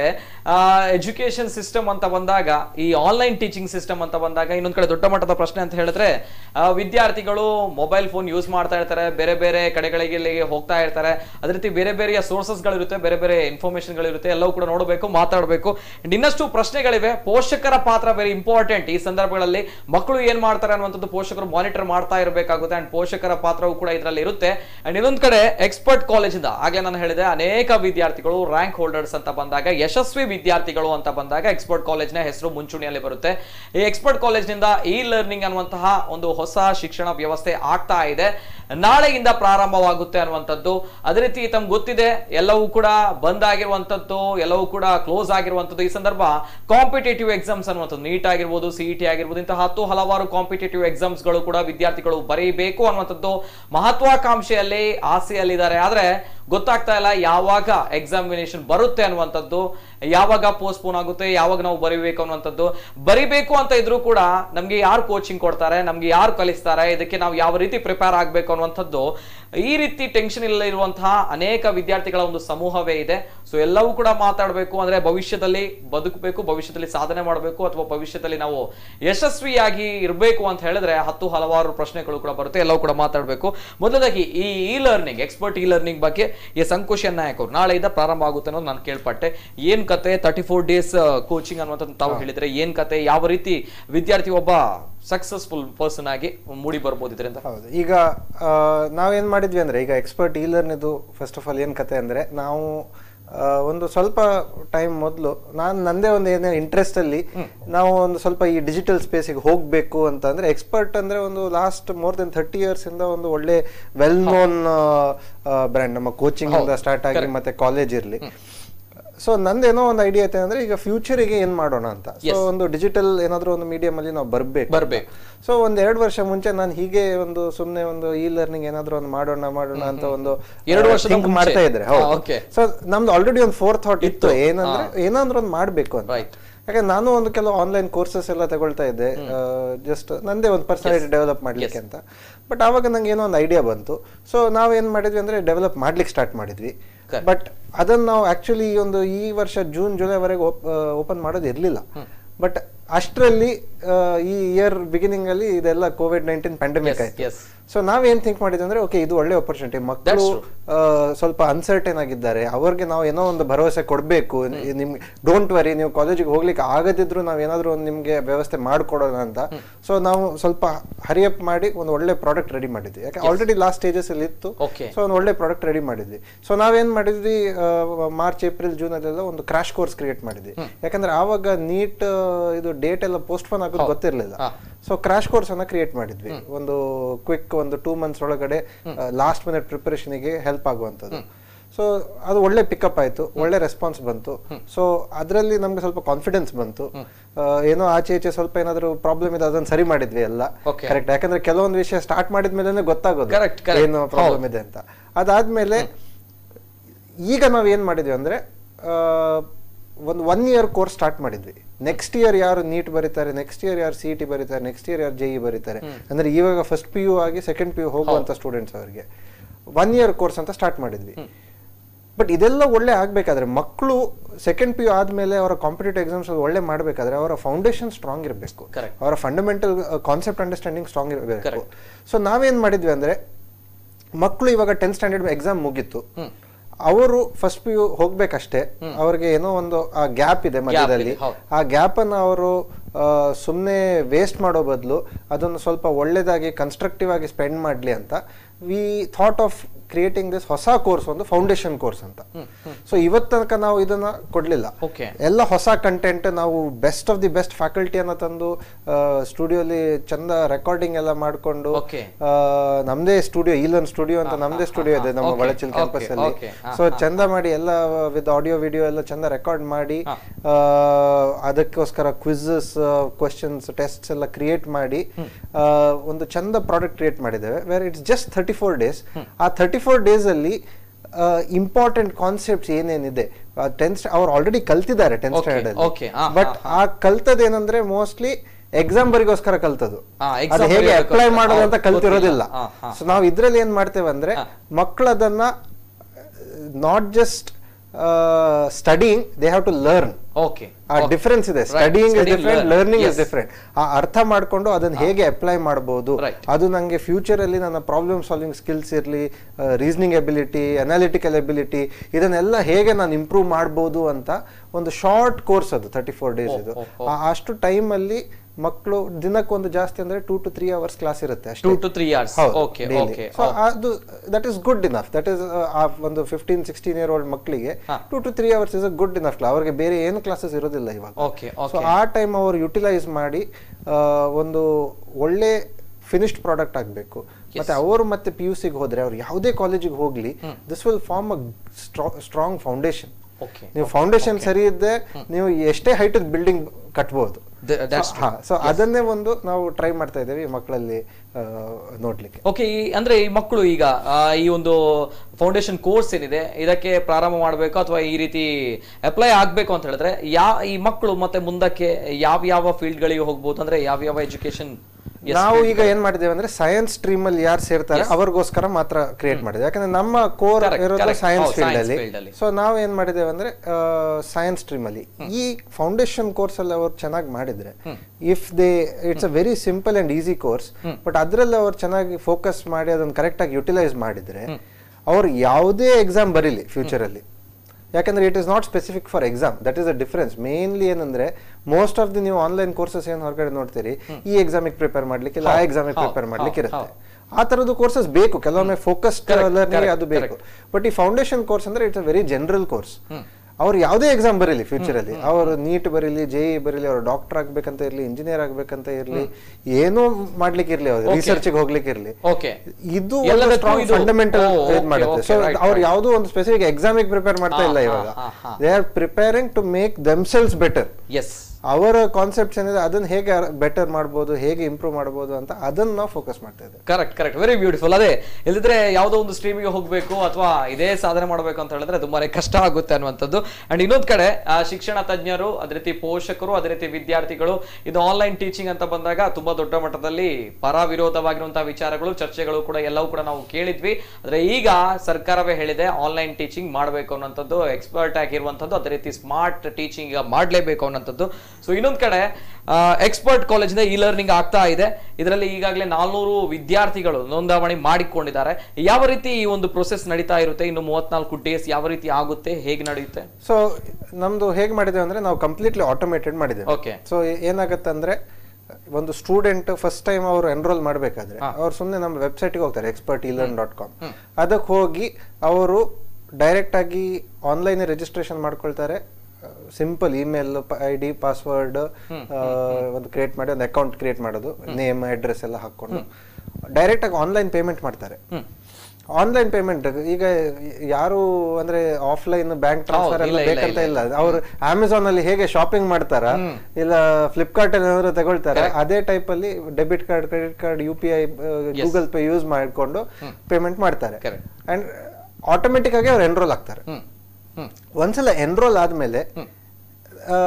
ಎಜುಕೇಶನ್ ಸಿಸ್ಟಮ್ ಅಂತ ಬಂದಾಗ ಈ ಆನ್ಲೈನ್ ಟೀಚಿಂಗ್ ಸಿಸ್ಟಮ್ ಅಂತ ಬಂದಾಗ ಇನ್ನೊಂದ್ ಕಡೆ ದೊಡ್ಡ ಮಟ್ಟದ ಪ್ರಶ್ನೆ ಅಂತ ಹೇಳಿದ್ರೆ ಆ, ವಿದ್ಯಾರ್ಥಿಗಳು ಮೊಬೈಲ್ ಫೋನ್ ಯೂಸ್ ಮಾಡ್ತಾ ಇರ್ತಾರೆ ಬೇರೆ ಬೇರೆ ಕಡೆಗಳಿಗೆ ಇಲ್ಲಿಗೆ ಹೋಗ್ತಾ ಇರ್ತಾರೆ ಅದೇ ರೀತಿ ಬೇರೆ ಬೇರೆಯ ಸೋರ್ಸಸ್ ಗಳಿರುತ್ತೆ ಬೇರೆ ಬೇರೆ ಇನ್ಫಾರ್ಮೇಶನ್ ಗಳಿರುತ್ತೆ ಎಲ್ಲವೂ ಕೂಡ ನೋಡಬೇಕು ಮಾತಾಡಬೇಕು ಇನ್ನಷ್ಟು ಪ್ರಶ್ನೆಗಳಿವೆ ಪೋಷಕರ ಪಾತ್ರ ವೆರಿ ಇಂಪಾರ್ಟೆಂಟ್ ಈ ಸಂದರ್ಭಗಳಲ್ಲಿ ಮಕ್ಕಳು ಏನ್ ಮಾಡ್ತಾರೆ ಅನ್ನುವಂಥದ್ದು ಪೋಷಕರು ಮಾನಿಟರ್ ಮಾಡ್ತಾ ಇರಬೇಕಾಗುತ್ತೆ ಅಂಡ್ ಪೋಷಕರ ಪಾತ್ರವೂ ಕೂಡ ಇದರಲ್ಲಿ ಇರುತ್ತೆ ಅಂಡ್ ಇನ್ನೊಂದ್ ಕಡೆ ಎಕ್ಸ್ಪರ್ಟ್ ಕಾಲೇಜ್ ಇಂದ ಆಗ್ಲೇ ನಾನು ಹೇಳಿದೆ ಅನೇಕ ವಿದ್ಯಾರ್ಥಿಗಳು ರ್ಯಾಂಕ್ ಹೋಲ್ಡರ್ಸ್ ಅಂತ ಬಂದಾಗ ಯಶಸ್ವಿ ವಿದ್ಯಾರ್ಥಿಗಳು ಅಂತ ಬಂದಾಗ ಎಕ್ಸ್ಪರ್ಟ್ ಕಾಲೇಜ್ನ ಹೆಸರು ಮುಂಚೂಣಿಯಲ್ಲಿ ಬರುತ್ತೆ ಈ ಎಕ್ಸ್ಪರ್ಟ್ ಕಾಲೇಜ್ನಿಂದ ಇ ಲರ್ನಿಂಗ್ ಅನ್ನುವಂತಹ ಒಂದು ಹೊಸ ಶಿಕ್ಷಣ ವ್ಯವಸ್ಥೆ ಆಗ್ತಾ ಇದೆ ನಾಳೆಯಿಂದ ಪ್ರಾರಂಭವಾಗುತ್ತೆ ಅನ್ನುವಂಥದ್ದು ಅದೇ ರೀತಿ ತಮ್ಗೆ ಗೊತ್ತಿದೆ ಎಲ್ಲವೂ ಕೂಡ ಬಂದ್ ಆಗಿರುವಂತದ್ದು ಎಲ್ಲವೂ ಕೂಡ ಕ್ಲೋಸ್ ಆಗಿರುವಂತದ್ದು ಈ ಸಂದರ್ಭ ಕಾಂಪಿಟೇಟಿವ್ ಎಕ್ಸಾಮ್ಸ್ ಅನ್ನುವಂಥದ್ದು ನೀಟ್ ಆಗಿರ್ಬೋದು ಸಿಇಟಿ ಆಗಿರ್ಬೋದು ಇಂತಹ ಹತ್ತು ಹಲವಾರು ಕಾಂಪಿಟೇಟಿವ್ ಎಕ್ಸಾಮ್ಸ್ ಗಳು ಕೂಡ ವಿದ್ಯಾರ್ಥಿಗಳು ಬರೀಬೇಕು ಅನ್ನುವಂಥದ್ದು ಮಹತ್ವಾಕಾಂಕ್ಷೆಯಲ್ಲಿ ಆಸೆಯಲ್ಲಿದ್ದಾರೆ ಆದ್ರೆ ಗೊತ್ತಾಗ್ತಾ ಇಲ್ಲ ಯಾವಾಗ ಎಕ್ಸಾಮಿನೇಷನ್ ಬರುತ್ತೆ ಅನ್ನುವಂಥದ್ದು ಯಾವಾಗ ಪೋಸ್ಟ್ಪೋನ್ ಆಗುತ್ತೆ ಯಾವಾಗ ನಾವು ಬರೀಬೇಕು ಅನ್ನುವಂಥದ್ದು ಬರಿಬೇಕು ಅಂತ ಇದ್ರೂ ಕೂಡ ನಮ್ಗೆ ಯಾರು ಕೋಚಿಂಗ್ ಕೊಡ್ತಾರೆ ನಮ್ಗೆ ಯಾರು ಕಲಿಸ್ತಾರೆ ಇದಕ್ಕೆ ನಾವು ಯಾವ ರೀತಿ ಪ್ರಿಪೇರ್ ಆಗಬೇಕು ಅನ್ನುವಂಥದ್ದು ಈ ರೀತಿ ಟೆನ್ಷನ್ ಇಲ್ಲ ಇರುವಂತಹ ಅನೇಕ ವಿದ್ಯಾರ್ಥಿಗಳ ಒಂದು ಸಮೂಹವೇ ಇದೆ ಸೊ ಎಲ್ಲವೂ ಕೂಡ ಮಾತಾಡಬೇಕು ಅಂದ್ರೆ ಭವಿಷ್ಯದಲ್ಲಿ ಬದುಕಬೇಕು ಭವಿಷ್ಯದಲ್ಲಿ ಸಾಧನೆ ಮಾಡಬೇಕು ಅಥವಾ ಭವಿಷ್ಯದಲ್ಲಿ ನಾವು ಯಶಸ್ವಿಯಾಗಿ ಇರಬೇಕು ಅಂತ ಹೇಳಿದ್ರೆ ಹತ್ತು ಹಲವಾರು ಪ್ರಶ್ನೆಗಳು ಕೂಡ ಬರುತ್ತೆ ಎಲ್ಲವೂ ಕೂಡ ಮಾತಾಡಬೇಕು ಮೊದಲದಾಗಿ ಈ e learning expert e learning ಬಗ್ಗೆ ಎಸ್ ಅಂಕುಶ್ ನಾಯಕ್ ಅವರು ನಾಳೆಯಿಂದ ಪ್ರಾರಂಭ ಆಗುತ್ತೆ ಅನ್ನೋದು ನಾನು ಕೇಳ್ಪಟ್ಟೆ ಏನ್ ಕತೆ ತರ್ಟಿ ಫೋರ್ ಡೇಸ್ ಕೋಚಿಂಗ್ ಅನ್ನುವಂಥದ್ದು ತಾವು ಹೇಳಿದ್ರೆ ಏನ್ ಕತೆ ಯಾವ ರೀತಿ ವಿದ್ಯಾರ್ಥಿ ಒಬ್ಬ ಸಕ್ಸಸ್ಫುಲ್ ಪರ್ಸನ್ ಆಗಿ ಮೂಡಿ ಬರ್ಬೋದು ಇದರಿಂದ ಹೌದು ಈಗ ಆ, ನಾವೇನ್ ಮಾಡಿದ್ವಿ ಅಂದ್ರೆ ಈಗ ಎಕ್ಸ್ಪರ್ಟ್ ಈಲರ್ನ್ ಇದು ಫಸ್ಟ್ ಆಫ್ ಆಲ್ ಏನ್ ಕತೆ ಅಂದ್ರೆ ನಾವು ಆ, ಒಂದು ಸ್ವಲ್ಪ ಟೈಮ್ ಮೊದಲು ನಾನು ನಂದೇ ಒಂದು ಏನೋ ಇಂಟ್ರೆಸ್ಟ್ ಅಲ್ಲಿ ನಾವು ಒಂದು ಸ್ವಲ್ಪ ಈ ಡಿಜಿಟಲ್ ಸ್ಪೇಸಿಗೆ ಹೋಗ್ಬೇಕು ಅಂತ ಅಂದ್ರೆ ಎಕ್ಸ್ಪರ್ಟ್ ಅಂದ್ರೆ ಒಂದು last more than thirty years ಇಂದ ಒಂದು ಒಳ್ಳೆ ವೆಲ್ ನೋನ್ ಬ್ರ್ಯಾಂಡ್ ನಮ್ಮ ಕೋಚಿಂಗ್ ಇಂದ ಸ್ಟಾರ್ಟ್ ಆಗಿ ಮತ್ತೆ ಕಾಲೇಜ್ ಇರ್ಲಿ ಸೊ ನಂದೇನೋ ಒಂದು ಐಡಿಯಾ ಐತೆ ಅಂದ್ರೆ ಈಗ ಫ್ಯೂಚರಿಗೆ ಏನ್ ಮಾಡೋಣ ಅಂತ ಸೊ ಒಂದು ಡಿಜಿಟಲ್ ಏನಾದ್ರೂ ಒಂದು ಮೀಡಿಯಂ ಅಲ್ಲಿ ನಾವು ಬರ್ಬೇಕು ಬರ್ಬೇಕು ಸೊ ಒಂದ್ ಎರಡು ವರ್ಷ ಮುಂಚೆ ನಾನು ಹೀಗೆ ಒಂದು ಸುಮ್ನೆ ಒಂದು ಇ ಲರ್ನಿಂಗ್ ಏನಾದ್ರೂ ಒಂದು ಮಾಡೋಣ ಮಾಡೋಣ ಅಂತ ಒಂದು ಎರಡು ಆ, ವರ್ಷದ think ಮುಂಚೆ. ಮಾಡ್ತಾ ಇದ್ರೆ ಹಾ, okay. ಸೊ ನಮ್ದು ಆಲ್ರೆಡಿ ಒಂದು ಫೋರ್ ಥಾಟ್ ಇತ್ತು ಏನಂದ್ರೆ ಏನಾದ್ರೂ ಒಂದು ಮಾಡ್ಬೇಕು ಅಂತ Right. ಯಾಕಂದ್ರೆ ನಾನು ಒಂದು ಕೆಲವು ಆನ್ಲೈನ್ ಕೋರ್ಸಸ್ ಎಲ್ಲ ತಗೊಳ್ತಾ ಇದ್ದೆ ಜಸ್ಟ್ ನಂದೇ ಒಂದು ಪರ್ಸನಾಲಿಟಿ ಡೆವಲಪ್ ಮಾಡ್ಲಿಕ್ಕೆ ಅಂತ ಬಟ್ ಆವಾಗ ನಂಗೆ ಏನೋ ಒಂದು ಐಡಿಯಾ ಬಂತು ಸೊ ನಾವೇನ್ ಮಾಡಿದ್ವಿ ಅಂದ್ರೆ ಡೆವಲಪ್ ಮಾಡ್ಲಿಕ್ಕೆ ಸ್ಟಾರ್ಟ್ ಮಾಡಿದ್ವಿ ಬಟ್ ಅದನ್ನ ನಾವು ಆಕ್ಚುಲಿ ಒಂದು ಈ ವರ್ಷ ಜೂನ್ ಜುಲೈವರೆಗೆ ಓಪನ್ ಮಾಡೋದು ಇರ್ಲಿಲ್ಲ ಬಟ್ ಅಷ್ಟರಲ್ಲಿ ಈ ಇಯರ್ ಬಿಗಿನಿಂಗ್ ಅಲ್ಲಿ ಇದೆಲ್ಲ ಕೋವಿಡ್ ನೈನ್ಟೀನ್ ಪ್ಯಾಂಡಮಿಕ್ ಆಯ್ತು yes. ಸೊ ನಾವೇನ್ ಥಿಂಕ್ ಮಾಡಿದ್ವಿ ಅಂದ್ರೆ ಓಕೆ ಇದು ಒಳ್ಳೆ ಆಪರ್ಚುನಿಟಿ ಮಕ್ಕಳು ಆ, ಸ್ವಲ್ಪ ಅನ್ಸರ್ಟೈನ್ ಆಗಿದ್ದಾರೆ ಅವ್ರಿಗೆ ನಾವು ಏನೋ ಒಂದು ಭರವಸೆ ಕೊಡಬೇಕು ನಿಮ್ಗೆ ಡೋಂಟ್ ವರಿ ನೀವು ಕಾಲೇಜಿಗೆ ಹೋಗ್ಲಿಕ್ಕೆ ಆಗದಿದ್ರು ನಾವ್ ಏನಾದ್ರು ಒಂದು ನಿಮ್ಗೆ ವ್ಯವಸ್ಥೆ ಮಾಡ್ಕೊಡೋಣ ಅಂತ ಸೊ ನಾವು ಸ್ವಲ್ಪ ಹರಿಯಪ್ ಮಾಡಿ ಒಂದು ಒಳ್ಳೆ ಪ್ರಾಡಕ್ಟ್ ರೆಡಿ ಮಾಡಿದ್ವಿ ಯಾಕೆ ಆಲ್ರೆಡಿ ಲಾಸ್ಟ್ ಸ್ಟೇಜಸ್ ಅಲ್ಲಿ ಇತ್ತು Okay. ಸೊ ಒಂದು ಒಳ್ಳೆ ಪ್ರಾಡಕ್ಟ್ ರೆಡಿ ಮಾಡಿದ್ವಿ ಸೊ ನಾವೇನ್ ಮಾಡಿದ್ವಿ ಮಾರ್ಚ್ ಏಪ್ರಿಲ್ ಜೂನ್ ಅಲ್ಲೆಲ್ಲ ಒಂದು ಕ್ರಾಶ್ ಕೋರ್ಸ್ ಕ್ರಿಯೇಟ್ ಮಾಡಿದ್ವಿ ಯಾಕಂದ್ರೆ ಆವಾಗ ನೀಟ್ ಇದು ಡೇಟ್ ಎಲ್ಲ ಪೋಸ್ಟ್ಪೋನ್ ಆಗೋದು ಗೊತ್ತಿರಲಿಲ್ಲ ಸೊ ಕ್ರಾಶ್ ಕೋರ್ಸ್ ಅನ್ನ ಕ್ರಿಯೇಟ್ ಮಾಡಿದ್ವಿ ಒಂದು ಕ್ವಿಕ್ ಒಂದು ಟೂ ಮಂತ್ಸ್ ಒಳಗಡೆ ಲಾಸ್ಟ್ ಮಿನಿಟ್ ಪ್ರಿಪರೇಷನ್ಗೆ ಹೆಲ್ಪ್ ಆಗುವಂಥದ್ದು ಸೊ ಅದು ಒಳ್ಳೆ ಪಿಕಪ್ ಆಯ್ತು ಒಳ್ಳೆ ರೆಸ್ಪಾನ್ಸ್ ಬಂತು ಸೊ ಅದರಲ್ಲಿ ನಮ್ಗೆ ಸ್ವಲ್ಪ ಕಾನ್ಫಿಡೆನ್ಸ್ ಬಂತು ಆ, ಏನೋ ಆಚೆ ಈಚೆ ಸ್ವಲ್ಪ ಏನಾದ್ರು ಪ್ರಾಬ್ಲಮ್ ಇದೆ ಅದನ್ನ ಸರಿ ಮಾಡಿದ್ವಿ ಎಲ್ಲ Okay. ಕರೆಕ್ಟ್ ಯಾಕಂದ್ರೆ ಕೆಲವೊಂದು ವಿಷಯ ಸ್ಟಾರ್ಟ್ ಮಾಡಿದ್ಮೇಲೆ ಗೊತ್ತಾಗೋದು Correct, correct. ಏನು ಪ್ರಾಬ್ಲಮ್ ಇದೆ ಅಂತ ಅದಾದ್ಮೇಲೆ ಈಗ ನಾವು ಏನು ಮಾಡಿದ್ವಿ ಅಂದರೆ ಒಂದು ಒನ್ ಇಯರ್ ಕೋರ್ಸ್ ಸ್ಟಾರ್ಟ್ ಮಾಡಿದ್ವಿ ನೆಕ್ಸ್ಟ್ ಇಯರ್ ಯಾರು ನೀಟ್ ಬರೀತಾರೆ ನೆಕ್ಸ್ಟ್ ಇಯರ್ ಯಾರು ಸಿ ಟಿ ಬರೀತಾರೆ ನೆಕ್ಸ್ಟ್ ಇಯರ್ ಯಾರು ಜೆ ಇ ಬರೀತಾರೆ ಅಂದರೆ ಇವಾಗ ಫಸ್ಟ್ ಪಿ ಯು ಆಗಿ ಸೆಕೆಂಡ್ ಪಿ ಯು ಹೋಗುವಂಥ ಸ್ಟೂಡೆಂಟ್ಸ್ ಅವರಿಗೆ ಒನ್ ಇಯರ್ ಕೋರ್ಸ್ ಅಂತ ಸ್ಟಾರ್ಟ್ ಮಾಡಿದ್ವಿ ಬಟ್ ಇದೆಲ್ಲ ಒಳ್ಳೆ ಆಗಬೇಕಾದ್ರೆ ಮಕ್ಕಳು ಸೆಕೆಂಡ್ ಪಿ ಯು ಆದಮೇಲೆ ಅವರ ಕಾಂಪಿಟೇಟಿವ್ ಎಕ್ಸಾಮ್ಸ್ ಒಳ್ಳೆ ಮಾಡಬೇಕಾದ್ರೆ ಅವರ ಫೌಂಡೇಶನ್ ಸ್ಟ್ರಾಂಗ್ ಇರಬೇಕು Correct. ಅವರ ಫಂಡಮೆಂಟಲ್ ಕಾನ್ಸೆಪ್ಟ್ ಅಂಡರ್ಸ್ಟ್ಯಾಂಡಿಂಗ್ ಸ್ಟ್ರಾಂಗ್ ಇರಬೇಕು Correct. ಸೊ ನಾವೇನ್ ಮಾಡಿದ್ವಿ ಅಂದ್ರೆ ಮಕ್ಕಳು ಇವಾಗ ಟೆಂತ್ ಸ್ಟ್ಯಾಂಡರ್ಡ್ ಎಕ್ಸಾಮ್ ಮುಗೀತು ಅವರು ಫಸ್ಟ್ ಪಿ ಯು ಹೋಗ್ಬೇಕಷ್ಟೇ ಅವ್ರಿಗೆ ಏನೋ ಒಂದು ಆ ಗ್ಯಾಪ್ ಇದೆ ಮಧ್ಯದಲ್ಲಿ ಹೌದು. ಆ ಗ್ಯಾಪ್ ಅನ್ನ ಅವರು ಸುಮ್ಮನೆ ವೇಸ್ಟ್ ಮಾಡೋ ಬದಲು ಅದನ್ನು ಸ್ವಲ್ಪ ಒಳ್ಳೇದಾಗಿ ಕನ್ಸ್ಟ್ರಕ್ಟಿವ್ ಆಗಿ ಸ್ಪೆಂಡ್ ಮಾಡ್ಲಿ ಅಂತ we thought of creating this ಹೊಸ ಕೋರ್ಸ್ ಒಂದು ಫೌಂಡೇಶನ್ ಕೋರ್ಸ್ ಅಂತ ಸೊ ಇವತ್ತು ತನಕ ನಾವು ಇದನ್ನ ಕೊಡ್ಲಿಲ್ಲ Okay. ಎಲ್ಲ ಹೊಸ ಕಂಟೆಂಟ್ ನಾವು ಬೆಸ್ಟ್ ಆಫ್ ದಿ ಬೆಸ್ಟ್ ಫ್ಯಾಕಲ್ಟಿಯನ್ನ ತಂದು ಸ್ಟುಡಿಯೋಲಿ ಚಂದ ರೆಕಾರ್ಡಿಂಗ್ ಎಲ್ಲ ಮಾಡ್ಕೊಂಡು Okay. ಆ, ನಮ್ದೇ ಸ್ಟುಡಿಯೋ ಇಲ್ಲೊಂದು ಸ್ಟುಡಿಯೋ ಅಂತ ನಮ್ದೇ ಸ್ಟುಡಿಯೋ ಇದೆ ನಮ್ಮ Okay, ಬಳಚಿಲ್ okay, ಕ್ಯಾಂಪಸ್ ಅಲ್ಲಿ okay. ಹಾ, ಸೊ ಚಂದ ಮಾಡಿ ಎಲ್ಲ ವಿತ್ ಆಡಿಯೋ ವಿಡಿಯೋ ಎಲ್ಲ ಚಂದ ರೆಕಾರ್ಡ್ ಮಾಡಿ ಆ, ಅದಕ್ಕೋಸ್ಕರ ಕ್ವಿಝಸ್ ಕ್ವಶನ್ಸ್ ಟೆಸ್ಟ್ಸ್ ಎಲ್ಲ ಕ್ರಿಯೇಟ್ ಮಾಡಿ ಆ, ಒಂದು ಚಂದ ಪ್ರಾಡಕ್ಟ್ ಕ್ರಿಯೇಟ್ ಮಾಡಿದ್ದೇವೆ where it's just thirty four days ಆ ಥರ್ಟಿ ಫೋರ್ ಡೇಸ್ ಅಲ್ಲಿ ಇಂಪಾರ್ಟೆಂಟ್ ಕಾನ್ಸೆಪ್ಟ್ಸ್ ಏನೇನಿದೆ ಟೆಂತ್ ಅವ್ರು ಆಲ್ರೆಡಿ ಕಲ್ತಿದ್ದಾರೆ ಟೆಂತ್ Okay, ಸ್ಟ್ಯಾಂಡರ್ಡ್ okay, ಹಾ, ಬಟ್ ಆ ಕಲ್ತದೇನಂದ್ರೆ ಮೋಸ್ಟ್ಲಿ ಎಕ್ಸಾಮ್ ಬರಿಗೋಸ್ಕರ ಕಲ್ತದ್ದು ಹಾ, ಅದು exam ಹೇಗೆ ಬರಿಯೋದಕ್ಕೋಸ್ಕರ. ಅಪ್ಲೈ ಮಾಡೋದು ಅಂತ ಹೌದು, ಕಲ್ತಿರೋದಿಲ್ಲ ಗೊತ್ತಿಲ್ಲ. ಹಾ, ಹಾ. ಸೊ ನಾವು ಇದ್ರಲ್ಲಿ ಏನ್ ಮಾಡ್ತೇವೆ ಅಂದ್ರೆ ಮಕ್ಕಳು ಅದನ್ನ not just studying they have to learn okay ಆ ಡಿಫರೆನ್ಸ್ ಇದೆ Right. Studying is Study and different learn. Learning is Yes. Different ಆ ಅರ್ಥ ಮಾಡ್ಕೊಂಡು ಅದನ್ನ ಹೇಗೆ ಅಪ್ಲೈ ಮಾಡಬಹುದು Right. ಅದು ನಂಗೆ ಫ್ಯೂಚರ್ ಅಲ್ಲಿ ನನ್ನ ಪ್ರಾಬ್ಲಮ್ ಸಾಲ್ವಿಂಗ್ ಸ್ಕಿಲ್ಸ್ ಇರಲಿ ರೀಸನಿಂಗ್ ಎಬಿಲಿಟಿ ಅನಾಲಿಟಿಕಲ್ ಎಬಿಲಿಟಿ ಇದನ್ನೆಲ್ಲ ಹೇಗೆ ನಾನು ಇಂಪ್ರೂವ್ ಮಾಡ್ಬೋದು ಅಂತ ಒಂದು ಶಾರ್ಟ್ ಕೋರ್ಸ್ ಅದು ತರ್ಟಿ ಫೋರ್ ಡೇಸ್ ಇದು ಆ- ಅಷ್ಟು ಟೈಮ್ ಅಲ್ಲಿ ಮಕ್ಕಳು ದಿನಕ್ಕೊಂದು ಜಾಸ್ತಿ ಅಂದ್ರೆ two to three hours class ಇರುತ್ತೆ ಅಷ್ಟೇ ಟೂ ಟು ತ್ರೀ ಇಯರ್ಸ್ ಹೌದು, ಓಕೆ daily. ಓಕೆ So, ಅದು that is good enough that is ಒಂದು ಫಿಫ್ಟೀನ್ ಸಿಕ್ಸ್ಟೀನ್ ಇಯರ್ ಓಲ್ಡ್ ಮಕ್ಕಳಿಗೆ two to three hours is a good enough ಅವ್ರಿಗೆ ಬೇರೆ ಏನು classes ಇರೋದಿಲ್ಲ ಇವಾಗ ಓಕೆ ಸೊ ಆ ಟೈಮ್ ಅವರು ಯುಟಿಲೈಸ್ ಮಾಡಿ ಆ, ಒಂದು ಒಳ್ಳೆ ಫಿನಿಶ್ಡ್ ಪ್ರಾಡಕ್ಟ್ ಆಗಬೇಕು ಮತ್ತೆ ಅವರು ಮತ್ತೆ ಪಿ ಯು ಸಿಗೆ ಹೋದ್ರೆ ಅವ್ರು ಯಾವುದೇ ಕಾಲೇಜಿಗೆ ಹೋಗ್ಲಿ this will form a strong foundation okay ನೀವು ಫೌಂಡೇಶನ್ ಸರಿ ಇದ್ದೆ ನೀವು ಎಷ್ಟೇ ಹೈಟ್ ಬಿಲ್ಡಿಂಗ್ ಕಟ್ಬೋದು that's ಹಾ ಸೊ ಅದನ್ನೇ ಒಂದು ನಾವು ಟ್ರೈ ಮಾಡ್ತಾ ಇದ್ದೇವೆ ಈ ಮಕ್ಕಳಲ್ಲಿ ಆ, ನೋಡ್ಲಿಕ್ಕೆ ಓಕೆ ಈ ಅಂದ್ರೆ ಈ ಮಕ್ಕಳು ಈಗ ಆ, ಈ ಒಂದು ಫೌಂಡೇಶನ್ ಕೋರ್ಸ್ ಏನಿದೆ ಇದಕ್ಕೆ ಪ್ರಾರಂಭ ಮಾಡಬೇಕು ಅಥವಾ ಈ ರೀತಿ ಅಪ್ಲೈ ಆಗ್ಬೇಕು ಅಂತ ಹೇಳಿದ್ರೆ ಯಾ ಈ ಮಕ್ಕಳು ಮತ್ತೆ ಮುಂದಕ್ಕೆ ಯಾವ ಯಾವ ಫೀಲ್ಡ್ ಗಳಿಗೆ ಹೋಗ್ಬೋದು ಅಂದ್ರೆ ಯಾವ ಯಾವ ಎಜುಕೇಶನ್ ನಾವು ಈಗ ಏನ್ ಮಾಡಿದ್ದೇವೆ ಅಂದ್ರೆ ಸೈನ್ಸ್ ಸ್ಟ್ರೀಮ್ ಅಲ್ಲಿ ಯಾರು ಸೇರ್ತಾರೆ ಅವ್ರಿಗೋಸ್ಕರ ಮಾತ್ರ ಕ್ರಿಯೇಟ್ ಮಾಡಿದ್ವಿ ಯಾಕಂದ್ರೆ ನಮ್ಮ ಕೋರ್ Correct, ಇರೋದು correct. ಸೈನ್ಸ್ ಹೌದು, ಫೀಲ್ಡ್ science ಅಲ್ಲಿ field ಅಲ್ಲಿ. ಸೊ ನಾವು ಏನ್ ಮಾಡಿದ್ದೇವೆ ಅಂದ್ರೆ ಸೈನ್ಸ್ ಸ್ಟ್ರೀಮ್ ಅಲ್ಲಿ ಈ ಫೌಂಡೇಶನ್ ಕೋರ್ಸ್ ಅಲ್ಲಿ ಅವ್ರು ಚೆನ್ನಾಗಿ ಮಾಡಿದ್ರೆ if they it's a very simple and easy course but ಅದ್ರಲ್ಲಿ ಅವ್ರು ಚೆನ್ನಾಗಿ ಫೋಕಸ್ ಮಾಡಿ ಅದನ್ನ ಕರೆಕ್ಟ್ ಆಗಿ ಯುಟಿಲೈಸ್ ಮಾಡಿದ್ರೆ ಅವ್ರು ಯಾವುದೇ ಎಕ್ಸಾಮ್ ಬರೀಲಿ ಫ್ಯೂಚರ್ ಅಲ್ಲಿ ಯಾಕಂದ್ರೆ it is not specific for exam that is a difference mainly ಏನಂದ್ರೆ ಮೋಸ್ಟ್ ಆಫ್ ದಿ ನೀವು ಆನ್ಲೈನ್ ಕೋರ್ಸಸ್ ಏನು ಹೊರಗಡೆ ನೋಡ್ತೀರಿ ಈ ಎಕ್ಸಾಮಿಗೆ ಪ್ರಿಪೇರ್ ಮಾಡ್ಲಿಕ್ಕೆ ಇಲ್ಲ ಆ ಎಕ್ಸಾಮಿಗೆ ಪ್ರಿಪೇರ್ ಮಾಡ್ಲಿಕ್ಕೆ ಇರುತ್ತೆ ಆ ತರದ್ದು ಕೋರ್ಸಸ್ ಬೇಕು ಕೆಲವೊಮ್ಮೆ ಫೋಕಸ್ಡ್ ಲರ್ನಿಂಗ್ ಅದು ಬೇಕು ಬಟ್ ಈ ಫೌಂಡೇಶನ್ ಕೋರ್ಸ್ ಅಂದ್ರೆ it's a very general course ಅವ್ರು ಯಾವುದೇ ಎಕ್ಸಾಮ್ ಬರೀಲಿ ಫ್ಯೂಚರ್ ಅಲ್ಲಿ ಅವರು ನೀಟ್ ಬರೀಲಿ ಜೆ ಇ ಬರೀಲಿ ಅವ್ರು ಡಾಕ್ಟರ್ ಆಗ್ಬೇಕಂತ ಇರ್ಲಿ ಇಂಜಿನಿಯರ್ ಆಗ್ಬೇಕಂತ ಇರ್ಲಿ ಏನೋ ಮಾಡ್ಲಿಕ್ಕೆ ಇರ್ಲಿ ಅವ್ರು ರಿಸರ್ಚ್ ಗೆ ಹೋಗ್ಲಿಕ್ಕೆ ಇರ್ಲಿ ಓಕೆ ಇದು ಎಲ್ಲದಕ್ಕೂ ಸ್ಟ್ರಾಂಗ್ ಇದು- ಫಂಡಮೆಂಟಲ್ ಓ, ಇದು okay, ಮಾಡುತ್ತೆ okay, ಸೊ right, ಅವ್ರು right. ಯಾವುದೋ ಒಂದು ಸ್ಪೆಸಿಫಿಕ್ ಎಕ್ಸಾಮಿಗೆ ಪ್ರಿಪೇರ್ ಮಾಡ್ತಾ ಇಲ್ಲ ಹಾ, ಇವಾಗ ಹಾ, ಹಾ. They are preparing to make themselves better yes ಅವರ ಕಾನ್ಸೆಪ್ಟ್ಸ್ ಏನಿದೆ ಅದನ್ನ ಹೇಗೆ ಬೆಟರ್ ಮಾಡ್ಬೋದು ಹೇಗೆ ಇಂಪ್ರೂವ್ ಮಾಡ್ಬೋದು ಅಂತ ಅದನ್ನ ನಾವು ಫೋಕಸ್ ಮಾಡ್ತಾ ಇದ್ದೇವೆ ಕರೆಕ್ಟ್ ಕರೆಕ್ಟ್ ವೆರಿ ಬ್ಯೂಟಿಫುಲ್ ಅದೇ ಇಲ್ಲದಿದ್ರೆ ಯಾವುದೋ ಒಂದು ಸ್ಟ್ರೀಮಿಗೆ ಹೋಗಬೇಕು ಅಥವಾ ಇದೇ ಸಾಧನೆ ಮಾಡಬೇಕು ಅಂತ ಹೇಳಿದ್ರೆ ತುಂಬಾನೇ ಕಷ್ಟ ಆಗುತ್ತೆ ಅನ್ನುವಂಥದ್ದು ಅಂಡ್ ಇನ್ನೊಂದ್ ಕಡೆ ಆ, ಶಿಕ್ಷಣ ತಜ್ಞರು ಅದೇ ರೀತಿ ಪೋಷಕರು ಅದೇ ರೀತಿ ವಿದ್ಯಾರ್ಥಿಗಳು ಇದು ಆನ್ಲೈನ್ ಟೀಚಿಂಗ್ ಅಂತ ಬಂದಾಗ ತುಂಬಾ ದೊಡ್ಡ ಮಟ್ಟದಲ್ಲಿ ಪರ ವಿರೋಧವಾಗಿರುವಂತಹ ವಿಚಾರಗಳು ಚರ್ಚೆಗಳು ಕೂಡ ಎಲ್ಲವೂ ಕೂಡ ನಾವು ಕೇಳಿದ್ವಿ ಆದ್ರೆ ಈಗ ಸರ್ಕಾರವೇ ಹೇಳಿದೆ ಆನ್ಲೈನ್ ಟೀಚಿಂಗ್ ಮಾಡಬೇಕು ಅನ್ನೋಂಥದ್ದು ಎಕ್ಸ್ಪರ್ಟ್ ಆಗಿರುವಂಥದ್ದು ಅದೇ ರೀತಿ ಸ್ಮಾರ್ಟ್ ಟೀಚಿಂಗ್ ಈಗ ಮಾಡಲೇಬೇಕು ಅನ್ನೋಂಥದ್ದು ಸೊ ಇನ್ನೊಂದ್ ಕಡೆ ಎಕ್ಸ್ಪರ್ಟ್ ಕಾಲೇಜಿಂದ ಇ ಲರ್ನಿಂಗ್ ಆಗ್ತಾ ಇದೆ ಇದರಲ್ಲಿ ಈಗಾಗಲೇ ನಾಲ್ನೂರು ವಿದ್ಯಾರ್ಥಿಗಳು ನೋಂದಾವಣಿ ಮಾಡಿಕೊಂಡಿದ್ದಾರೆ ಯಾವ ರೀತಿ ಈ ಒಂದು ಪ್ರೊಸೆಸ್ ನಡೀತಾ ಇರುತ್ತೆ ಇನ್ನು ಮೂವತ್ನಾಲ್ಕು ಡೇಸ್ ಯಾವ ರೀತಿ ಆಗುತ್ತೆ ಹೇಗೆ ನಡೆಯುತ್ತೆ ಸೊ ನಮ್ದು ಹೇಗೆ ಮಾಡಿದ್ದೇವೆ ಅಂದ್ರೆ ನಾವು ಕಂಪ್ಲೀಟ್ಲಿ ಆಟೋಮೇಟೆಡ್ ಮಾಡಿದ್ದೇವೆ ಓಕೆ ಸೊ ಏನಾಗುತ್ತೆ ಅಂದ್ರೆ ಒಂದು ಸ್ಟೂಡೆಂಟ್ ಫಸ್ಟ್ ಟೈಮ್ ಅವರು ಎನ್ರೋಲ್ ಮಾಡಬೇಕಾದ್ರೆ ಅವ್ರು ಸುಮ್ಮನೆ ನಮ್ಮ ವೆಬ್ಸೈಟ್ಗೆ ಹೋಗ್ತಾರೆ ಎಕ್ಸ್ಪರ್ಟ್ ಇಲರ್ನ್ ಡಾಟ್ ಕಾಮ್ ಅದಕ್ಕೆ ಹೋಗಿ ಅವರು ಡೈರೆಕ್ಟ್ ಆಗಿ ಆನ್ಲೈನ್ ರಿಜಿಸ್ಟ್ರೇಷನ್ ಮಾಡ್ಕೊಳ್ತಾರೆ simple email I D password ಒಂದು ಕ್ರಿಯೇಟ್ ಮಾಡಿ ಒಂದು ಅಕೌಂಟ್ ಕ್ರಿಯೇಟ್ ಮಾಡೋದು ನೇಮ್ ಅಡ್ರೆಸ್ ಎಲ್ಲ ಹಾಕೊಂಡು ಡೈರೆಕ್ಟ್ ಆಗಿ ಆನ್ಲೈನ್ ಪೇಮೆಂಟ್ ಮಾಡ್ತಾರೆ ಆನ್ಲೈನ್ ಪೇಮೆಂಟ್ ಈಗ ಯಾರು ಅಂದ್ರೆ ಆಫ್ಲೈನ್ ಬ್ಯಾಂಕ್ ಟ್ರಾನ್ಸ್ಫರ್ ಎಲ್ಲ ಇಲ್ಲ, ಇಲ್ಲ, ಬೇಕಂತ ಇಲ್ಲ ಅವ್ರು ಅಮೆಝಾನ್ ಅಲ್ಲಿ ಹೇಗೆ ಶಾಪಿಂಗ್ ಮಾಡ್ತಾರ ಇಲ್ಲ ಫ್ಲಿಪ್ಕಾರ್ಟ್ ಅಲ್ಲಿ ಏನಾದ್ರು ತಗೊಳ್ತಾರೆ ಅದೇ ಟೈಪ್ ಅಲ್ಲಿ debit card credit card U P I Google Pay use ಮಾಡ್ಕೊಂಡು ಪೇಮೆಂಟ್ ಮಾಡ್ತಾರೆ Correct. ಅಂಡ್ ಆಟೋಮೆಟಿಕ್ ಆಗಿ ಅವ್ರು ಎನ್ರೋಲ್ ಆಗ್ತಾರೆ ಹ್ಮ್ ಹ್ಮ್ ಒಂದ್ಸಲ ಎನ್ರೋಲ್ ಆದ್ಮೇಲೆ ಆ,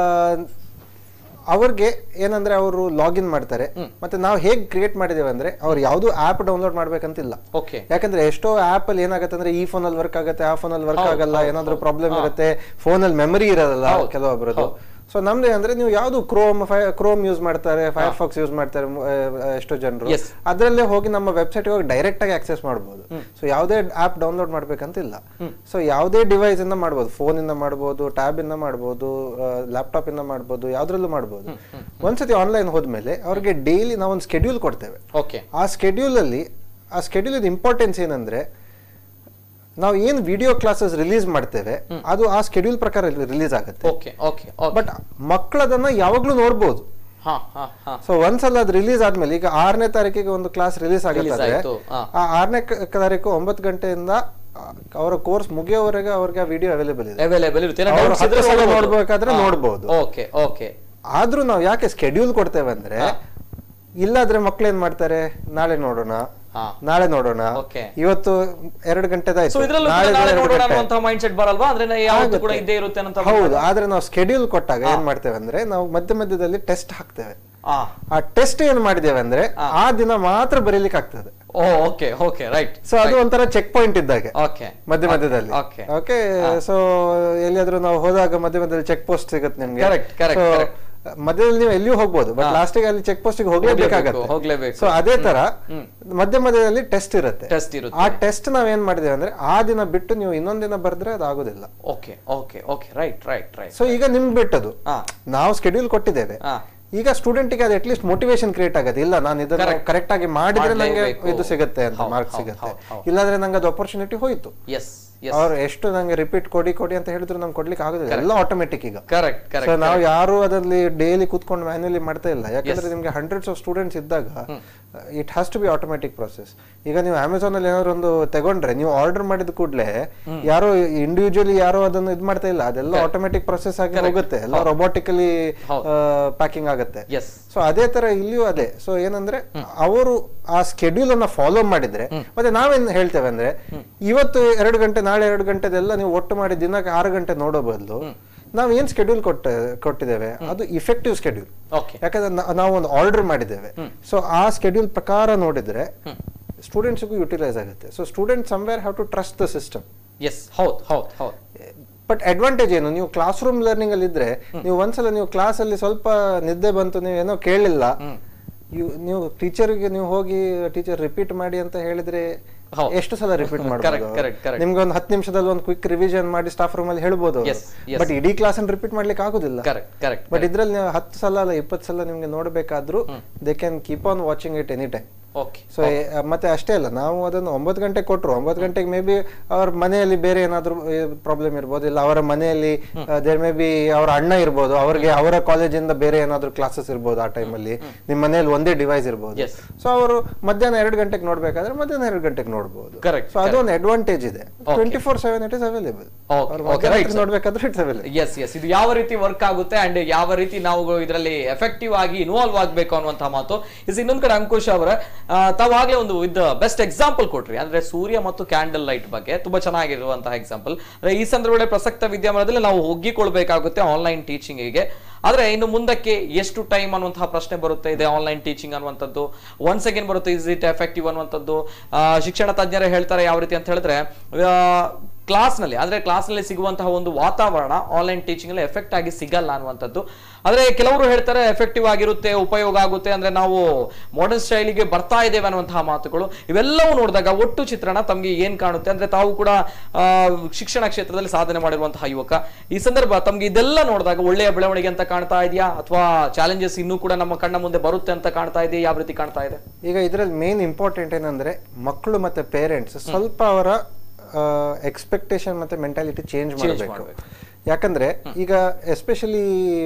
ಅವ್ರಿಗೆ ಏನಂದ್ರೆ ಅವರು ಲಾಗಿನ್ ಮಾಡ್ತಾರೆ ಮತ್ತೆ ನಾವು ಹೇಗ್ ಕ್ರಿಯೇಟ್ ಮಾಡಿದೇವೆ ಅಂದ್ರೆ ಅವ್ರು ಯಾವ್ದು ಆಪ್ ಡೌನ್ಲೋಡ್ ಮಾಡ್ಬೇಕಂತಿಲ್ಲ ಓಕೆ ಯಾಕಂದ್ರೆ ಎಷ್ಟೋ ಆಪ್ ಅಲ್ಲಿ ಏನಾಗುತ್ತೆ ಅಂದ್ರೆ ಈ ಫೋನ್ ಅಲ್ಲಿ ವರ್ಕ್ ಆಗುತ್ತೆ ಆ ಫೋನ್ ಅಲ್ಲಿ ವರ್ಕ್ ಆಗಲ್ಲ ಏನಾದ್ರೂ ಪ್ರಾಬ್ಲಮ್ ಇರುತ್ತೆ ಫೋನ್ ಅಲ್ಲಿ ಮೆಮರಿ ಇರೋದಲ್ಲ ಕೆಲವೊಬ್ರದ್ದು ಸೊ ನಮ್ದು ಅಂದ್ರೆ ನೀವು ಯಾವ್ದು ಕ್ರೋಮ್ ಕ್ರೋಮ್ ಯೂಸ್ ಮಾಡ್ತಾರೆ ಫೈರ್ ಫಾಕ್ಸ್ ಯೂಸ್ ಮಾಡ್ತಾರೆ ಮ್, ಆ, ಎಷ್ಟೋ ಜನರು Yes. ಅದ್ರಲ್ಲೇ ಹೋಗಿ ನಮ್ಮ ವೆಬ್ಸೈಟ್ ಹೋಗಿ ಡೈರೆಕ್ಟ್ ಆಗಿ ಆಕ್ಸೆಸ್ ಮಾಡಬಹುದು ಸೊ ಯಾವುದೇ ಆಪ್ ಡೌನ್ಲೋಡ್ ಮಾಡ್ಬೇಕಂತಿಲ್ಲ ಸೊ ಯಾವುದೇ ಡಿವೈಸ್ ಇಂದ ಮಾಡ್ಬೋದು ಫೋನ್ ಇಂದ ಮಾಡ್ಬೋದು ಟ್ಯಾಬ್ ಇಂದ ಮಾಡ್ಬೋದು ಲ್ಯಾಪ್ಟಾಪ್ ಇಂದ ಮಾಡ್ಬೋದು ಯಾವ್ದ್ರಲ್ಲೂ ಮಾಡ್ಬೋದು ಒಂದ್ಸತಿ ಆನ್ಲೈನ್ ಹೋದ್ಮೇಲೆ ಅವ್ರಿಗೆ ಡೈಲಿ ನಾವು ಒಂದು ಸ್ಕೆಡ್ಯೂಲ್ ಕೊಡ್ತೇವೆ ಓಕೆ ಆ ಸ್ಕೆಡ್ಯೂಲ್ ಅಲ್ಲಿ ಆ ಸ್ಕೆಡ್ಯೂಲ್ ಇಂಪಾರ್ಟೆನ್ಸ್ ಏನಂದ್ರೆ ನಾವು ಏನ್ ವಿಡಿಯೋ ಕ್ಲಾಸಸ್ ರಿಲೀಸ್ ಮಾಡ್ತೇವೆ ಅದು ಆ ಸ್ಕೆಡ್ಯೂಲ್ ಪ್ರಕಾರ ರಿಲೀಸ್ ಆಗುತ್ತೆ ಓಕೆ ಓಕೆ ಓಕೆ ಬಟ್ ಮಕ್ಕಳದನ್ನ ಯಾವಾಗ್ಲೂ ನೋಡ್ಬೋದು ಹಾ ಹಾ ಹಾ ಸೊ ಒಂದ್ಸಲ ಅದು ರಿಲೀಸ್ ಆದ್ಮೇಲೆ ಈಗ ಆರನೇ ತಾರೀಕಿಗೆ ಒಂದು ಕ್ಲಾಸ್ ರಿಲೀಸ್ ಆಗುತ್ತೆ Release ಆಯ್ತು, ಹಾ. ಆ ಆರನೇ ತಾರೀಕು ಒಂಬತ್ತು ಗಂಟೆಯಿಂದ ಆ, ಅವರ ಕೋರ್ಸ್ ಮುಗಿಯೋವರೆಗೆ ಅವ್ರಿಗೆ ಆ ವಿಡಿಯೋ ಅವೈಲೇಬಲ್ ಇದೆ ಅವೈಲೇಬಲ್ ಇರುತ್ತೆ ಏನೋ ಅವ್ರು doubts ಇದ್ರೆ ಹತ್ತು ಸಲ ನೋಡ್ಬೋದು. ನೋಡ್ಬೇಕಾದ್ರೆ ಹಾ. ನೋಡ್ಬೋದು. ಓಕೆ ಓಕೆ ಆದ್ರೂ ನಾವು ಯಾಕೆ ಸ್ಕೆಡ್ಯೂಲ್ ಕೊಡ್ತೇವೆ ಅಂದ್ರೆ ಇಲ್ಲಾದ್ರೆ ಮಕ್ಳು ಏನ್ ಮಾಡ್ತಾರೆ ನಾಳೆ ನೋಡೋಣ ಹಾ. ನಾಳೆ ನೋಡೋಣ Okay. ಇವತ್ತು ಎರಡು ಸೊ ಗಂಟೆದಾಯ್ತು ಇದ್ರಲ್ಲೂ ಕೂಡ ನಾಳೆ ನಾಳೆ ಎರಡು ನೋಡೋಣ ಗಂಟೆ. ಅನ್ನುವಂತ ಮೈಂಡ್ ಸೆಟ್ ಬರಲ್ವಾ ಅಂದ್ರೆ ನಾ ಯಾವತ್ತೂ ಕೂಡ ಆಗುತ್ತೆ. ಇದ್ದೇ ಇರುತ್ತೆ ಅಂತ ಹೌದು ಆದ್ರೆ ನಾವು ಸ್ಕೆಡ್ಯೂಲ್ ಕೊಟ್ಟಾಗ ಏನ್ ಮಾಡ್ತೇವೆ ಅಂದ್ರೆ ನಾವು ಮಧ್ಯ ಮಧ್ಯದಲ್ಲಿ ಟೆಸ್ಟ್ ಹಾಕ್ತೇವೆ ಆ ಆ ಟೆಸ್ಟ್ ಏನ್ ಮಾಡಿದ್ದೇವೆ ಅಂದ್ರೆ ಆ ದಿನ ಮಾತ್ರ ಬರೀಲಿಕ್ಕೆ ಆಗ್ತದೆ oh okay okay right so ಅದು ಒಂಥರ ಚೆಕ್ ಪಾಯಿಂಟ್ ಇದ್ದಾಗೆ ಓಕೆ ಮಧ್ಯ ಮಧ್ಯದಲ್ಲಿ Okay. ಓಕೆ ಸೊ ಎಲ್ಲಿಯಾದ್ರೂ ನಾವು ಹೋದಾಗ ಮಧ್ಯ ಮಧ್ಯದಲ್ಲಿ ಚೆಕ್ ಪೋಸ್ಟ್ ಸಿಗುತ್ತೆ ನಿಮ್ಗೆ Correct, correct, So, correct. ಮಧ್ಯದಲ್ಲಿ ನೀವು ಎಲ್ಲಿಯೂ ಹೋಗ್ಬೋದು ಬಟ್ ಲಾಸ್ಟಿಗೆ ಅಲ್ಲಿ ಚೆಕ್ ಪೋಸ್ಟ್ ಹೋಗ್ಲೇಬೇಕಾಗತ್ತೆ ಹೋಗ್ಲೇಬೇಕು. ಸೊ ಅದೇ ತರ ಮಧ್ಯ ಮಧ್ಯದಲ್ಲಿ ಟೆಸ್ಟ್ ಇರುತ್ತೆ ಟೆಸ್ಟ್ ಇರುತ್ತೆ ಆ ಟೆಸ್ಟ್ ನಾವ್ ಏನ್ ಮಾಡಿದೇವೆ ಅಂದ್ರೆ ಆ ದಿನ ಬಿಟ್ಟು ನೀವು ಇನ್ನೊಂದ್ ದಿನ ಬರ್ದ್ರೆ ಅದು ಆಗೋದಿಲ್ಲ okay okay okay right right right so ಈಗ ನಿಮ್ಗೆ ಬಿಟ್ಟದು ಹಾ. ನಾವು ಸ್ಕೆಡ್ಯೂಲ್ ಕೊಟ್ಟಿದ್ದೇವೆ ಹಾ. ಈಗ ಸ್ಟೂಡೆಂಟ್ಗೆ ಅದು ಅಟ್ಲೀಸ್ಟ್ ಮೋಟಿವೇಶನ್ ಕ್ರಿಯೇಟ್ ಆಗುತ್ತೆ ಇಲ್ಲ ನಾನು ಇದನ್ನ Correct. ಕರೆಕ್ಟ್ ಆಗಿ ಮಾಡಿದ್ರೆ ನಂಗೆ ಮಾಡ್ಲೇಬೇಕು. ಇದು ಸಿಗುತ್ತೆ ಅಂತ ಹೌದು, ಮಾರ್ಕ್ ಹೌದು, ಸಿಗುತ್ತೆ ಹೌದು, ಹೌದು. ಇಲ್ಲಾಂದ್ರೆ ನಂಗೆ ಅದು ಅಪರ್ಚುನಿಟಿ ಹೋಯ್ತು ಎಸ್ ಎಸ್ ಅವ್ರು ಎಷ್ಟು ನಂಗೆ ರಿಪೀಟ್ ಕೊಡಿ ಕೊಡಿ ಅಂತ ಹೇಳಿದ್ರು ನಂಗೆ ಕೊಡ್ಲಿಕ್ಕೆ ಆಗೋದಿಲ್ಲ ಎಲ್ಲ ಆಟೋಮೆಟಿಕ್ ಈಗ ಕರೆಕ್ಟ್ ಸೊ ಕರೆಕ್ಟ್ ನಾವು ಯಾರು ಅದ್ರಲ್ಲಿ ಡೈಲಿ ಕೂತ್ಕೊಂಡು ಮ್ಯಾನ್ಯಲಿ ಮಾಡ್ತಾ ಇಲ್ಲ ಯಾಕಂದ್ರೆ ನಿಮ್ಗೆ ಹಂಡ್ರೆಡ್ಸ್ ಆಫ್ ಸ್ಟೂಡೆಂಟ್ಸ್ ಇದ್ದಾಗ it has to be automatic process ಈಗ ನೀವು ಅಮೆಝಾನ್ ಅಲ್ಲಿ ಏನಾದ್ರು ಒಂದು ತಗೊಂಡ್ರೆ ನೀವು ಆರ್ಡರ್ ಮಾಡಿದ ಕೂಡಲೇ ಯಾರೋ ಇಂಡಿವಿಜುವಲಿ ಯಾರೋ ಅದನ್ನು ಇದು ಮಾಡ್ತಾ ಇಲ್ಲ ಅದೆಲ್ಲ ಆಟೋಮೆಟಿಕ್ ಪ್ರೊಸೆಸ್ ಆಗಿ ಹೋಗುತ್ತೆ ಎಲ್ಲ ರೊಬೋಟಿಕಲಿ ಪ್ಯಾಕಿಂಗ್ ಆಗುತ್ತೆ ಎಸ್ ಸೊ ಅದೇ ತರ ಇಲ್ಲಿಯೂ ಅದೇ ಸೊ ಏನಂದ್ರೆ ಅವರು ಆ ಸ್ಕೆಡ್ಯೂಲ್ ಅನ್ನ ಫಾಲೋ ಮಾಡಿದ್ರೆ ಮತ್ತೆ ನಾವೇನ್ ಹೇಳ್ತೇವೆ ಅಂದ್ರೆ ಇವತ್ತು ಎರಡು ಗಂಟೆ ನಾಳೆ ಎರಡು ಗಂಟೆದೆಲ್ಲ ನೀವು ಒಟ್ಟು ಮಾಡಿ ದಿನಕ್ಕೆ ಆರು ಗಂಟೆ ನೋಡೋ ಬದಲು ನಾವ್ ಏನ್ ಸ್ಕೆಡ್ಯೂಲ್ ಕೊಟ್ಟ ಕೊಟ್ಟಿದ್ದೇವೆ ಅದು ಇಫೆಕ್ಟಿವ್ ಸ್ಕೆಡ್ಯೂಲ್ ಓಕೆ ಯಾಕಂದ್ರೆ ನಾ- ನಾವು ಒಂದು ಆರ್ಡರ್ ಮಾಡಿದ್ದೇವೆ ಸೊ ಆ ಸ್ಕೆಡ್ಯೂಲ್ ಪ್ರಕಾರ ನೋಡಿದ್ರೆ ಸ್ಟೂಡೆಂಟ್ಸ್ಗೂ ಯುಟಿಲೈಸ್ ಆಗುತ್ತೆ so student somewhere have to trust the system yes ಹೌದು ಹೌದು ಹೌದು ಬಟ್ ಅಡ್ವಾಂಟೇಜ್ ಏನು ನೀವು ಕ್ಲಾಸ್ ರೂಮ್ ಲರ್ನಿಂಗ್ ಅಲ್ಲಿ ಇದ್ರೆ ನೀವು ಒಂದ್ಸಲ ನೀವು ಕ್ಲಾಸ್ ಅಲ್ಲಿ ಸ್ವಲ್ಪ ನಿದ್ದೆ ಬಂತು ನೀವು ಏನೋ ಕೇಳಿಲ್ಲ you- ನೀವು ಟೀಚರ್ಗೆ ನೀವು ಹೋಗಿ ಟೀಚರ್ ರಿಪೀಟ್ ಮಾಡಿ ಅಂತ ಹೇಳಿದ್ರೆ ಹೌದು. ಎಷ್ಟು ಸಲ ರಿಪೀಟ್ Correct, ಮಾಡಬಹುದು correct, correct. ನಿಮ್ಗೆ ಒಂದು ಹತ್ತು ನಿಮಿಷದಲ್ಲಿ ಒಂದು ಕ್ವಿಕ್ ರಿವಿಷನ್ ಮಾಡಿ ಸ್ಟಾಫ್ ರೂಮ್ ಅಲ್ಲಿ ಹೇಳ್ಬೋದು Yes, yes. ಬಟ್ ಇಡೀ ಕ್ಲಾಸ್ ಅನ್ನು ರಿಪೀಟ್ ಮಾಡ್ಲಿಕ್ಕೆ ಆಗುದಿಲ್ಲ ಕರೆಕ್ಟ್ ಕರೆಕ್ಟ್ ಬಟ್ ಇದ್ರಲ್ಲಿ ನೀವು ಹತ್ತು ಸಲ ಅಲ್ಲ ಇಪ್ಪತ್ತು ಸಲ ನಿಮ್ಗೆ ನೋಡ್ಬೇಕಾದ್ರೂ they can keep on watching it any time okay so ಮತ್ತೆ ಅಷ್ಟೇ ಅಲ್ಲ ನಾವು ಅದನ್ನು ಒಂಬತ್ತು ಗಂಟೆ ಕೊಟ್ಟರು ಒಂಬತ್ತು ಗಂಟೆಗೆ ಮೇ ಬಿ ಅವ್ರ ಮನೆಯಲ್ಲಿ ಬೇರೆ ಏನಾದ್ರು ಪ್ರಾಬ್ಲಮ್ ಇರ್ಬೋದು ಇಲ್ಲ ಅವರ ಮನೆಯಲ್ಲಿ ದೇರ್ ಮೇ ಬಿ ಅವರ ಅಣ್ಣ ಇರ್ಬೋದು ಅವ್ರಿಗೆ ಅವರ ಕಾಲೇಜಿಂದ ಬೇರೆ ಏನಾದ್ರು ಕ್ಲಾಸಸ್ ಇರ್ಬೋದು ಆ ಟೈಮಲ್ಲಿ ನಿಮ್ಮ ಮನೆಯಲ್ಲಿ ಒಂದೇ ಡಿವೈಸ್ ಇರ್ಬೋದು Yes. ಸೊ ಅವರು ಮಧ್ಯಾಹ್ನ ಎರಡು ಗಂಟೆಗೆ ನೋಡ್ಬೇಕಾದ್ರೆ ಮಧ್ಯಾಹ್ನ ಎರಡು ಗಂಟೆಗೆ ನೋಡ್ಬೋದು Correct, ಸೊ ಅದೊಂದು ಅಡ್ವಾಂಟೇಜ್ ಇದೆ twenty four seven it is available Okay, okay, right, sir. ನೋಡ್ಬೇಕಾದ್ರೆ ಇಟ್ಸ್ ಅವೈಲೇಬಲ್ ಎಸ್ ಎಸ್ ಇದು ಯಾವ ರೀತಿ ವರ್ಕ್ ಆಗುತ್ತೆ ಅಂಡ್ ಯಾವ ರೀತಿ ನಾವು ಇದರಲ್ಲಿ ಎಫೆಕ್ಟಿವ್ ಆಗಿ ಇನ್ವಾಲ್ವ್ ಆಗಬೇಕು ಅನ್ನುವಂತಹ ಮಾತು ಇಸ್ ಇನ್ನೊಂದ್ ಕಡೆ ಅಂಕುಶ್ ಅವರ ತಾವಾಗ್ಲೇ ಒಂದು ವಿತ್ ಬೆಸ್ಟ್ ಎಕ್ಸಾಂಪಲ್ ಕೊಟ್ರಿ ಅಂದ್ರೆ ಸೂರ್ಯ ಮತ್ತು ಕ್ಯಾಂಡಲ್ ಲೈಟ್ ಬಗ್ಗೆ ತುಂಬಾ ಚೆನ್ನಾಗಿರುವಂತಹ ಎಕ್ಸಾಂಪಲ್ ಅಂದ್ರೆ ಈ ಸಂದರ್ಭದಲ್ಲಿ ಪ್ರಸಕ್ತ ವಿದ್ಯಮಾನದಲ್ಲಿ ನಾವು ಒಗ್ಗಿಕೊಳ್ಬೇಕಾಗುತ್ತೆ ಆನ್ಲೈನ್ ಟೀಚಿಂಗಿಗೆ ಆದ್ರೆ ಇನ್ನು ಮುಂದಕ್ಕೆ ಎಷ್ಟು ಟೈಮ್ ಅನ್ನುವಂತಹ ಪ್ರಶ್ನೆ ಬರುತ್ತೆ ಇದೆ ಆನ್ಲೈನ್ ಟೀಚಿಂಗ್ ಅನ್ನುವಂಥದ್ದು ಒನ್ಸ್ ಅಗೇನ್ ಬರುತ್ತೆ ಇಸ್ ಇಟ್ ಎಫೆಕ್ಟಿವ್ ಅನ್ನುವಂಥದ್ದು ಆ, ಶಿಕ್ಷಣ ತಜ್ಞರೇ ಹೇಳ್ತಾರೆ ಯಾವ ರೀತಿ ಅಂತ ಹೇಳಿದ್ರೆ ಕ್ಲಾಸ್ನಲ್ಲಿ ಅಂದ್ರೆ ಕ್ಲಾಸ್ನಲ್ಲಿ ಸಿಗುವಂತಹ ಒಂದು ವಾತಾವರಣ ಆನ್ಲೈನ್ ಟೀಚಿಂಗ್ ಅಲ್ಲಿ ಎಫೆಕ್ಟ್ ಆಗಿ ಸಿಗಲ್ಲ ಅನ್ನುವಂಥದ್ದು ಆದ್ರೆ ಕೆಲವರು ಹೇಳ್ತಾರೆ ಎಫೆಕ್ಟಿವ್ ಆಗಿರುತ್ತೆ ಉಪಯೋಗ ಆಗುತ್ತೆ ಅಂದ್ರೆ ನಾವು ಮಾಡರ್ನ್ ಸ್ಟೈಲಿಗೆ ಬರ್ತಾ ಇದ್ದೇವೆ ಅನ್ನುವಂತಹ ಮಾತುಗಳು ಇವೆಲ್ಲವೂ ನೋಡಿದಾಗ ಒಟ್ಟು ಚಿತ್ರಣ ತಮಗೆ ಏನ್ ಕಾಣುತ್ತೆ ಅಂದ್ರೆ ತಾವು ಕೂಡ ಆ, ಶಿಕ್ಷಣ ಕ್ಷೇತ್ರದಲ್ಲಿ ಸಾಧನೆ ಮಾಡಿರುವಂತಹ ಯುವಕ ಈ ಸಂದರ್ಭ ತಮ್ಗೆ ಇದೆಲ್ಲ ನೋಡಿದಾಗ ಒಳ್ಳೆಯ ಬೆಳವಣಿಗೆ ಅಂತ ಕಾಣ್ತಾ ಇದೆಯಾ ಅಥವಾ ಚಾಲೆಂಜಸ್ ಇನ್ನೂ ಕೂಡ ನಮ್ಮ ಕಣ್ಣ ಮುಂದೆ ಬರುತ್ತೆ ಅಂತ ಕಾಣ್ತಾ ಇದೆಯಾ ಯಾವ ರೀತಿ ಕಾಣ್ತಾ ಇದೆ ಈಗ ಇದರಲ್ಲಿ ಮೇನ್ ಇಂಪಾರ್ಟೆಂಟ್ ಏನಂದ್ರೆ ಮಕ್ಕಳು ಮತ್ತೆ ಪೇರೆಂಟ್ಸ್ ಸ್ವಲ್ಪ ಅವರ ಎಕ್ಸ್ಪೆಕ್ಟೇಷನ್ ಮತ್ತೆ ಮೆಂಟಾಲಿಟಿ ಚೇಂಜ್ ಮಾಡಬೇಕು ಮಾಡ್ಬೇಕು. ಯಾಕಂದ್ರೆ ಈಗ ಎಸ್ಪೆಷಲಿ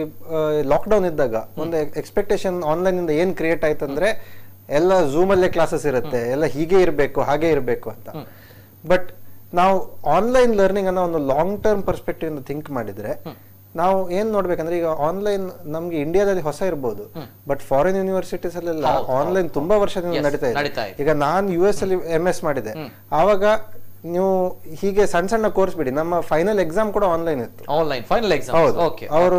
ಲಾಕ್ಡೌನ್ ಇದ್ದಾಗ ಒಂದು ಎಕ್ಸ್ಪೆಕ್ಟೇಷನ್ ಆನ್ಲೈನ್ ಇಂದ ಏನ್ ಕ್ರಿಯೇಟ್ ಆಯ್ತಂದ್ರೆ ಎಲ್ಲ ಝೂಮ್ ಅಲ್ಲೇ ಕ್ಲಾಸಸ್ ಇರುತ್ತೆ ಎಲ್ಲ ಹೀಗೆ ಇರಬೇಕು ಹಾಗೆ ಇರಬೇಕು ಅಂತ ಬಟ್ ನಾವು ಆನ್ಲೈನ್ ಲರ್ನಿಂಗ್ ಅನ್ನೋ ಒಂದು ಲಾಂಗ್ ಟರ್ಮ್ ಪರ್ಸ್ಪೆಕ್ಟಿವ್ ಇಂದ ಥಿಂಕ್ ಮಾಡಿದ್ರೆ ನಾವು ಏನ್ ನೋಡ್ಬೇಕಂದ್ರೆ ಈಗ ಆನ್ಲೈನ್ ನಮ್ಗೆ ಇಂಡಿಯಾದಲ್ಲಿ ಹೊಸ ಇರ್ಬೋದು ಬಟ್ ಫಾರಿನ್ ಯೂನಿವರ್ಸಿಟೀಸ್ ಅಲ್ಲೆಲ್ಲ ಆನ್ಲೈನ್ ತುಂಬಾ ವರ್ಷದಿಂದ Yes, ನಡೀತಾ ನಡೀತಾ ಇದೆ ಇದೆ. ಈಗ ನಾನ್ ಯು ಎಸ್ ಅಲ್ಲಿ ಎಂ ಎಸ್ ಮಾಡಿದೆ ಆವಾಗ ನೀವು ಹೀಗೆ ಸಣ್ಣ ಸಣ್ಣ ಕೋರ್ಸ್ ಬಿಡಿ ನಮ್ಮ ಫೈನಲ್ ಎಕ್ಸಾಮ್ ಕೂಡ ಆನ್ಲೈನ್ ಇತ್ತು ಆನ್ಲೈನ್ ಫೈನಲ್ ಎಕ್ಸಾಮ್ ಹೌದು ಓಕೆ ಅವರು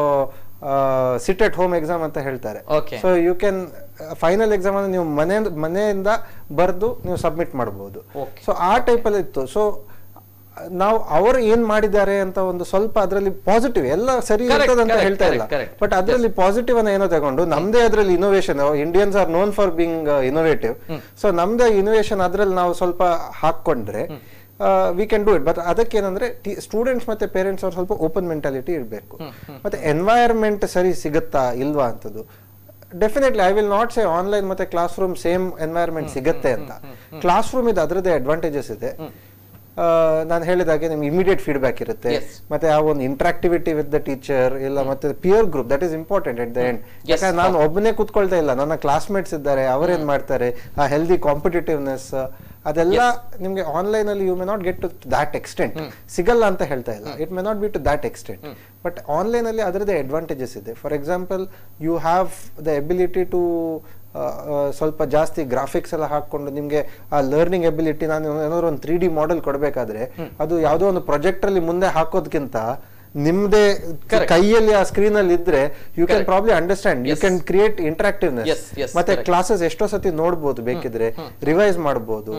ಸಿಟ್ ಅಟ್ ಹೋಮ್ ಎಕ್ಸಾಮ್ ಅಂತ ಹೇಳ್ತಾರೆ Okay. So you can final exam ಅನ್ನು ನೀವು ಮನೆ ಮನೆಯಿಂದ ಬರೆದು ನೀವು ಸಬ್ಮಿಟ್ ಮಾಡಬಹುದು Okay. ಸೊ ಆ ಟೈಪಲ್ಲಿ ಇತ್ತು ಸೊ ನಾವು ಅವರು ಏನ್ ಮಾಡಿದ್ದಾರೆ ಅಂತ ಒಂದು ಸ್ವಲ್ಪ ಅದರಲ್ಲಿ ಪಾಸಿಟಿವ್ ಎಲ್ಲ ಸರಿ Correct, ಇರ್ತದೆ ಅಂತ correct, ಹೇಳ್ತಾ ಇಲ್ಲ correct, correct. ಬಟ್ ಅದರಲ್ಲಿ ಪಾಸಿಟಿವ್ ಅನ್ನ ಏನೋ ತಗೊಂಡು ನಮ್ದೇ ಅದರಲ್ಲಿ innovation Indians are known for being innovative so ನಮ್ದೇ ಇನೋವೇಷನ್ ಅದ್ರಲ್ಲಿ ನಾವು ಸ್ವಲ್ಪ ಹಾಕೊಂಡ್ರೆ we can do it but ಅದಕ್ಕೆ ಏನಂದ್ರೆ ಸ್ಟೂಡೆಂಟ್ಸ್ ಮತ್ತೆ ಪೇರೆಂಟ್ಸ್ ಅವ್ರು ಸ್ವಲ್ಪ ಓಪನ್ ಮೆಂಟಾಲಿಟಿ ಇರಬೇಕು ಮತ್ತೆ ಎನ್ವೈರನ್ಮೆಂಟ್ ಸರಿ ಸಿಗುತ್ತಾ ಇಲ್ವಾ ಅಂತದ್ದು definitely I will not say online ಮತ್ತೆ ಕ್ಲಾಸ್ ರೂಮ್ ಸೇಮ್ ಎನ್ವೈರನ್ಮೆಂಟ್ ಸಿಗುತ್ತೆ ಅಂತ ಕ್ಲಾಸ್ ರೂಮ್ ಇದು ಅದರದ್ದೇ ಅಡ್ವಾಂಟೇಜಸ್ ಇದೆ ನಾನು ಹೇಳಿದಾಗೆ ನಿಮ್ಗೆ ಇಮಿಡಿಯೇಟ್ ಫೀಡ್ಬ್ಯಾಕ್ ಇರುತ್ತೆ Yes. ಮತ್ತೆ ಆ ಒಂದು ಇಂಟ್ರಾಕ್ಟಿವಿಟಿ ವಿತ್ ದ ಟೀಚರ್ ಇಲ್ಲ ಮತ್ತೆ peer group that is important at the end Yes, ಯಾಕಂದ್ರೆ ನಾನು ಒಬ್ಬನೇ ಕೂತ್ಕೊಳ್ತಾ ಇಲ್ಲ ನನ್ನ ಕ್ಲಾಸ್ಮೇಟ್ಸ್ ಇದ್ದಾರೆ ಅವರೇನ್ ಮಾಡ್ತಾರೆ ಆ ಹೆಲ್ದಿ ಕಾಂಪಿಟೇಟಿವ್ನೆಸ್ ಅದೆಲ್ಲ ನಿಮ್ಗೆ ಆನ್ಲೈನ್ ಅಲ್ಲಿ you may not get to that extent ಸಿಗಲ್ಲ ಅಂತ ಹೇಳ್ತಾ ಇಲ್ಲ it may not be to that extent but online ಅಲ್ಲಿ ಅದರದೇ ಅಡ್ವಾಂಟೇಜಸ್ ಇದೆ for example you have the ability to ಸ್ವಲ್ಪ ಜಾಸ್ತಿ ಗ್ರಾಫಿಕ್ಸ್ ಎಲ್ಲ ಹಾಕೊಂಡು ನಿಮ್ಗೆ ಆ ಲರ್ನಿಂಗ್ ಎಬಿಲಿಟಿ ನಾನು ಏನಾದ್ರು ಒಂದು ತ್ರೀ ಡಿ ಮಾಡೆಲ್ ಕೊಡಬೇಕಾದ್ರೆ ಅದು ಯಾವುದೋ ಒಂದು ಪ್ರೊಜೆಕ್ಟ್ ಅಲ್ಲಿ ಮುಂದೆ ಹಾಕೋದ್ಕಿಂತ ನಿಮ್ದೇ Correct. ಕೈಯಲ್ಲಿ ಆ ಸ್ಕ್ರೀನ್ ಅಲ್ಲಿ ಇದ್ರೆ you can Correct. Probably understand you Yes. Can create interactiveness Yes, yes, ಮತ್ತೆ correct. ಕ್ಲಾಸಸ್ ಎಷ್ಟೋ ಸತಿ ನೋಡ್ಬೋದು ಬೇಕಿದ್ರೆ ರಿವೈಸ್ ಮಾಡ್ಬೋದು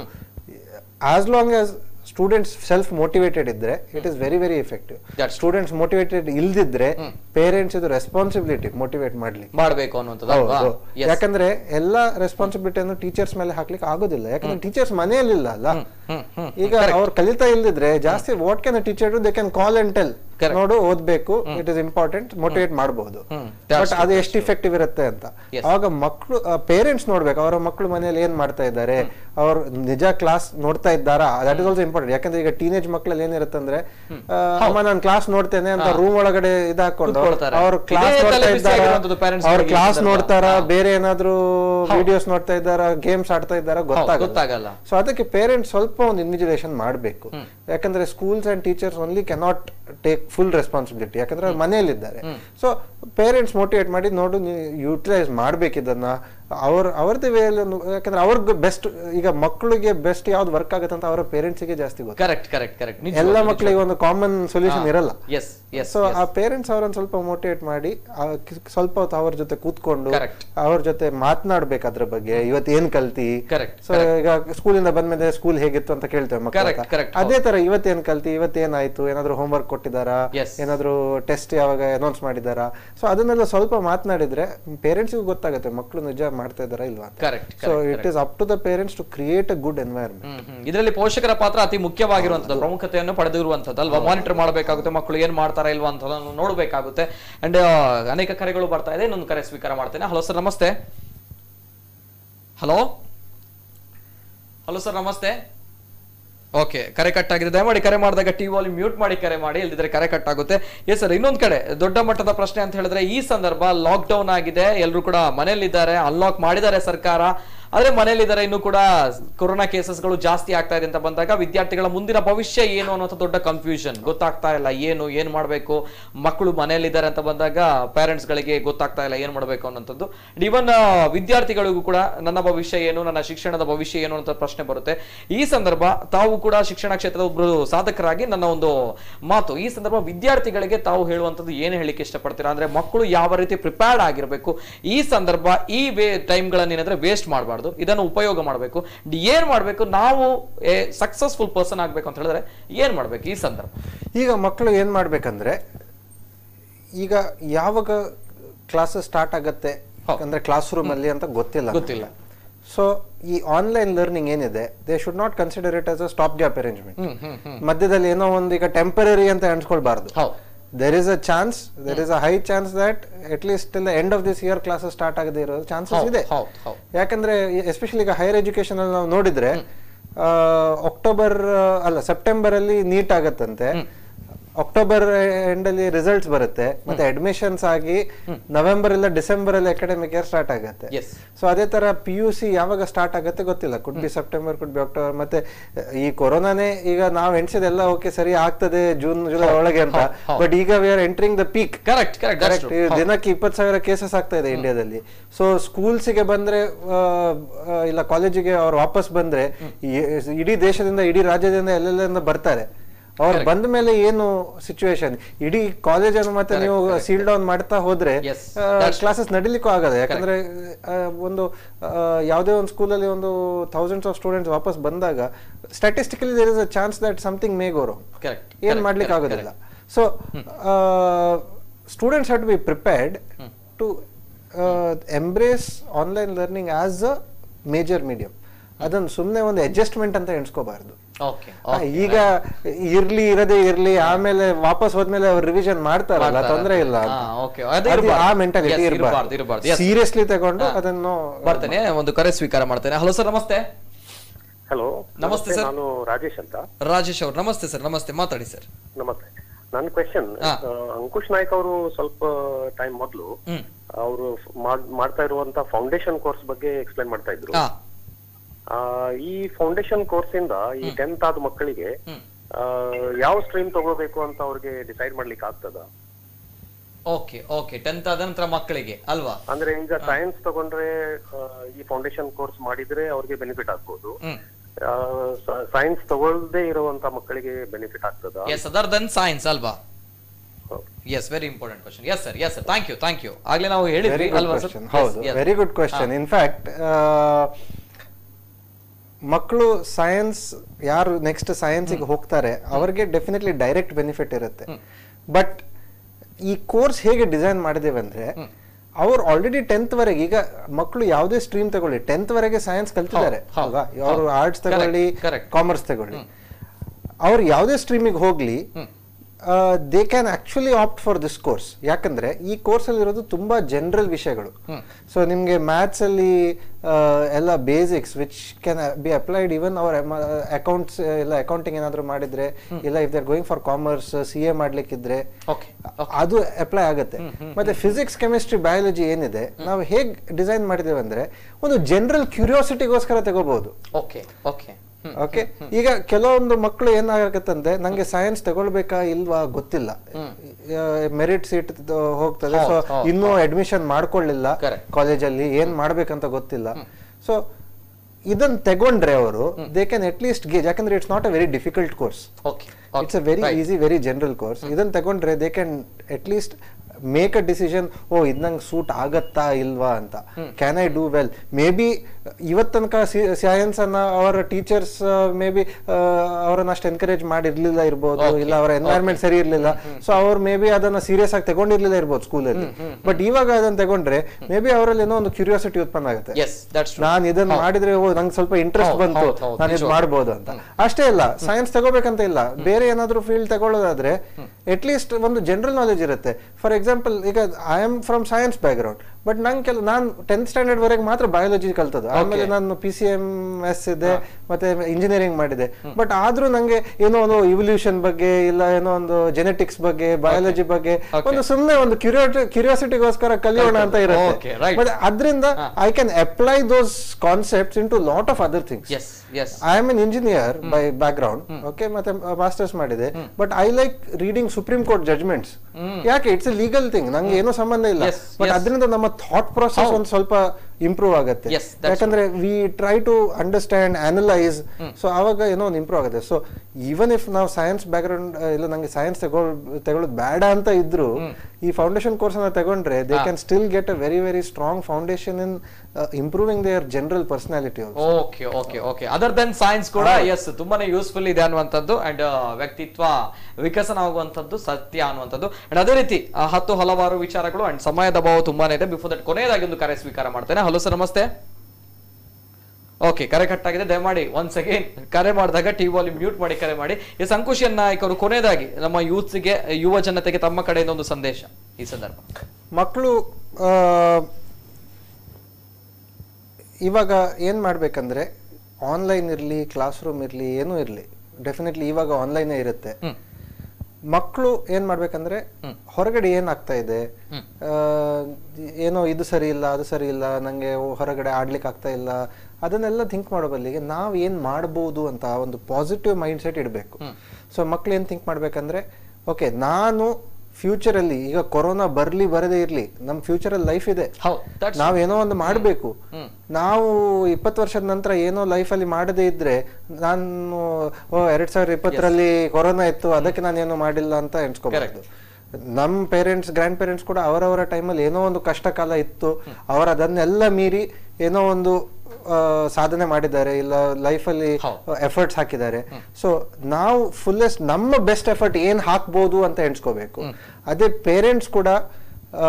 as long as students self motivated ಇದ್ರೆ it is very very effective That's students motivated ಇಲ್ದಿದ್ರೆ ಪೇರೆಂಟ್ಸ್ ಇದು ರೆಸ್ಪಾನ್ಸಿಬಿಲಿಟಿ ಮೋಟಿವೇಟ್ ಮಾಡ್ಲಿಕ್ಕೆ ಮಾಡ್ಬೇಕು ಅನ್ನುವಂಥದ್ದು ಅಲ್ವಾ ಹೌದು Yes. ಯಾಕಂದ್ರೆ ಎಲ್ಲ ರೆಸ್ಪಾನ್ಸಿಬಿಲಿಟಿಯನ್ನು ಟೀಚರ್ಸ್ ಮೇಲೆ ಹಾಕ್ಲಿಕ್ಕೆ ಆಗೋದಿಲ್ಲ ಯಾಕಂದ್ರೆ ಟೀಚರ್ಸ್ ಮನೆಯಲ್ಲಿಲ್ಲ ಅಲ್ಲ ಈಗ ಅವ್ರು ಕಲಿತಾ ಇಲ್ದಿದ್ರೆ ಜಾಸ್ತಿ what can teacher they can call and tell Correct. ನೋಡು ಓದ್ಬೇಕು ಇಟ್ ಇಸ್ ಇಂಪಾರ್ಟೆಂಟ್ ಮೋಟಿವೇಟ್ ಮಾಡಬಹುದು ಹ್ಮ್. That's ಬಟ್ ಅದು ಎಷ್ಟು ಇಫೆಕ್ಟಿವ್ ಇರುತ್ತೆ ಅಂತ Yes. ಅವಾಗ ಮಕ್ಕಳು ಪೇರೆಂಟ್ಸ್ ನೋಡ್ಬೇಕು ಅವರ ಮಕ್ಕಳು ಮನೆಯಲ್ಲಿ ಏನ್ ಮಾಡ್ತಾ ಇದ್ದಾರೆ ಅವ್ರು ನಿಜ ಕ್ಲಾಸ್ ನೋಡ್ತಾ ಇದ್ದಾರಾ ದಟ್ ಇಸ್ ಆಲ್ಸೋ ಇಂಪಾರ್ಟೆಂಟ್ ಯಾಕಂದ್ರೆ ಈಗ ಟೀನೇಜ್ ಮಕ್ಕಳಲ್ಲಿ ಏನಿರುತ್ತೆ ಅಂದ್ರೆ ಆ, ಅಮ್ಮ ನಾನು ಕ್ಲಾಸ್ ನೋಡ್ತೇನೆ ಅಂತ ರೂಮ್ ಒಳಗಡೆ ಇದಾಕೊಂಡು ಕೂತ್ಕೊಳ್ತಾರೆ. ಅವ್ರು ಕ್ಲಾಸ್ ಇದೇ ನೋಡ್ತಾ ತಲೆಬಿಸಿ ಇದ್ದಾರಾ ಆಗಿರುವಂಥದ್ದು parents ಅವ್ರ ಗಳಿಗೆ ಈ ಕ್ಲಾಸ್ ಸಂದರ್ಭ. ನೋಡ್ತಾರಾ ಹಾ. ಬೇರೆ ಏನಾದ್ರು ವಿಡಿಯೋಸ್ ನೋಡ್ತಾ ಇದ್ದಾರಾ ಗೇಮ್ಸ್ ಆಡ್ತಾ ಇದ್ದಾರಾ ಗೊತ್ತಾಗಲ್ಲ. ಗೊತ್ತಾಗಲ್ಲ ಸೊ ಅದಕ್ಕೆ ಪೇರೆಂಟ್ಸ್ ಸ್ವಲ್ಪ ಒಂದು ಇನ್ವಿಜಿಲೇಷನ್ ಮಾಡಬೇಕು ಯಾಕಂದ್ರೆ schools and teachers only cannot take full responsibility ಯಾಕಂದ್ರೆ ಅವ್ರು ಮನೆಯಲ್ಲಿದ್ದಾರೆ ಸೊ ಪೇರೆಂಟ್ಸ್ ಮೋಟಿವೇಟ್ ಮಾಡಿ ನೋಡು ನೀವು ಯುಟಿಲೈಸ್ ಮಾಡ್ಬೇಕಿದನ್ನ ಅವ್ರ ಅವ್ರದ್ದು ವೇ ಯಾಕಂದ್ರೆ ಅವ್ರಿಗೆ ಬೆಸ್ಟ್ ಈಗ ಮಕ್ಕಳಿಗೆ ಬೆಸ್ಟ್ ಯಾವ್ದು ವರ್ಕ್ ಆಗುತ್ತೆ ಅಂತ ಅವರ ಪೇರೆಂಟ್ಸಿಗೆ ಜಾಸ್ತಿ ಗೊತ್ತು ಕರೆಕ್ಟ್ ಕರೆಕ್ಟ್ ಕರೆಕ್ಟ್ ಎಲ್ಲ ಮಕ್ಕಳಿಗೆ ಒಂದು ಕಾಮನ್ ಸೊಲ್ಯೂಷನ್ ಇರಲ್ಲ ಎಸ್ ಎಸ್ ಸೊ ಆ ಪೇರೆಂಟ್ಸ್ ಅವ್ರನ್ನ ಸ್ವಲ್ಪ ಮೋಟಿವೇಟ್ ಮಾಡಿ ಆ ಕಿ- ಸ್ವಲ್ಪ ಹೊತ್ತು ಅವ್ರ ಜೊತೆ ಕೂತ್ಕೊಂಡು Correct. ಅವ್ರ ಜೊತೆ ಮಾತನಾಡ್ಬೇಕು ಅದ್ರ ಬಗ್ಗೆ ಇವತ್ತು ಏನ್ ಕಲ್ತಿ Correct, ಸೊ ಈಗ ಸ್ಕೂಲಿಂದ ಬಂದ್ಮೇಲೆ ಸ್ಕೂಲ್ ಹೇಗಿತ್ತು ಅಂತ ಕೇಳ್ತೇವೆ ಮಕ್ಕಳ Correct, ಹತ್ರ. correct, ಅದೇ ತರ ಇವತ್ತೇನ್ ಕಲ್ತಿ ಇವತ್ತೇನಾಯ್ತು ಏನಾದ್ರು ಹೋಮ್ವರ್ಕ್ ಕೊಟ್ಟಿದ್ದಾರಾ Yes. ಏನಾದ್ರು ಟೆಸ್ಟ್ ಯಾವಾಗ ಅನೌನ್ಸ್ ಮಾಡಿದಾರಾ ಸೊ ಅದನ್ನೆಲ್ಲ ಸ್ವಲ್ಪ ಮಾತನಾಡಿದ್ರೆ ಪೇರೆಂಟ್ಸ್ಗೂ ಗೊತ್ತಾಗುತ್ತೆ ಮಕ್ಕಳು ನಿಜ ಮಾಡ್ತಾ ಇದಾರಾ ಇಲ್ವಾ ಅಂತ correct so it is up to the parents to create a good environment ಇದರಲ್ಲಿ ಪೋಷಕರ ಪಾತ್ರ ಅತಿ ಮುಖ್ಯವಾಗಿರುವಂತದ್ದು ಪ್ರಮುಖತೆಯನ್ನು ಪಡೆದಿರುವಂತದ್ದು ಅಲ್ವಾ ಮಾನಿಟರ್ ಮಾಡಬೇಕಾಗುತ್ತೆ ಮಕ್ಕಳು ಏನ್ ಮಾಡ್ತಾರಾ ಇಲ್ವಾ ಅಂತ ನೋಡಬೇಕಾಗುತ್ತೆ ಅಂಡ್ ಅನೇಕ ಕರೆಗಳು ಬರ್ತಾ ಇದೆ ಇನ್ನೊಂದು ಕರೆ ಸ್ವೀಕಾರ ಮಾಡ್ತೇನೆ ಹಲೋ ಸರ್ ನಮಸ್ತೆ ಹಲೋ ಹಲೋ ಸರ್ ನಮಸ್ತೆ ಓಕೆ ಕರೆ ಕಟ್ ಆಗಿದೆ ದಯಮಾಡಿ ಕರೆ ಮಾಡಿದಾಗ ಟಿ ವಾಲ್ಯೂಮ್ ಮ್ಯೂಟ್ ಮಾಡಿ ಕರೆ ಮಾಡಿ ಇಲ್ದಿದ್ರೆ ಕರೆ ಕಟ್ ಆಗುತ್ತೆ ಎಸ್ ಸರ್ ಇನ್ನೊಂದ್ ಕಡೆ ದೊಡ್ಡ ಮಟ್ಟದ ಪ್ರಶ್ನೆ ಅಂತ ಹೇಳಿದ್ರೆ ಈ ಸಂದರ್ಭ ಲಾಕ್ ಡೌನ್ ಆಗಿದೆ ಎಲ್ಲರೂ ಕೂಡ ಮನೆಯಲ್ಲಿದ್ದಾರೆ ಅನ್ಲಾಕ್ ಮಾಡಿದ್ದಾರೆ ಸರ್ಕಾರ ಆದ್ರೆ ಮನೆಯಲ್ಲಿದ್ದಾರೆ ಇನ್ನು ಕೂಡ ಕೊರೋನಾ ಕೇಸಸ್ಗಳು ಜಾಸ್ತಿ ಆಗ್ತಾ ಇದೆ ಅಂತ ಬಂದಾಗ ವಿದ್ಯಾರ್ಥಿಗಳ ಮುಂದಿನ ಭವಿಷ್ಯ ಏನು ಅನ್ನೋಂಥ ದೊಡ್ಡ ಕನ್ಫ್ಯೂಷನ್ ಗೊತ್ತಾಗ್ತಾ ಇಲ್ಲ ಏನು ಏನ್ ಮಾಡ್ಬೇಕು ಮಕ್ಕಳು ಮನೆಯಲ್ಲಿದ್ದಾರೆ ಅಂತ ಬಂದಾಗ ಪೇರೆಂಟ್ಸ್ ಗಳಿಗೆ ಗೊತ್ತಾಗ್ತಾ ಇಲ್ಲ ಏನ್ ಮಾಡ್ಬೇಕು ಅನ್ನೋಂಥದ್ದು ಇವನ್ ವಿದ್ಯಾರ್ಥಿಗಳಿಗೂ ಕೂಡ ನನ್ನ ಭವಿಷ್ಯ ಏನು ನನ್ನ ಶಿಕ್ಷಣದ ಭವಿಷ್ಯ ಏನು ಅಂತ ಪ್ರಶ್ನೆ ಬರುತ್ತೆ ಈ ಸಂದರ್ಭ ತಾವು ಕೂಡ ಶಿಕ್ಷಣ ಕ್ಷೇತ್ರದ ಒಬ್ರು ಸಾಧಕರಾಗಿ ನನ್ನ ಒಂದು ಮಾತು ಈ ಸಂದರ್ಭ ವಿದ್ಯಾರ್ಥಿಗಳಿಗೆ ತಾವು ಹೇಳುವಂತದ್ದು ಏನು ಹೇಳಿಕ್ಕೆ ಇಷ್ಟಪಡ್ತೀರಾ ಅಂದ್ರೆ ಮಕ್ಕಳು ಯಾವ ರೀತಿ ಪ್ರಿಪೇರ್ಡ್ ಆಗಿರ್ಬೇಕು ಈ ಸಂದರ್ಭ ಈ ವೇ ಟೈಮ್ಗಳನ್ನ ಏನಂದ್ರೆ ವೇಸ್ಟ್ ಮಾಡಬಾರ್ದು ಇದನ್ನು ಉಪಯೋಗ ಮಾಡಬೇಕು ಏನ್ ಮಾಡ್ಬೇಕು ನಾವು ಸಕ್ಸಸ್ಫುಲ್ ಪರ್ಸನ್ ಆಗ್ಬೇಕು ಅಂತ ಹೇಳಿದ್ರೆ ಏನ್ ಮಾಡ್ಬೇಕು ಈ ಸಂದರ್ಭ ಈಗ ಮಕ್ಕಳು ಏನ್ ಮಾಡ್ಬೇಕಂದ್ರೆ ಈಗ ಯಾವಾಗ ಕ್ಲಾಸಸ್ ಸ್ಟಾರ್ಟ್ ಆಗತ್ತೆ ಅಂದ್ರೆ ಕ್ಲಾಸ್ ರೂಮ್ ಅಲ್ಲಿ ಅಂತ ಗೊತ್ತಿಲ್ಲ ಗೊತ್ತಿಲ್ಲ. ಸೊ ಈ ಆನ್ಲೈನ್ ಲರ್ನಿಂಗ್ ಏನಿದೆ they should not consider it as a stop gap arrangement ಮಧ್ಯದಲ್ಲಿ ಏನೋ ಒಂದು ಈಗ ಟೆಂಪರರಿ ಅಂತ ಅನ್ಸ್ಕೊಳ್ಬಾರ್ದು ಹೌದು there is a chance there is a high chance that at least till the end of this year classes start ಆಗದೆ ಇರೋ chances ಹೌದು, ಇದೆ ಹೌದು, ಹೌದು. ಯಾಕಂದ್ರೆ ಎಸ್ಪೆಷಲಿ ಈಗ ಹೈಯರ್ ಎಜುಕೇಶನ್ ಅಲ್ಲಿ ನಾವು ನೋಡಿದ್ರೆ ಅಕ್ಟೋಬರ್ ಅಲ್ಲ ಸೆಪ್ಟೆಂಬರ್ ಅಲ್ಲಿ ನೀಟ್ ಆಗತ್ತಂತೆ ಅಕ್ಟೋಬರ್ ಎಂಡ್ ಅಲ್ಲಿ ರಿಸಲ್ಟ್ಸ್ ಬರುತ್ತೆ ಮತ್ತೆ ಅಡ್ಮಿಷನ್ಸ್ ಆಗಿ ನವೆಂಬರ್ ಇಲ್ಲ ಡಿಸೆಂಬರ್ ಅಲ್ಲಿ ಅಕಾಡೆಮಿಕ್ ಇಯರ್ ಸ್ಟಾರ್ಟ್ ಆಗುತ್ತೆ Yes. ಸೊ ಅದೇ ತರ ಪಿ ಯು ಸಿ ಯಾವಾಗ ಸ್ಟಾರ್ಟ್ ಆಗುತ್ತೆ ಗೊತ್ತಿಲ್ಲ could be September could be October ಮತ್ತೆ ಈ ಕೊರೋನಾನೇ ಈಗ ನಾವು ಎಣಿಸಿದೆಲ್ಲ ಓಕೆ ಸರಿ ಆಗ್ತದೆ ಜೂನ್ ಜುಲೈ ಒಳಗೆ ಅಂತ ಬಟ್ ಈಗ we are entering the peak correct correct correct ದಿನಕ್ಕೆ ಇಪ್ಪತ್ತು ಸಾವಿರ ಕೇಸಸ್ ಆಗ್ತಾ ಇದೆ ಇಂಡಿಯಾದಲ್ಲಿ ಸೊ ಸ್ಕೂಲ್ಸ್ಗೆ ಬಂದ್ರೆ ಆ, ಆ, ಇಲ್ಲ ಕಾಲೇಜಿಗೆ ಅವ್ರು ವಾಪಸ್ ಬಂದ್ರೆ ಈ- ಇಡೀ ದೇಶದಿಂದ ಇಡೀ ರಾಜ್ಯದಿಂದ ಎಲ್ಲೆಲ್ಲಿಂದ ಬರ್ತಾರೆ ಅವ್ರು ಬಂದ ಮೇಲೆ ಏನು ಸಿಚುವೇಶನ್ ಇಡೀ ಕಾಲೇಜ್ ಅನ್ನು ಮತ್ತೆ ನೀವು ಸೀಲ್ ಡೌನ್ ಮಾಡ್ತಾ ಹೋದ್ರೆ Yes, ಕ್ಲಾಸಸ್ ನಡಿಲಿಕ್ಕೂ ಆಗಲ್ಲ ಯಾಕಂದ್ರೆ ಆ, ಒಂದು ಆ, ಯಾವುದೇ ಒಂದು ಸ್ಕೂಲಲ್ಲಿ ಒಂದು ಥೌಸಂಡ್ಸ್ ಆಫ್ ಸ್ಟೂಡೆಂಟ್ಸ್ ವಾಪಸ್ ಬಂದಾಗ statistically there is a chance that something may go wrong correct ಏನ್ ಮಾಡ್ಲಿಕ್ಕೆ ಆಗೋದಿಲ್ಲ so students have to be prepared to embrace online learning as a major medium ಅದನ್ನು ಸುಮ್ಮನೆ ಒಂದು ಅಡ್ಜಸ್ಟ್ಮೆಂಟ್ ಅಂತ ಎಣಿಸ್ಕೋಬಾರ್ದು ಓಕೆ ಆ, ಈಗ ಇರ್ಲಿ ಇರದೇ ಇರ್ಲಿ ಆಮೇಲೆ ವಾಪಸ್ ಹೋದ್ಮೇಲೆ ಅವ್ರು ರಿವಿಷನ್ ಮಾಡ್ತಾರಲ್ಲ ಮಾಡ್ತಾರೆ. ತೊಂದ್ರೆ ಇಲ್ಲ ಹಾ, ಅಂತ. okay. ಅದು ಅದು ಇರ್ಬಾರ್ದು. ಆ ಮೆಂಟಾಲಿಟಿ Yes, ಇರಬಾರ್ದು ಇರ್ಬಾರ್ದು, ಇರ್ಬಾರ್ದು. Yes. ಸೀರಿಯಸ್ಲಿ ತಗೊಂಡು ಅದನ್ನು ಬರ್ತೇನೆ ಒಂದು ಕರೆ ಸ್ವೀಕಾರ ಮಾಡ್ತೇನೆ ಹಲೋ ಸರ್ ನಮಸ್ತೆ ಹಲೋ ನಮಸ್ತೆ ಸರ್. ನಾನು ರಾಜೇಶ್ ಅಂತ ರಾಜೇಶ್ ಅವ್ರು ನಮಸ್ತೆ ಸರ್ ನಮಸ್ತೆ ಮಾತಾಡಿ ಸರ್ ನಮಸ್ತೆ ನನ್ನ ಕ್ವೆಶನ್ ಹಾ. ಅಂಕುಶ್ ನಾಯ್ಕ್ ಅವರು ಸ್ವಲ್ಪ ಟೈಮ್ ಮೊದಲು ಹ್ಮ್ ಅವರು ಮಾಡ್ತಾ ಇರುವಂತ ಫೌಂಡೇಶನ್ ಕೋರ್ಸ್ ಬಗ್ಗೆ ಎಕ್ಸ್ಪ್ಲೈನ್ ಮಾಡ್ತಾ ಇದ್ರು ಹಾ ಆ, ಈ ಫೌಂಡೇಶನ್ ಕೋರ್ಸ್ ಇಂದ ಈ ಟೆಂತ್ ಆದ ಮಕ್ಕಳಿಗೆ ಹ್ಮ್. ಆ, ಯಾವ ಸ್ಟ್ರೀಮ್ ತಗೋಬೇಕು ಅಂತ ಅವ್ರಿಗೆ ಡಿಸೈಡ್ ಮಾಡ್ಲಿಕ್ಕೆ ಆಗ್ತದ ಓಕೆ ಓಕೆ ಟೆಂತ್ ಆದ ನಂತರ ಮಕ್ಕಳಿಗೆ ಅಲ್ವಾ ಅಂದ್ರೆ ಈಗ ಸೈನ್ಸ್ ತಗೊಂಡ್ರೆ ಆ, ಈ ಫೌಂಡೇಶನ್ ಕೋರ್ಸ್ ಮಾಡಿದ್ರೆ ಅವ್ರಿಗೆ ಬೆನಿಫಿಟ್ ಆಗ್ಬೋದು ಹ್ಮ್ ಸೈನ್ಸ್ ತಗೊಳ್ದೇ ಇರುವಂತ ಮಕ್ಕಳಿಗೆ ಬೆನಿಫಿಟ್ ಆಗ್ತದ ಎಸ್ ಅದರ್ ದನ್ ಸೈನ್ಸ್ ಅಲ್ವಾ yes very important question yes sir yes sir thank you thank you ಆಗ್ಲೇ ನಾವು ಹೇಳಿದ್ವಿ ವೆರಿ ಗುಡ್ ಅಲ್ವಾ ಸರ್ ಕ್ವಶನ್ ಹೌದು ವೆರಿ ಗುಡ್ ಕ್ವಶನ್ ಇನ್ಫ್ಯಾಕ್ಟ್ ಮಕ್ಕಳು ಸೈನ್ಸ್ ಯಾರು ನೆಕ್ಸ್ಟ್ ಸೈನ್ಸಿಗೆ ಹೋಗ್ತಾರೆ ಅವ್ರಿಗೆ ಡೆಫಿನೆಟ್ಲಿ ಡೈರೆಕ್ಟ್ ಬೆನಿಫಿಟ್ ಇರುತ್ತೆ ಬಟ್ ಈ ಕೋರ್ಸ್ ಹೇಗೆ ಡಿಸೈನ್ ಮಾಡಿದ್ದೇವೆ ಅಂದ್ರೆ ಅವ್ರು ಆಲ್ರೆಡಿ ಟೆಂತ್ ವರೆಗೆ ಈಗ ಮಕ್ಕಳು ಯಾವುದೇ ಸ್ಟ್ರೀಮ್ ತಗೊಳ್ಳಿ ಟೆಂತ್ ವರೆಗೆ ಸೈನ್ಸ್ ಕಲ್ತಿದ್ದಾರೆ ಹೌದು, ಅಲ್ವಾ ಅವರು ಆರ್ಟ್ಸ್ Correct, ತಗೊಳ್ಳಿ correct. ಕಾಮರ್ಸ್ ತಗೊಳ್ಳಿ ಅವ್ರು ಯಾವುದೇ ಸ್ಟ್ರೀಮಿಗೆ ಹೋಗ್ಲಿ they can actually opt for this course ಯಾಕಂದ್ರೆ ಈ ಕೋರ್ಸ್ ಅಲ್ಲಿ ಇರೋದು ತುಂಬಾ ಜನರಲ್ ವಿಷಯಗಳು ಸೊ ನಿಮ್ಗೆ ಮ್ಯಾಥ್ಸ್ ಅಲ್ಲಿ ಆ, ಎಲ್ಲ basics which can be applied even ಅವರ್ ಅಕೌಂಟ್ಸ್ ಇಲ್ಲ ಅಕೌಂಟಿಂಗ್ ಏನಾದ್ರು ಮಾಡಿದ್ರೆ ಇಲ್ಲ if they're going for commerce C A ಮಾಡ್ಲಿಕ್ಕಿದ್ರೆ ಓಕೆ ಅದು ಅಪ್ಲೈ ಆಗುತ್ತೆ ಮತ್ತೆ ಫಿಸಿಕ್ಸ್ ಕೆಮಿಸ್ಟ್ರಿ ಬಯಾಲಜಿ ಏನಿದೆ ನಾವು ಹೇಗ್ ಡಿಸೈನ್ ಮಾಡಿದ್ದೇವೆ ಅಂದ್ರೆ ಒಂದು ಜನರಲ್ ಕ್ಯೂರಿಯಾಸಿಟಿಗೋಸ್ಕರ ತಗೋಬಹುದು ಓಕೆ ಓಕೆ ಓಕೆ ಈಗ ಕೆಲವೊಂದು ಮಕ್ಕಳು ಏನಾಗತ್ತಂದ್ರೆ ನಂಗೆ ಸೈನ್ಸ್ ತಗೊಳ್ಬೇಕಾ ಇಲ್ವಾ ಗೊತ್ತಿಲ್ಲ ಮೆರಿಟ್ ಸೀಟ್ ಹೋಗ್ತದೆ ಸೊ ಇನ್ನೂ ಅಡ್ಮಿಷನ್ ಮಾಡ್ಕೊಳ್ಳಿಲ್ಲ Correct. ಕಾಲೇಜಲ್ಲಿ ಏನ್ ಮಾಡ್ಬೇಕಂತ ಗೊತ್ತಿಲ್ಲ ಸೊ ಇದನ್ನ ತಗೊಂಡ್ರೆ ಅವರು they can at least gauge ಯಾಕಂದ್ರೆ it's not a very difficult course okay it's a very easy very general course ಇದನ್ನ ತಗೊಂಡ್ರೆ they can at least make a decision oh ಇದ್ ನಂಗೆ ಸೂಟ್ ಆಗತ್ತಾ ಇಲ್ವಾ ಅಂತ can I do well maybe ಇವತ್ ತನಕ ಸೈನ್ಸ್ ಅನ್ನ ಅವರ ಟೀಚರ್ಸ್ ಮೇ ಬಿ ಅವರನ್ನ ಅಷ್ಟು ಎನ್ಕರೇಜ್ ಮಾಡಿರ್ಲಿಲ್ಲ ಇರ್ಬೋದು ಇಲ್ಲ ಅವರ ಎನ್ವೈರ್ಮೆಂಟ್ ಸರಿ ಇರ್ಲಿಲ್ಲ ಸೊ ಅವ್ರು ಮೇ ಬಿ ಅದನ್ನ ಸೀರಿಯಸ್ ಆಗಿ ತಗೊಂಡಿರ್ಲಿಲ್ಲ ಇರ್ಬೋದು ಸ್ಕೂಲಲ್ಲಿ ಬಟ್ ಇವಾಗ ಅದನ್ನ ತಗೊಂಡ್ರೆ ಮೇ ಬಿ ಅವರಲ್ಲಿ ಏನೋ ಒಂದು ಕ್ಯೂರಿಯಾಸಿಟಿ ಉತ್ಪನ್ನ ಆಗುತ್ತೆ ಎಸ್ ದಟ್ಸ್ ನಾನ್ ಇದನ್ನ ಮಾಡಿದ್ರೆ ಓ ನಂಗೆ ಸ್ವಲ್ಪ ಇಂಟ್ರೆಸ್ಟ್ ಹೌದು, ಬಂತು ಹೌದು, ಹೌದು, ನಾನು ಇದು ಮಾಡ್ಬೋದು ಅಂತ ಅಷ್ಟೇ ಇಲ್ಲ ಸೈನ್ಸ್ ತಗೋಬೇಕಂತ ಇಲ್ಲ ಬೇರೆ ಏನಾದ್ರೂ ಫೀಲ್ಡ್ ತಗೊಳ್ಳೋದಾದ್ರೆ ಅಟ್ ಲೀಸ್ಟ್ ಒಂದು ಜನರಲ್ ನಾಲೆಜ್ ಇರುತ್ತೆ ಫಾರ್ ಎಕ್ಸಾಂಪಲ್ ಈಗ I am from science background but ನಂಗೆ ಕೆಲ ನಾನು ಟೆಂತ್ ಸ್ಟ್ಯಾಂಡರ್ಡ್ ವರೆಗೆ ಮಾತ್ರ ಬಯಾಲಜಿ ಕಲ್ತದ್ದು ಆಮೇಲೆ ನಾನು ಪಿ ಸಿ ಎಂ ಎಸ್ ಇದೆ ಮತ್ತೆ ಇಂಜಿನಿಯರಿಂಗ್ ಮಾಡಿದೆ ಬಟ್ ಆದ್ರೂ ನಂಗೆ ಏನೋ ಒಂದು ಇವಲ್ಯೂಷನ್ ಬಗ್ಗೆ ಇಲ್ಲ ಏನೋ ಒಂದು ಜೆನೆಟಿಕ್ಸ್ ಬಗ್ಗೆ ಬಯಾಲಜಿ ಬಗ್ಗೆ ಒಂದು ಸುಮ್ಮನೆ ಒಂದು ಕ್ಯೂರಿಯಾಸಿಟಿಗೋಸ್ಕರ ಕಲಿಯೋಣ ಅಂತ Okay, ಇರುತ್ತೆ right. ಮತ್ತೆ ಅದರಿಂದ I can apply those concepts into lot of other things yes yes I am an engineer by background okay ಮತ್ತೆ ಮಾಸ್ಟರ್ಸ್ ಮಾಡಿದೆ but I like reading supreme court judgments ಯಾಕೆ it's a legal thing ನಂಗೆ ಏನೋ ಸಂಬಂಧ ಇಲ್ಲ Yes, but yes. ಅದರಿಂದ ನಮ್ಮ thought process ಒಂದು ಸ್ವಲ್ಪ ಇಂಪ್ರೂವ್ ಆಗುತ್ತೆ Yes, that's ಯಾಕಂದ್ರೆ we try to understand analyse so ಅವಾಗ ಏನೋ ಒಂದು ಇಂಪ್ರೂವ್ ಆಗುತ್ತೆ ಸೊ ಈವನ್ ಇಫ್ ನಾವು ಸೈನ್ಸ್ ಬ್ಯಾಕ್ ಗ್ರೌಂಡ್ ಇಲ್ಲ ನಂಗೆ ಸೈನ್ಸ್ ತಗೊಳ್ ತಗೊಳ್ಳೋದು ಬೇಡ ಅಂತ ಇದ್ರು ಈ ಫೌಂಡೇಶನ್ ಕೋರ್ಸ್ ಅನ್ನ ತಗೊಂಡ್ರೆ they can still get a very very strong foundation in improving their general personality okay okay okay other than science ಕೂಡ ಎಸ್ ತುಂಬಾನೇ ಯೂಸ್ಫುಲ್ ಇದೆ ಅನ್ನುವಂಥದ್ದು ಅಂಡ್ ವ್ಯಕ್ತಿತ್ವ ವಿಕಸನ ಆಗುವಂಥದ್ದು ಸತ್ಯ ಅನ್ನುವಂಥದ್ದು ಅಂಡ್ ಅದೇ ರೀತಿ ಆ, ಹತ್ತು ಹಲವಾರು ವಿಚಾರಗಳು ಅಂಡ್ ಸಮಯದ ಅಭಾವ ತುಂಬಾನೇ ಇದೆ ಬಿಫೋರ್ ದಟ್ ಕೊನೆಯದಾಗಿ ಒಂದು ಕರೆ ಸ್ವೀಕಾರ ಮಾಡ್ತೇನೆ ಹಲೋ ಸರ್ ನಮಸ್ತೆ ಓಕೆ ಕರೆ ಕಟ್ ಆಗಿದೆ ದಯಮಾಡಿ ಒನ್ಸ್ ಅಗೇನ್ ಕರೆ ಮಾಡಿದಾಗ ಟಿ ವಾಲ್ಯೂಮ್ ಮ್ಯೂಟ್ ಮಾಡಿ ಕರೆ ಮಾಡಿ ಎಸ್ ಅಂಕುಶನ್ ನಾಯಕ್ ಅವರು ಕೊನೆಯದಾಗಿ ನಮ್ಮ ಯೂತ್ಸ್ಗೆ ಯುವ ಜನತೆಗೆ ತಮ್ಮ ಕಡೆಯಿಂದ ಒಂದು ಸಂದೇಶ ಈ ಸಂದರ್ಭ ಮಕ್ಕಳು ಇವಾಗ ಏನು ಮಾಡ್ಬೇಕಂದ್ರೆ ಆನ್ಲೈನ್ ಇರಲಿ ಕ್ಲಾಸ್ ರೂಮ್ ಇರಲಿ ಏನೂ ಇರಲಿ ಡೆಫಿನೆಟ್ಲಿ ಇವಾಗ ಆನ್ಲೈನೇ ಇರುತ್ತೆ ಮಕ್ಕಳು ಏನ್ ಮಾಡ್ಬೇಕಂದ್ರೆ ಹೊರಗಡೆ ಏನಾಗ್ತಾ ಇದೆ ಆ, ಏನೋ ಇದು ಸರಿ ಇಲ್ಲ ಅದು ಸರಿ ಇಲ್ಲ ನಂಗೆ ಹೊರಗಡೆ ಆಡ್ಲಿಕ್ಕೆ ಆಗ್ತಾ ಇಲ್ಲ ಅದನ್ನೆಲ್ಲ ಥಿಂಕ್ ಮಾಡೋ ಬದಲಿಗೆ ನಾವ್ ಏನ್ ಮಾಡ್ಬೋದು ಅಂತ ಆ ಒಂದು ಪಾಸಿಟಿವ್ ಮೈಂಡ್ ಸೆಟ್ ಇಡಬೇಕು ಸೊ ಮಕ್ಳು ಏನ್ ಥಿಂಕ್ ಮಾಡ್ಬೇಕಂದ್ರೆ ಓಕೆ ನಾನು ಫ್ಯೂಚರ್ ಅಲ್ಲಿ ಈಗ ಕೊರೋನಾ ಬರ್ಲಿ ಬರದೇ ಇರ್ಲಿ ನಮ್ ಫ್ಯೂಚರ್ ಅಲ್ಲಿ ಲೈಫ್ ಇದೆ ಹೌದು that's ನಾವೇನೋ ಒಂದು ಮಾಡಬೇಕು ನಾವು ಇಪ್ಪತ್ತು ವರ್ಷದ ನಂತರ ಏನೋ ಲೈಫಲ್ಲಿ ಮಾಡದೇ ಇದ್ರೆ ನಾನು ಓ ಎರಡ್ ಸಾವಿರದ ಇಪ್ಪತ್ತರಲ್ಲಿ ಕೊರೋನಾ ಇತ್ತು ಅದಕ್ಕೆ ನಾನೇನೋ ಮಾಡಿಲ್ಲ ಅಂತ ಎಣಿಸ್ಕೋಬಾರ್ದು ನಮ್ ಪೇರೆಂಟ್ಸ್ ಗ್ರ್ಯಾಂಡ್ ಪೇರೆಂಟ್ಸ್ ಕೂಡ ಅವರವರ ಟೈಮಲ್ಲಿ ಏನೋ ಒಂದು ಕಷ್ಟ ಕಾಲ ಇತ್ತು ಅವರು ಅದನ್ನೆಲ್ಲ ಮೀರಿ ಏನೋ ಒಂದು ಆ, ಸಾಧನೆ ಮಾಡಿದ್ದಾರೆ ಇಲ್ಲ ಲೈಫಲ್ಲಿ ಎಫರ್ಟ್ಸ್ ಹಾಕಿದ್ದಾರೆ ಸೊ ನಾವು ಫುಲ್ಲೆಸ್ಟ್ ನಮ್ಮ ಬೆಸ್ಟ್ ಎಫರ್ಟ್ ಏನ್ ಹಾಕ್ಬೋದು ಅಂತ ಎಣಿಸ್ಕೋಬೇಕು ಅದೇ ಪೇರೆಂಟ್ಸ್ ಕೂಡ ಆ,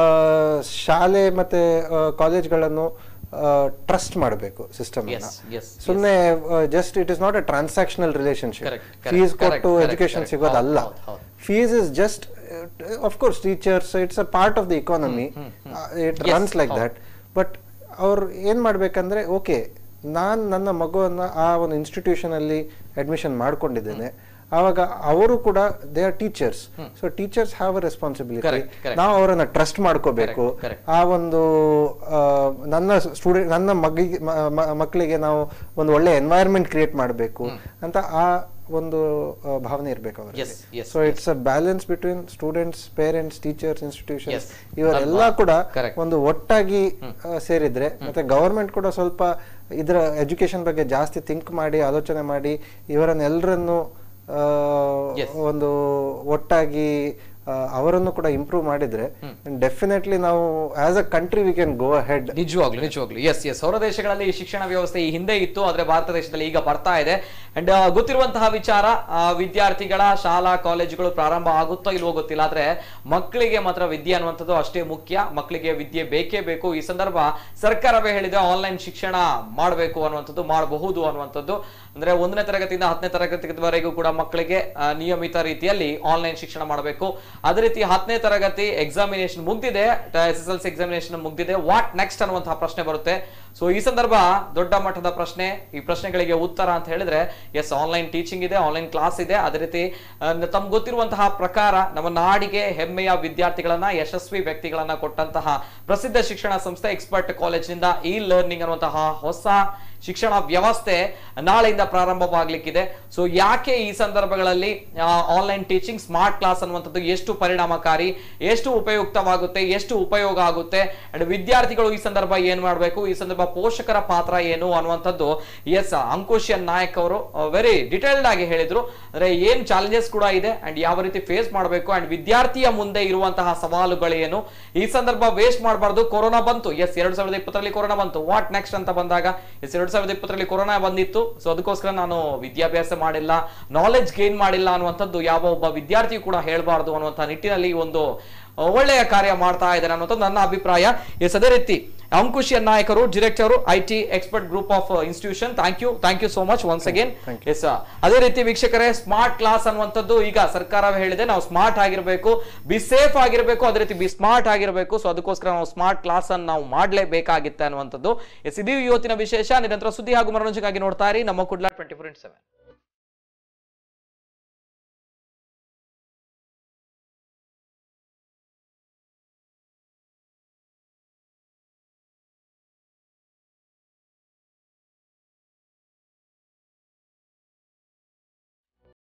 ಶಾಲೆ ಮತ್ತೆ ಕಾಲೇಜ್ಗಳನ್ನು ಟ್ರಸ್ಟ್ ಮಾಡಬೇಕು ಸಿಸ್ಟಮ್ Yes, yes, ಸುಮ್ಮನೆ just it is not a transactional relationship Correct, correct, fees correct, ಕೊಟ್ಟು correct, ಎಜುಕೇಶನ್ correct. ಸಿಗೋದಲ್ಲ ಹೌದು, ಹೌದು, ಹೌದು. Fees is just of course teachers it's a part of the economy it runs like that but ಅವ್ರು ಏನ್ ಮಾಡ್ಬೇಕಂದ್ರೆ okay ನಾನ್ ನನ್ನ ಮಗುವನ್ನ ಆ ಒಂದು ಇನ್ಸ್ಟಿಟ್ಯೂಷನ್ ಅಲ್ಲಿ ಅಡ್ಮಿಷನ್ ಮಾಡ್ಕೊಂಡಿದ್ದೇನೆ ಆವಾಗ ಅವರು ಕೂಡ they are teachers so teachers have a responsibility Correct, correct. ನಾವು ಅವರನ್ನ ಟ್ರಸ್ಟ್ ಮಾಡ್ಕೋಬೇಕು Correct, correct. ಆ ಒಂದು ಆ, ನನ್ನ ಸ್ಟೂಡೆಂಟ್ ನನ್ನ ಮಗಿಗೆ ಮ- ಮ- ಮಕ್ಕಳಿಗೆ ನಾವು ಒಂದು ಒಳ್ಳೆ ಎನ್ವೈರ್ಮೆಂಟ್ ಕ್ರಿಯೇಟ್ ಮಾಡಬೇಕು ಅಂತ ಆ ಒಂದು ಆ, ಭಾವನೆ ಇರ್ಬೇಕು Yes, ಅವರಿಗೆ yes, so it's a balance between students parents teachers institutions Yes. ಇವರೆಲ್ಲ ಅಲ್ವಾ? ಕೂಡ Correct. ಒಂದು ಒಟ್ಟಾಗಿ ಆ, ಸೇರಿದ್ರೆ ಮತ್ತೆ ಗವರ್ಮೆಂಟ್ ಕೂಡ ಸ್ವಲ್ಪ ಇದರ ಎಜುಕೇಶನ್ ಬಗ್ಗೆ ಜಾಸ್ತಿ ಥಿಂಕ್ ಮಾಡಿ ಆಲೋಚನೆ ಮಾಡಿ ಇವರನ್ನೆಲ್ಲರನ್ನು ಆ, Yes. ಒಂದು ಒಟ್ಟಾಗಿ ಆ, ಅವರನ್ನು ಕೂಡ ಇಂಪ್ರೂವ್ ಮಾಡಿದ್ರೆ ಡೆಫಿನೆಟ್ಲಿ ನಾವು as a country we can go ahead ನಿಜವಾಗ್ಲು ನಿಜವಾಗ್ಲು ಎಸ್ ಎಸ್ ಹೊರ ದೇಶಗಳಲ್ಲಿ ಈ ಶಿಕ್ಷಣ ವ್ಯವಸ್ಥೆ ಈ ಹಿಂದೆ ಇತ್ತು ಆದ್ರೆ ಭಾರತ ದೇಶದಲ್ಲಿ ಈಗ ಬರ್ತಾ ಇದೆ ಅಂಡ್ ಗೊತ್ತಿರುವಂತಹ ವಿಚಾರ ಆ, ವಿದ್ಯಾರ್ಥಿಗಳ ಶಾಲಾ ಕಾಲೇಜುಗಳು ಪ್ರಾರಂಭ ಆಗುತ್ತೋ ಇಲ್ವೋ ಗೊತ್ತಿಲ್ಲ ಆದ್ರೆ ಮಕ್ಕಳಿಗೆ ಮಾತ್ರ ವಿದ್ಯೆ ಅನ್ನುವಂಥದ್ದು ಅಷ್ಟೇ ಮುಖ್ಯ ಮಕ್ಕಳಿಗೆ ವಿದ್ಯೆ ಬೇಕೇ ಬೇಕು ಈ ಸಂದರ್ಭ ಸರ್ಕಾರವೇ ಹೇಳಿದೆ ಆನ್ಲೈನ್ ಶಿಕ್ಷಣ ಮಾಡಬೇಕು ಅನ್ನುವಂಥದ್ದು ಮಾಡಬಹುದು ಅನ್ನುವಂಥದ್ದು ಅಂದ್ರೆ ಒಂದನೇ ತರಗತಿಯಿಂದ ಹತ್ತನೇ ತರಗತಿವರೆಗೂ ಕೂಡ ಮಕ್ಕಳಿಗೆ ಆ, ನಿಯಮಿತ ರೀತಿಯಲ್ಲಿ ಆನ್ಲೈನ್ ಶಿಕ್ಷಣ ಮಾಡಬೇಕು ಅದೇ ರೀತಿ ಹತ್ತನೇ ತರಗತಿ ಎಕ್ಸಾಮಿನೇಷನ್ ಮುಗ್ದಿದೆ S S L C examination ಮುಗ್ದಿದೆ ವಾಟ್ ನೆಕ್ಸ್ಟ್ ಅನ್ನುವಂತಹ ಪ್ರಶ್ನೆ ಬರುತ್ತೆ ಸೊ ಈ ಸಂದರ್ಭ ದೊಡ್ಡ ಮಟ್ಟದ ಪ್ರಶ್ನೆ ಈ ಪ್ರಶ್ನೆಗಳಿಗೆ ಉತ್ತರ ಅಂತ ಹೇಳಿದ್ರೆ ಎಸ್ ಆನ್ಲೈನ್ ಟೀಚಿಂಗ್ ಇದೆ ಆನ್ಲೈನ್ ಕ್ಲಾಸ್ ಇದೆ ಅದೇ ರೀತಿ ತಮ್ಗೆ ಗೊತ್ತಿರುವಂತಹ ಪ್ರಕಾರ ನಮ್ಮ ನಾಡಿಗೆ ಹೆಮ್ಮೆಯ ವಿದ್ಯಾರ್ಥಿಗಳನ್ನ ಯಶಸ್ವಿ ವ್ಯಕ್ತಿಗಳನ್ನ ಕೊಟ್ಟಂತಹ ಪ್ರಸಿದ್ಧ ಶಿಕ್ಷಣ ಸಂಸ್ಥೆ ಎಕ್ಸ್ಪರ್ಟ್ ಕಾಲೇಜಿನಿಂದ ಇ ಲರ್ನಿಂಗ್ ಅನ್ನುವಂತಹ ಹೊಸ ಶಿಕ್ಷಣ ವ್ಯವಸ್ಥೆ ನಾಳೆಯಿಂದ ಪ್ರಾರಂಭವಾಗ್ಲಿಕ್ಕಿದೆ ಸೊ ಯಾಕೆ ಈ ಸಂದರ್ಭಗಳಲ್ಲಿ ಆನ್ಲೈನ್ ಟೀಚಿಂಗ್ ಸ್ಮಾರ್ಟ್ ಕ್ಲಾಸ್ ಅನ್ನುವಂಥದ್ದು ಎಷ್ಟು ಪರಿಣಾಮಕಾರಿ ಎಷ್ಟು ಉಪಯುಕ್ತವಾಗುತ್ತೆ ಎಷ್ಟು ಉಪಯೋಗ ಆಗುತ್ತೆ ಅಂಡ್ ವಿದ್ಯಾರ್ಥಿಗಳು ಈ ಸಂದರ್ಭ ಏನ್ ಮಾಡಬೇಕು ಈ ಸಂದರ್ಭ ಪೋಷಕರ ಪಾತ್ರ ಏನು ಅನ್ನುವಂಥದ್ದು ಎಸ್ ಅಂಕುಶ್ ಎನ್ ನಾಯಕ್ ಅವರು ವೆರಿ ಡಿಟೇಲ್ಡ್ ಆಗಿ ಹೇಳಿದ್ರು ಅಂದ್ರೆ ಏನ್ ಚಾಲೆಂಜಸ್ ಕೂಡ ಇದೆ ಅಂಡ್ ಯಾವ ರೀತಿ ಫೇಸ್ ಮಾಡಬೇಕು ಅಂಡ್ ವಿದ್ಯಾರ್ಥಿಯ ಮುಂದೆ ಇರುವಂತಹ ಸವಾಲುಗಳೇನು ಈ ಸಂದರ್ಭ ವೇಸ್ಟ್ ಮಾಡಬಾರ್ದು ಕೊರೋನಾ ಬಂತು ಎಸ್ ಎರಡ್ ಸಾವಿರದ ಇಪ್ಪತ್ತರಲ್ಲಿ ಕೊರೋನಾ ಬಂತು ವಾಟ್ ನೆಕ್ಸ್ಟ್ ಅಂತ ಬಂದಾಗ ಎಸ್ ಎರಡ್ ಸಾವಿರದ ಇಪ್ಪತ್ತರಲ್ಲಿ ಕೊರೋನಾ ಬಂದಿತ್ತು ಸೊ ಅದಕ್ಕೋಸ್ಕರ ನಾನು ವಿದ್ಯಾಭ್ಯಾಸ ಮಾಡಿಲ್ಲ ನಾಲೆಜ್ ಗೇನ್ ಮಾಡಿಲ್ಲ ಅನ್ನುವಂಥದ್ದು ಯಾವ ಒಬ್ಬ ವಿದ್ಯಾರ್ಥಿ ಕೂಡ ಹೇಳಬಾರ್ದು ಅನ್ನುವಂಥ ನಿಟ್ಟಿನಲ್ಲಿ ಈ ಒಂದು ಆ, ಒಳ್ಳೆಯ ಕಾರ್ಯ ಮಾಡ್ತಾ ಇದ್ದಾರೆ ಅನ್ನುವಂಥದ್ದು ನನ್ನ ಅಭಿಪ್ರಾಯ ಎಸ್ ಅದೇ ರೀತಿ ಅಂಕುಶ್ ಎನ್ ನಾಯಕರು director I T expert group of institution thank you thank you so much once again yes ಅದೇ ರೀತಿ ವೀಕ್ಷಕರೇ ಸ್ಮಾರ್ಟ್ ಕ್ಲಾಸ್ ಅನ್ನುವಂಥದ್ದು ಈಗ ಸರ್ಕಾರವೇ ಹೇಳಿದೆ ನಾವು ಸ್ಮಾರ್ಟ್ ಆಗಿರಬೇಕು ಬಿ ಸೇಫ್ ಆಗಿರಬೇಕು ಅದೇ ರೀತಿ ಬಿ ಸ್ಮಾರ್ಟ್ ಆಗಿರಬೇಕು ಸೊ ಅದಕ್ಕೋಸ್ಕರ ನಾವು ಸ್ಮಾರ್ಟ್ ಕ್ಲಾಸ್ ಅನ್ನು ನಾವು ಮಾಡಲೇಬೇಕಾಗಿತ್ತೆ ಅನ್ನುವಂಥದ್ದು ಎಸ್ ಇದು ಇವತ್ತಿನ ವಿಶೇಷ ನಿರಂತರ ಸುದ್ದಿ ಹಾಗೂ ಮನೋರಂಜನೆಗಾಗಿ ನೋಡ್ತಾ ಇರಿ ನಮ್ಮ Kudla twenty four into seven